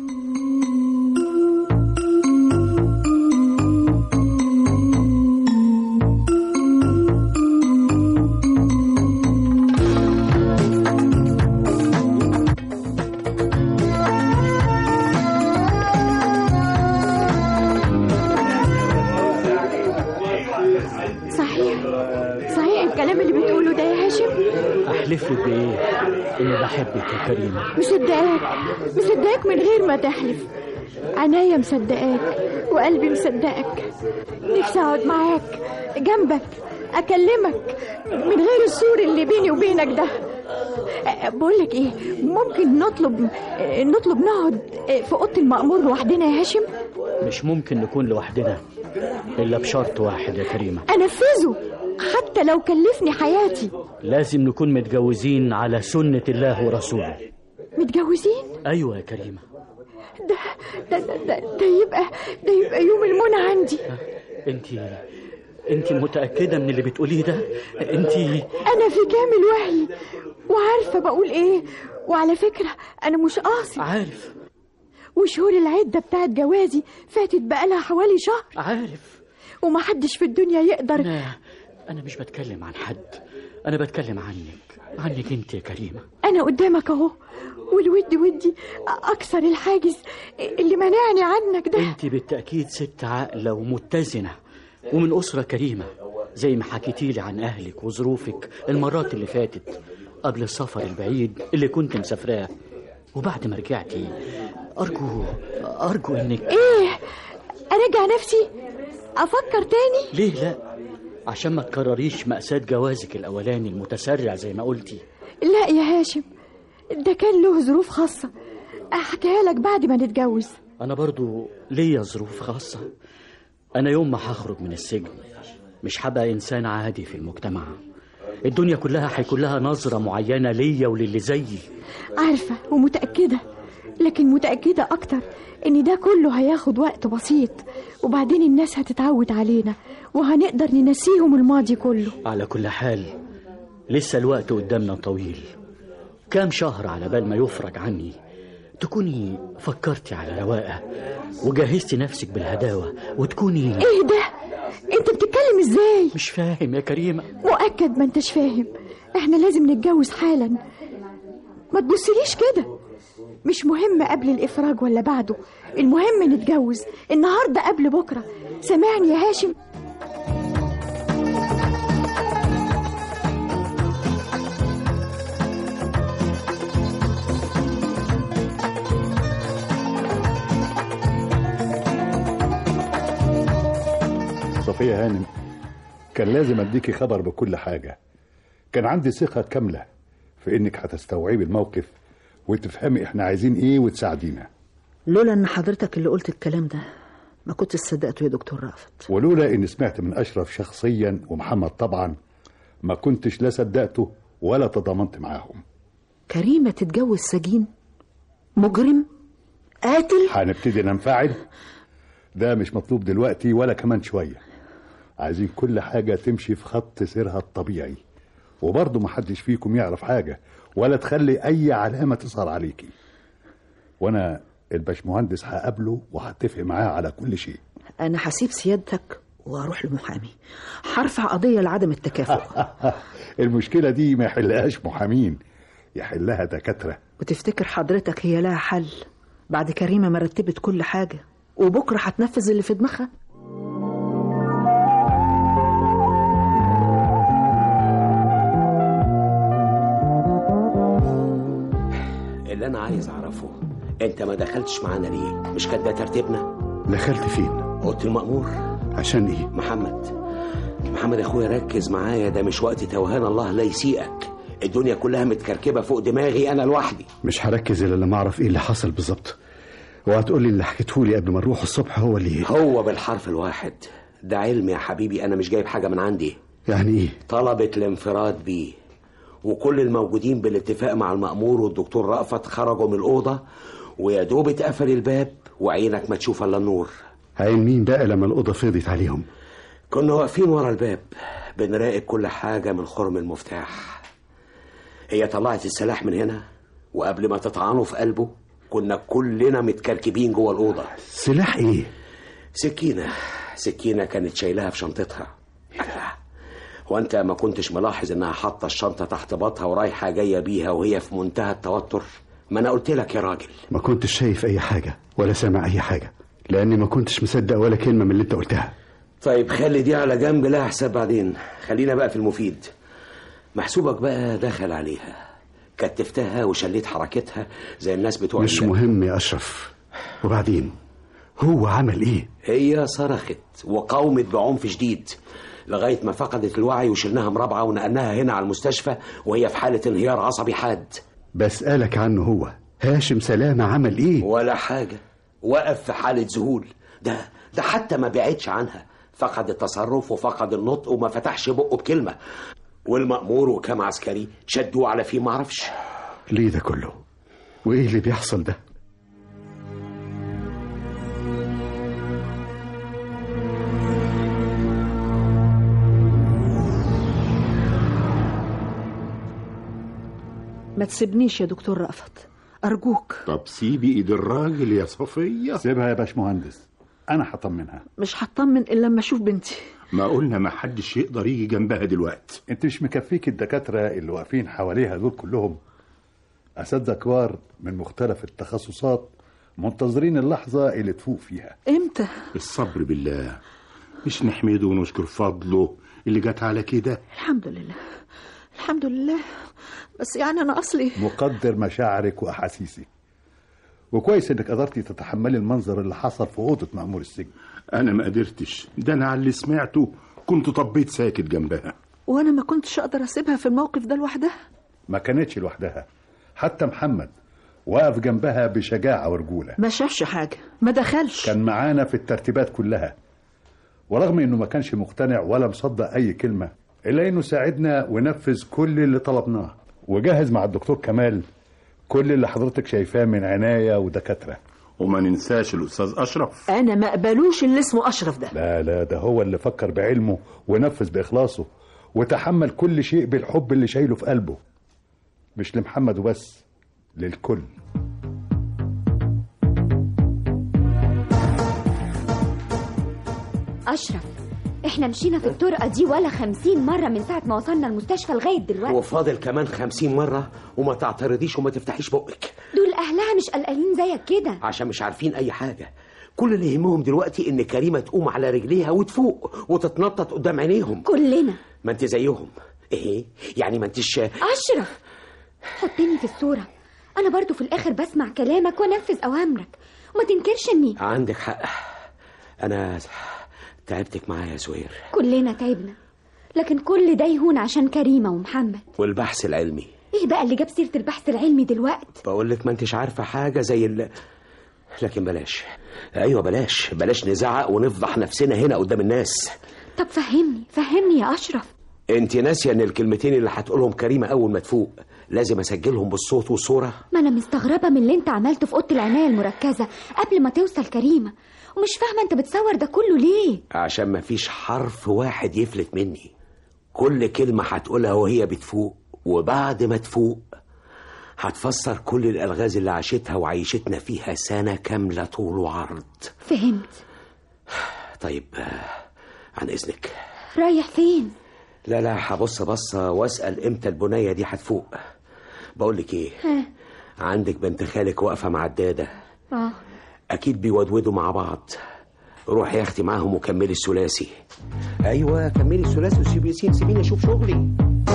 صحيح صحيح الكلام اللي بتقوله ده يا هاشم أحلف لك بإيه إني بحبك يا كريمة مصدقاك مصدقاك من غير ما تحلف عينيا مصدقاك وقلبي مصدقك نفسي اقعد معاك جنبك اكلمك من غير السور اللي بيني وبينك ده أه، بقولك ايه ممكن نطلب أه، نطلب نقعد أه، في اوضه المأمور لوحدنا يا هاشم مش ممكن نكون لوحدنا إلا بشرط واحد يا كريمة انفذه حتى لو كلفني حياتي لازم نكون متجوزين على سنة الله ورسوله متجوزين أيوة يا كريمة ده ده ده, ده, ده يبقى ده يبقى يوم المنى عندي انت انت متأكدة من اللي بتقوليه ده انت انا في كامل وعي وعارفه بقول ايه وعلى فكره انا مش قاصد عارف وشهور العده بتاعت جوازي فاتت بقالها حوالي شهر عارف ومحدش في الدنيا يقدر لا انا مش بتكلم عن حد انا بتكلم عنك عنك انت يا كريمة انا قدامك اهو والود ودي اكسر الحاجز اللي منعني عنك ده انت بالتأكيد ست عاقلة ومتزنة ومن أسرة كريمة زي ما حكيتي لي عن أهلك وظروفك المرات اللي فاتت قبل السفر البعيد اللي كنت مسافراه وبعد ما رجعتي أرجو أرجو إنك ايه ارجع نفسي افكر تاني ليه لا عشان ما تكرريش مأساة جوازك الأولاني المتسرع زي ما قلتي لا يا هاشم ده كان له ظروف خاصه احكيها لك بعد ما نتجوز أنا برضو ليا ظروف خاصة أنا يوم ما هخرج من السجن مش هبقى إنسان عادي في المجتمع الدنيا كلها هيكون لها نظرة معينة ليا وللي زيي عارفه ومتاكده لكن متاكده اكتر ان ده كله هياخد وقت بسيط وبعدين الناس هتتعود علينا وهنقدر ننسيهم الماضي كله على كل حال لسه الوقت قدامنا طويل كام شهر على بال ما يفرج عني تكوني فكرتي على رواقة وجهزتي نفسك بالهداوة وتكوني ايه ده انت بتتكلم ازاي مش فاهم يا كريمة مؤكد ما انتش فاهم احنا لازم نتجوز حالا ما تبصليش كده مش مهم قبل الافراج ولا بعده المهم نتجوز النهارده قبل بكره سامعني يا هاشم صفية هانم كان لازم اديكي خبر بكل حاجة كان عندي ثقة كاملة في انك هتستوعبي الموقف وتفهمي احنا عايزين ايه وتساعدينا لولا ان حضرتك اللي قلت الكلام ده ما كنت صدقته يا دكتور رافت ولولا اني سمعت من اشرف شخصيا ومحمد طبعا ما كنتش لا صدقته ولا تضامنت معاهم كريمة تتجوز سجين مجرم قاتل هنبتدي ننفعل ده مش مطلوب دلوقتي ولا كمان شوية عايزين كل حاجة تمشي في خط سيرها الطبيعي وبرضه محدش فيكم يعرف حاجة ولا تخلي أي علامة تظهر عليكي وأنا الباشمهندس هقابله وهتفق معاه على كل شيء انا هسيب سيادتك واروح لمحامي هرفع قضية لعدم التكافؤ المشكلة دي ما يحلهاش محامين يحلها دكاترة وتفتكر حضرتك هي لها حل بعد كريمة ما رتبت كل حاجة وبكرة هتنفذ اللي في دماغها اللي انا عايز اعرفه انت ما دخلتش معانا ليه مش كان ده ترتيبنا دخلت فين اوضه المأمور عشان ايه محمد محمد اخويا ركز معايا ده مش وقت توهان الله لا يسيئك الدنيا كلها متكركبه فوق دماغي انا لوحدي مش هركز الا لما اعرف ايه اللي حصل بالظبط وهتقول لي اللي حكيته لي قبل ما نروح الصبح هو اللي هو بالحرف الواحد ده علم يا حبيبي انا مش جايب حاجه من عندي يعني ايه طلبت الانفراد بيه وكل الموجودين بالاتفاق مع المأمور والدكتور رأفت خرجوا من الأوضة ويا دوب اتقفل الباب وعينك ما تشوف إلا النور عين مين بقى لما الأوضة فضيت عليهم كنا واقفين ورا الباب بنراقب كل حاجة من خرم المفتاح هي طلعت السلاح من هنا وقبل ما تطعنه في قلبه كنا كلنا متكركبين جوه الأوضة سلاح ايه سكينة سكينة كانت شايلها في شنطتها الله هو انت ما كنتش ملاحظ انها حاطه الشنطه تحت باطها ورايحه جايه بيها وهي في منتهى التوتر ما انا قلت لك يا راجل ما كنتش شايف اي حاجة ولا سامع اي حاجة لاني ما كنتش مصدق ولا كلمة من اللي انت قلتها طيب خلي دي على جنب لها حساب بعدين خلينا بقى في المفيد محسوبك بقى دخل عليها كتفتها وشليت حركتها زي الناس بتوع مش ال- مهم يا اشرف وبعدين هو عمل ايه هي صرخت وقاومت بعنف شديد لغايه ما فقدت الوعي وشلناها مرابعه ونقلناها هنا على المستشفى وهي في حاله انهيار عصبي حاد بسألك عنه هو هاشم سلامة عمل ايه ولا حاجه وقف في حاله ذهول ده ده حتى ما بعدش عنها فقد التصرف وفقد النطق وما فتحش بقه بكلمه والمأمور وكام عسكري شدوه على فيه معرفش ليه ده كله وايه اللي بيحصل ده ما تسيبنيش يا دكتور رأفت أرجوك طب سيبي ايد الراجل يا صفية سيبها يا باشمهندس انا هطمنها مش هطمن إلا لما أشوف بنتي ما قلنا ما حدش يقدر يجي جنبها دلوقتي انت مش مكفيك الدكاتره اللي واقفين حواليها دول كلهم اساتذه كبار من مختلف التخصصات منتظرين اللحظه اللي تفوق فيها إمتى الصبر بالله مش نحمده ونشكر فضله اللي جت على كده الحمد لله الحمد لله بس يعني أنا أصلي مقدر مشاعرك واحاسيسك وكويس انك قدرتي تتحملي المنظر اللي حصل في اوضه مأمور السجن انا ما قدرتش ده انا على اللي سمعته كنت طبيت ساكت جنبها وأنا ما كنتش أقدر أسيبها في الموقف ده لوحدها ما كانتش لوحدها حتى محمد وقف جنبها بشجاعه ورجوله ما شافش حاجة ما دخلش كان معانا في الترتيبات كلها ورغم انه ما كانش مقتنع ولا مصدق اي كلمه الا انه ساعدنا ونفذ كل اللي طلبناه وجهز مع الدكتور كمال كل اللي حضرتك شايفاه من عنايه ودكاتره وما ننساش الاستاذ اشرف أنا ما أقبلوش اللي اسمه أشرف ده لا لا ده هو اللي فكر بعلمه ونفذ باخلاصه وتحمل كل شيء بالحب اللي شايله في قلبه مش لمحمد وبس للكل أشرف احنا مشينا في الطرقة دي ولا خمسين مرة من ساعة ما وصلنا المستشفى لغاية دلوقتي وفاضل كمان خمسين مرة وما تعترضيش وما تفتحيش بقك دول أهلها مش قلقانين زيك كده عشان مش عارفين أي حاجة كل اللي يهمهم دلوقتي إن كريمة تقوم على رجليها وتفوق وتتنطط قدام عينيهم كلنا ما أنت زيهم إيه يعني ما أنتش أشرف حطني في الصورة أنا برضو في الآخر بسمع كلامك وأنفذ أوامرك وما تنكرش إني عندك حق أنا تعبتك معايا يا زهير كلنا تعبنا لكن كل ده يهون عشان كريمة ومحمد والبحث العلمي إيه بقى اللي جاب سيرة البحث العلمي دلوقتي بقول لك ما انتش عارفة حاجة زي ال... لكن بلاش ايوه بلاش بلاش نزعق ونفضح نفسنا هنا قدام الناس طب فهمني فهمني يا أشرف انت ناسيه ان الكلمتين اللي هتقولهم كريمه اول ما تفوق لازم اسجلهم بالصوت والصوره ما أنا مستغربة من اللي أنت عملته في أوضة العناية المركزة قبل ما توصل كريمة ومش فاهمة أنت بتصور ده كله ليه عشان ما فيش حرف واحد يفلت مني كل كلمه هتقولها وهي بتفوق وبعد ما تفوق هتفسر كل الالغاز اللي عاشتها وعيشتنا فيها سنه كامله طول وعرض فهمت طيب آه، عن اذنك رايح فين لا لا هبص بصه واسال امتى البنيه دي هتفوق بقول لك ايه ها عندك بنت خالك واقفه مع الداده اه اكيد بيودودوا مع بعض روحي يا اختي معاهم وكملي الثلاثي ايوه كملي الثلاثي وسيبي سيب سيبيني اشوف شغلي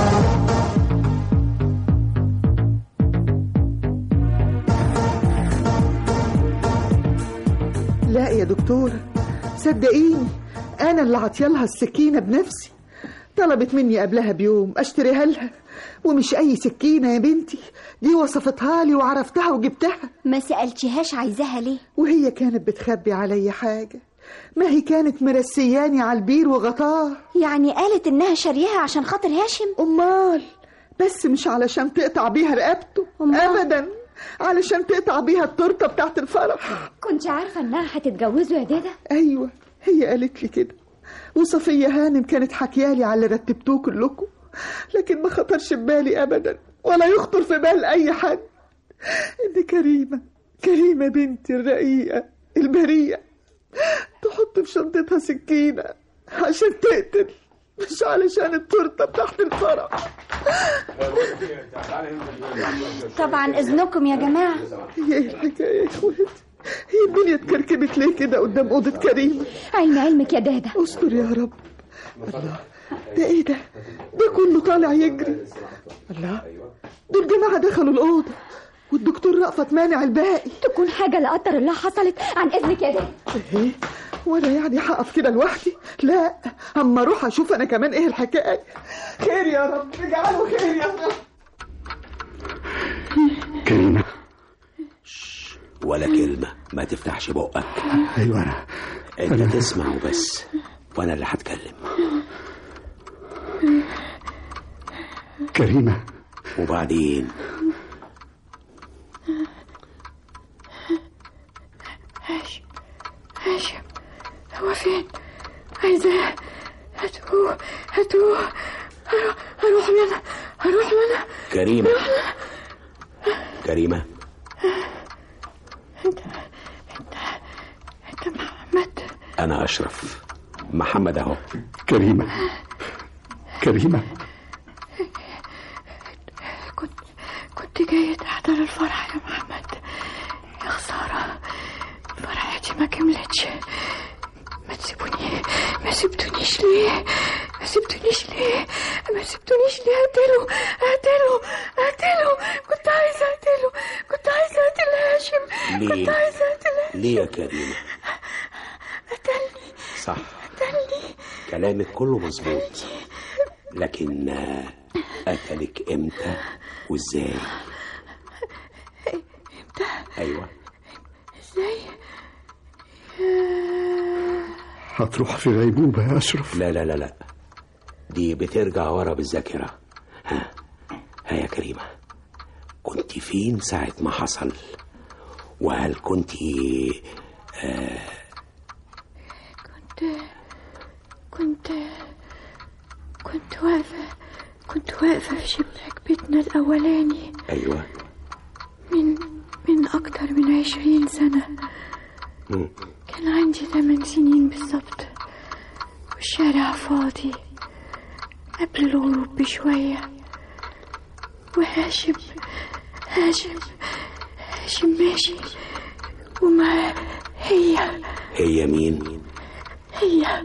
لا يا دكتورة صدقيني أنا اللي عطيالها السكينة بنفسي طلبت مني قبلها بيوم أشتريها لها ومش أي سكينة يا بنتي دي وصفتها لي وعرفتها وجبتها ما سألتيهاش عايزاها ليه وهي كانت بتخبي عليا حاجة ما هي كانت مرسياني على البير وغطاه يعني قالت إنها شارياها عشان خاطر هاشم أمال بس مش علشان تقطع بيها رقبته أمال؟ أبدا علشان تقطع بيها التورته بتاعت الفرح كنت عارفة إنها هتتجوزوا يا دادا ايوه هي قالت لي كده وصفيه هانم كانت حكيالي على اللي رتبتوه كلكم لكن ما خطرش ببالي ابدا ولا يخطر في بال اي حد ان كريمه كريمه بنتي الرقيقه البريئه تحط في شنطتها سكينه عشان تقتل مش علشان التورته بتاعت الفرح طبعا إذنكم يا جماعة هي ايه الحكايه يا اخواتي هي الدنيا اتكركبت ليه كده قدام اوضه كريمه علم علمك يا دادا استر يا رب الله ده ايه ده ده كله طالع يجري الله دول جماعه دخلوا الاوضه والدكتور رأفت مانع الباقي تكون حاجة لا قدر الله حصلت عن إذنك يا دادا ايه وانا يعني هقف كده لوحدي لا اما اروح اشوف انا كمان ايه الحكايه خير يا رب اجعله خير يا رب كريمة ولا كلمه ما تفتحش بقك ايوه انا انت تسمع وبس وانا اللي هتكلم كريمة وبعدين هاشم هاشم هو فين عايزاه هاتوه هاتوه هروح هروح منها هروح منها كريمه كريمة انت محمد أنا أشرف محمد أهو كريمة كريمة كنت كنت جاي تحضر الفرح يا محمد يا خسارة فرحتي ما كملتش ما تسيبوني ما سبتونيش ليه ما سبتونيش ليه ما سبتونيش ليه اقتله اقتله اقتله كنت عايزه اقتله كنت عايزه اقتل هاشم ليه؟ كنت عايزه اقتل ليه يا كريمة قتلني صح قتلني كلامك كله مظبوط لكن آه، قتلك امتى وازاي امتى ايوه ازاي هتروح في غيبوبة يا أشرف لا لا لا لا دي بترجع ورا بالذاكرة ها ها يا كريمة كنت فين ساعة ما حصل وهل كنت آه كنت كنت كنت واقفة كنت واقفة في شباك بيتنا الأولاني ايوه من من أكتر من عشرين سنة مم. كان عندي ثمان سنين بالظبط والشارع فاضي قبل الغروب بشوية وهاشم هاشم هاشم ماشي ومعاه هي هي مين هي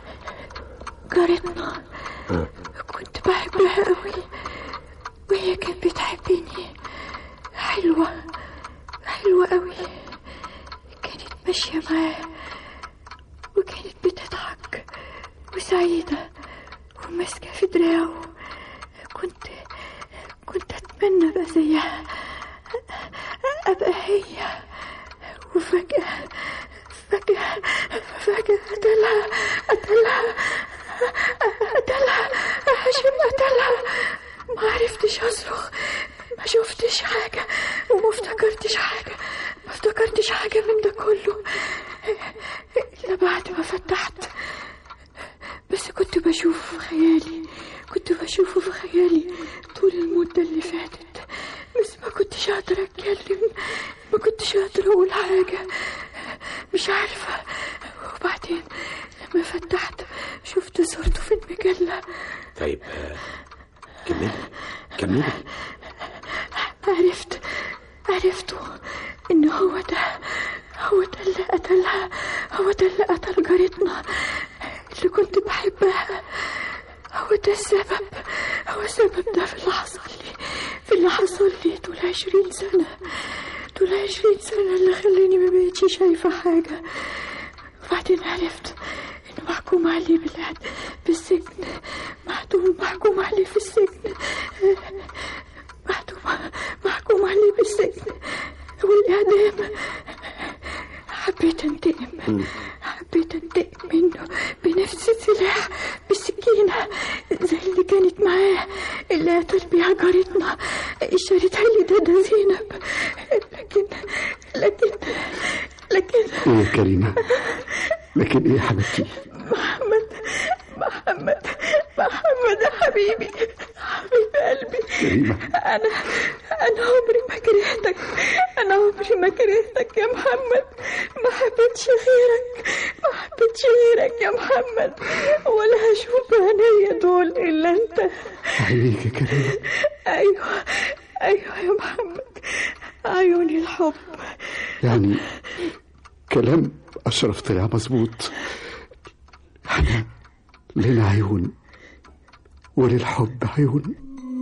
جارتنا ها. كنت بحبها قوي وهي كانت بتحبني حلوة حلوة قوي كانت ماشية معاه وكانت بتضحك وسعيدة وماسكة في دراعه كنت كنت أتمنى أبقى زيها أبقى هي وفجأة فجأة فجأة قتلها قتلها قتلها هاشم قتلها ما عرفتش أصرخ ما شفتش حاجة وما افتكرتش حاجة ما افتكرتش حاجة من ده كله إلا بعد ما فتحت بس كنت بشوفه في خيالي كنت بشوفه في خيالي طول المدة اللي فاتت بس ما كنتش قادرة أتكلم ما كنتش قادرة أقول حاجة مش عارفة وبعدين لما فتحت شفت صورته في المجلة طيب آه، كملي كملي عرفت عرفته إن هو ده هو ده اللي قتلها هو ده اللي قتل جارتنا اللي كنت بحبها هو ده السبب هو السبب ده في اللي حصل لي في اللي حصل لي طول عشرين سنة طول عشرين سنة اللي خلاني ما بقتش شايفة حاجة وبعدين عرفت إنه محكوم عليه بالعد بالسجن محكوم محكوم عليه في السجن محكوم محكوم عليه بالسجن والإعدام حبيت انتقم حبيت انتقم منه بنفس السلاح بالسكينة زي اللي كانت معاه اللي قتل بيها جارتنا اشتريتها لي ده زينب لكن لكن لكن إيه يا كريمة لكن إيه يا حبيبتي محمد محمد محمد يا حبيبي حبيب قلبي كريمة أنا أنا عمري ما كرهتك أنا عمري ما كرهتك يا محمد ما حبيتش غيرك ما حبيتش غيرك يا محمد ولا هشوف بعينيا دول إلا أنت عينيك يا كريمة أيوه أيوه يا محمد عيوني الحب يعني كلام أشرف طلع مظبوط احنا لنا عيون وللحب عيون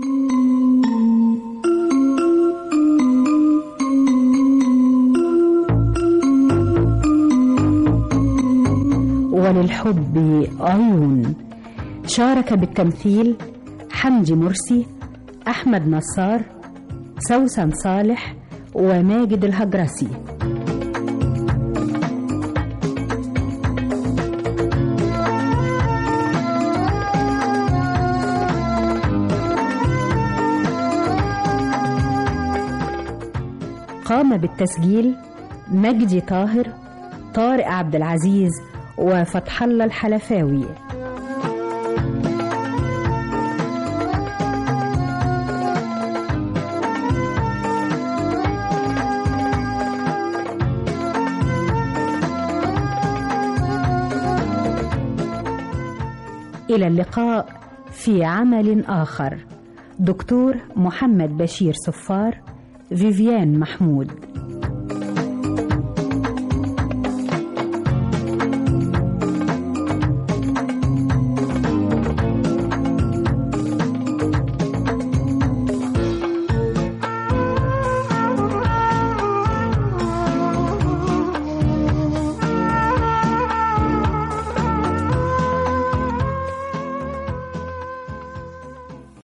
وللحب عيون شارك بالتمثيل حمدي مرسي أحمد نصار سوسن صالح وماجد الهجرسي قام بالتسجيل مجدي طاهر طارق عبد العزيز وفتح الله الحلفاوي إلى اللقاء في عمل آخر دكتور محمد بشير صفار فيفيان محمود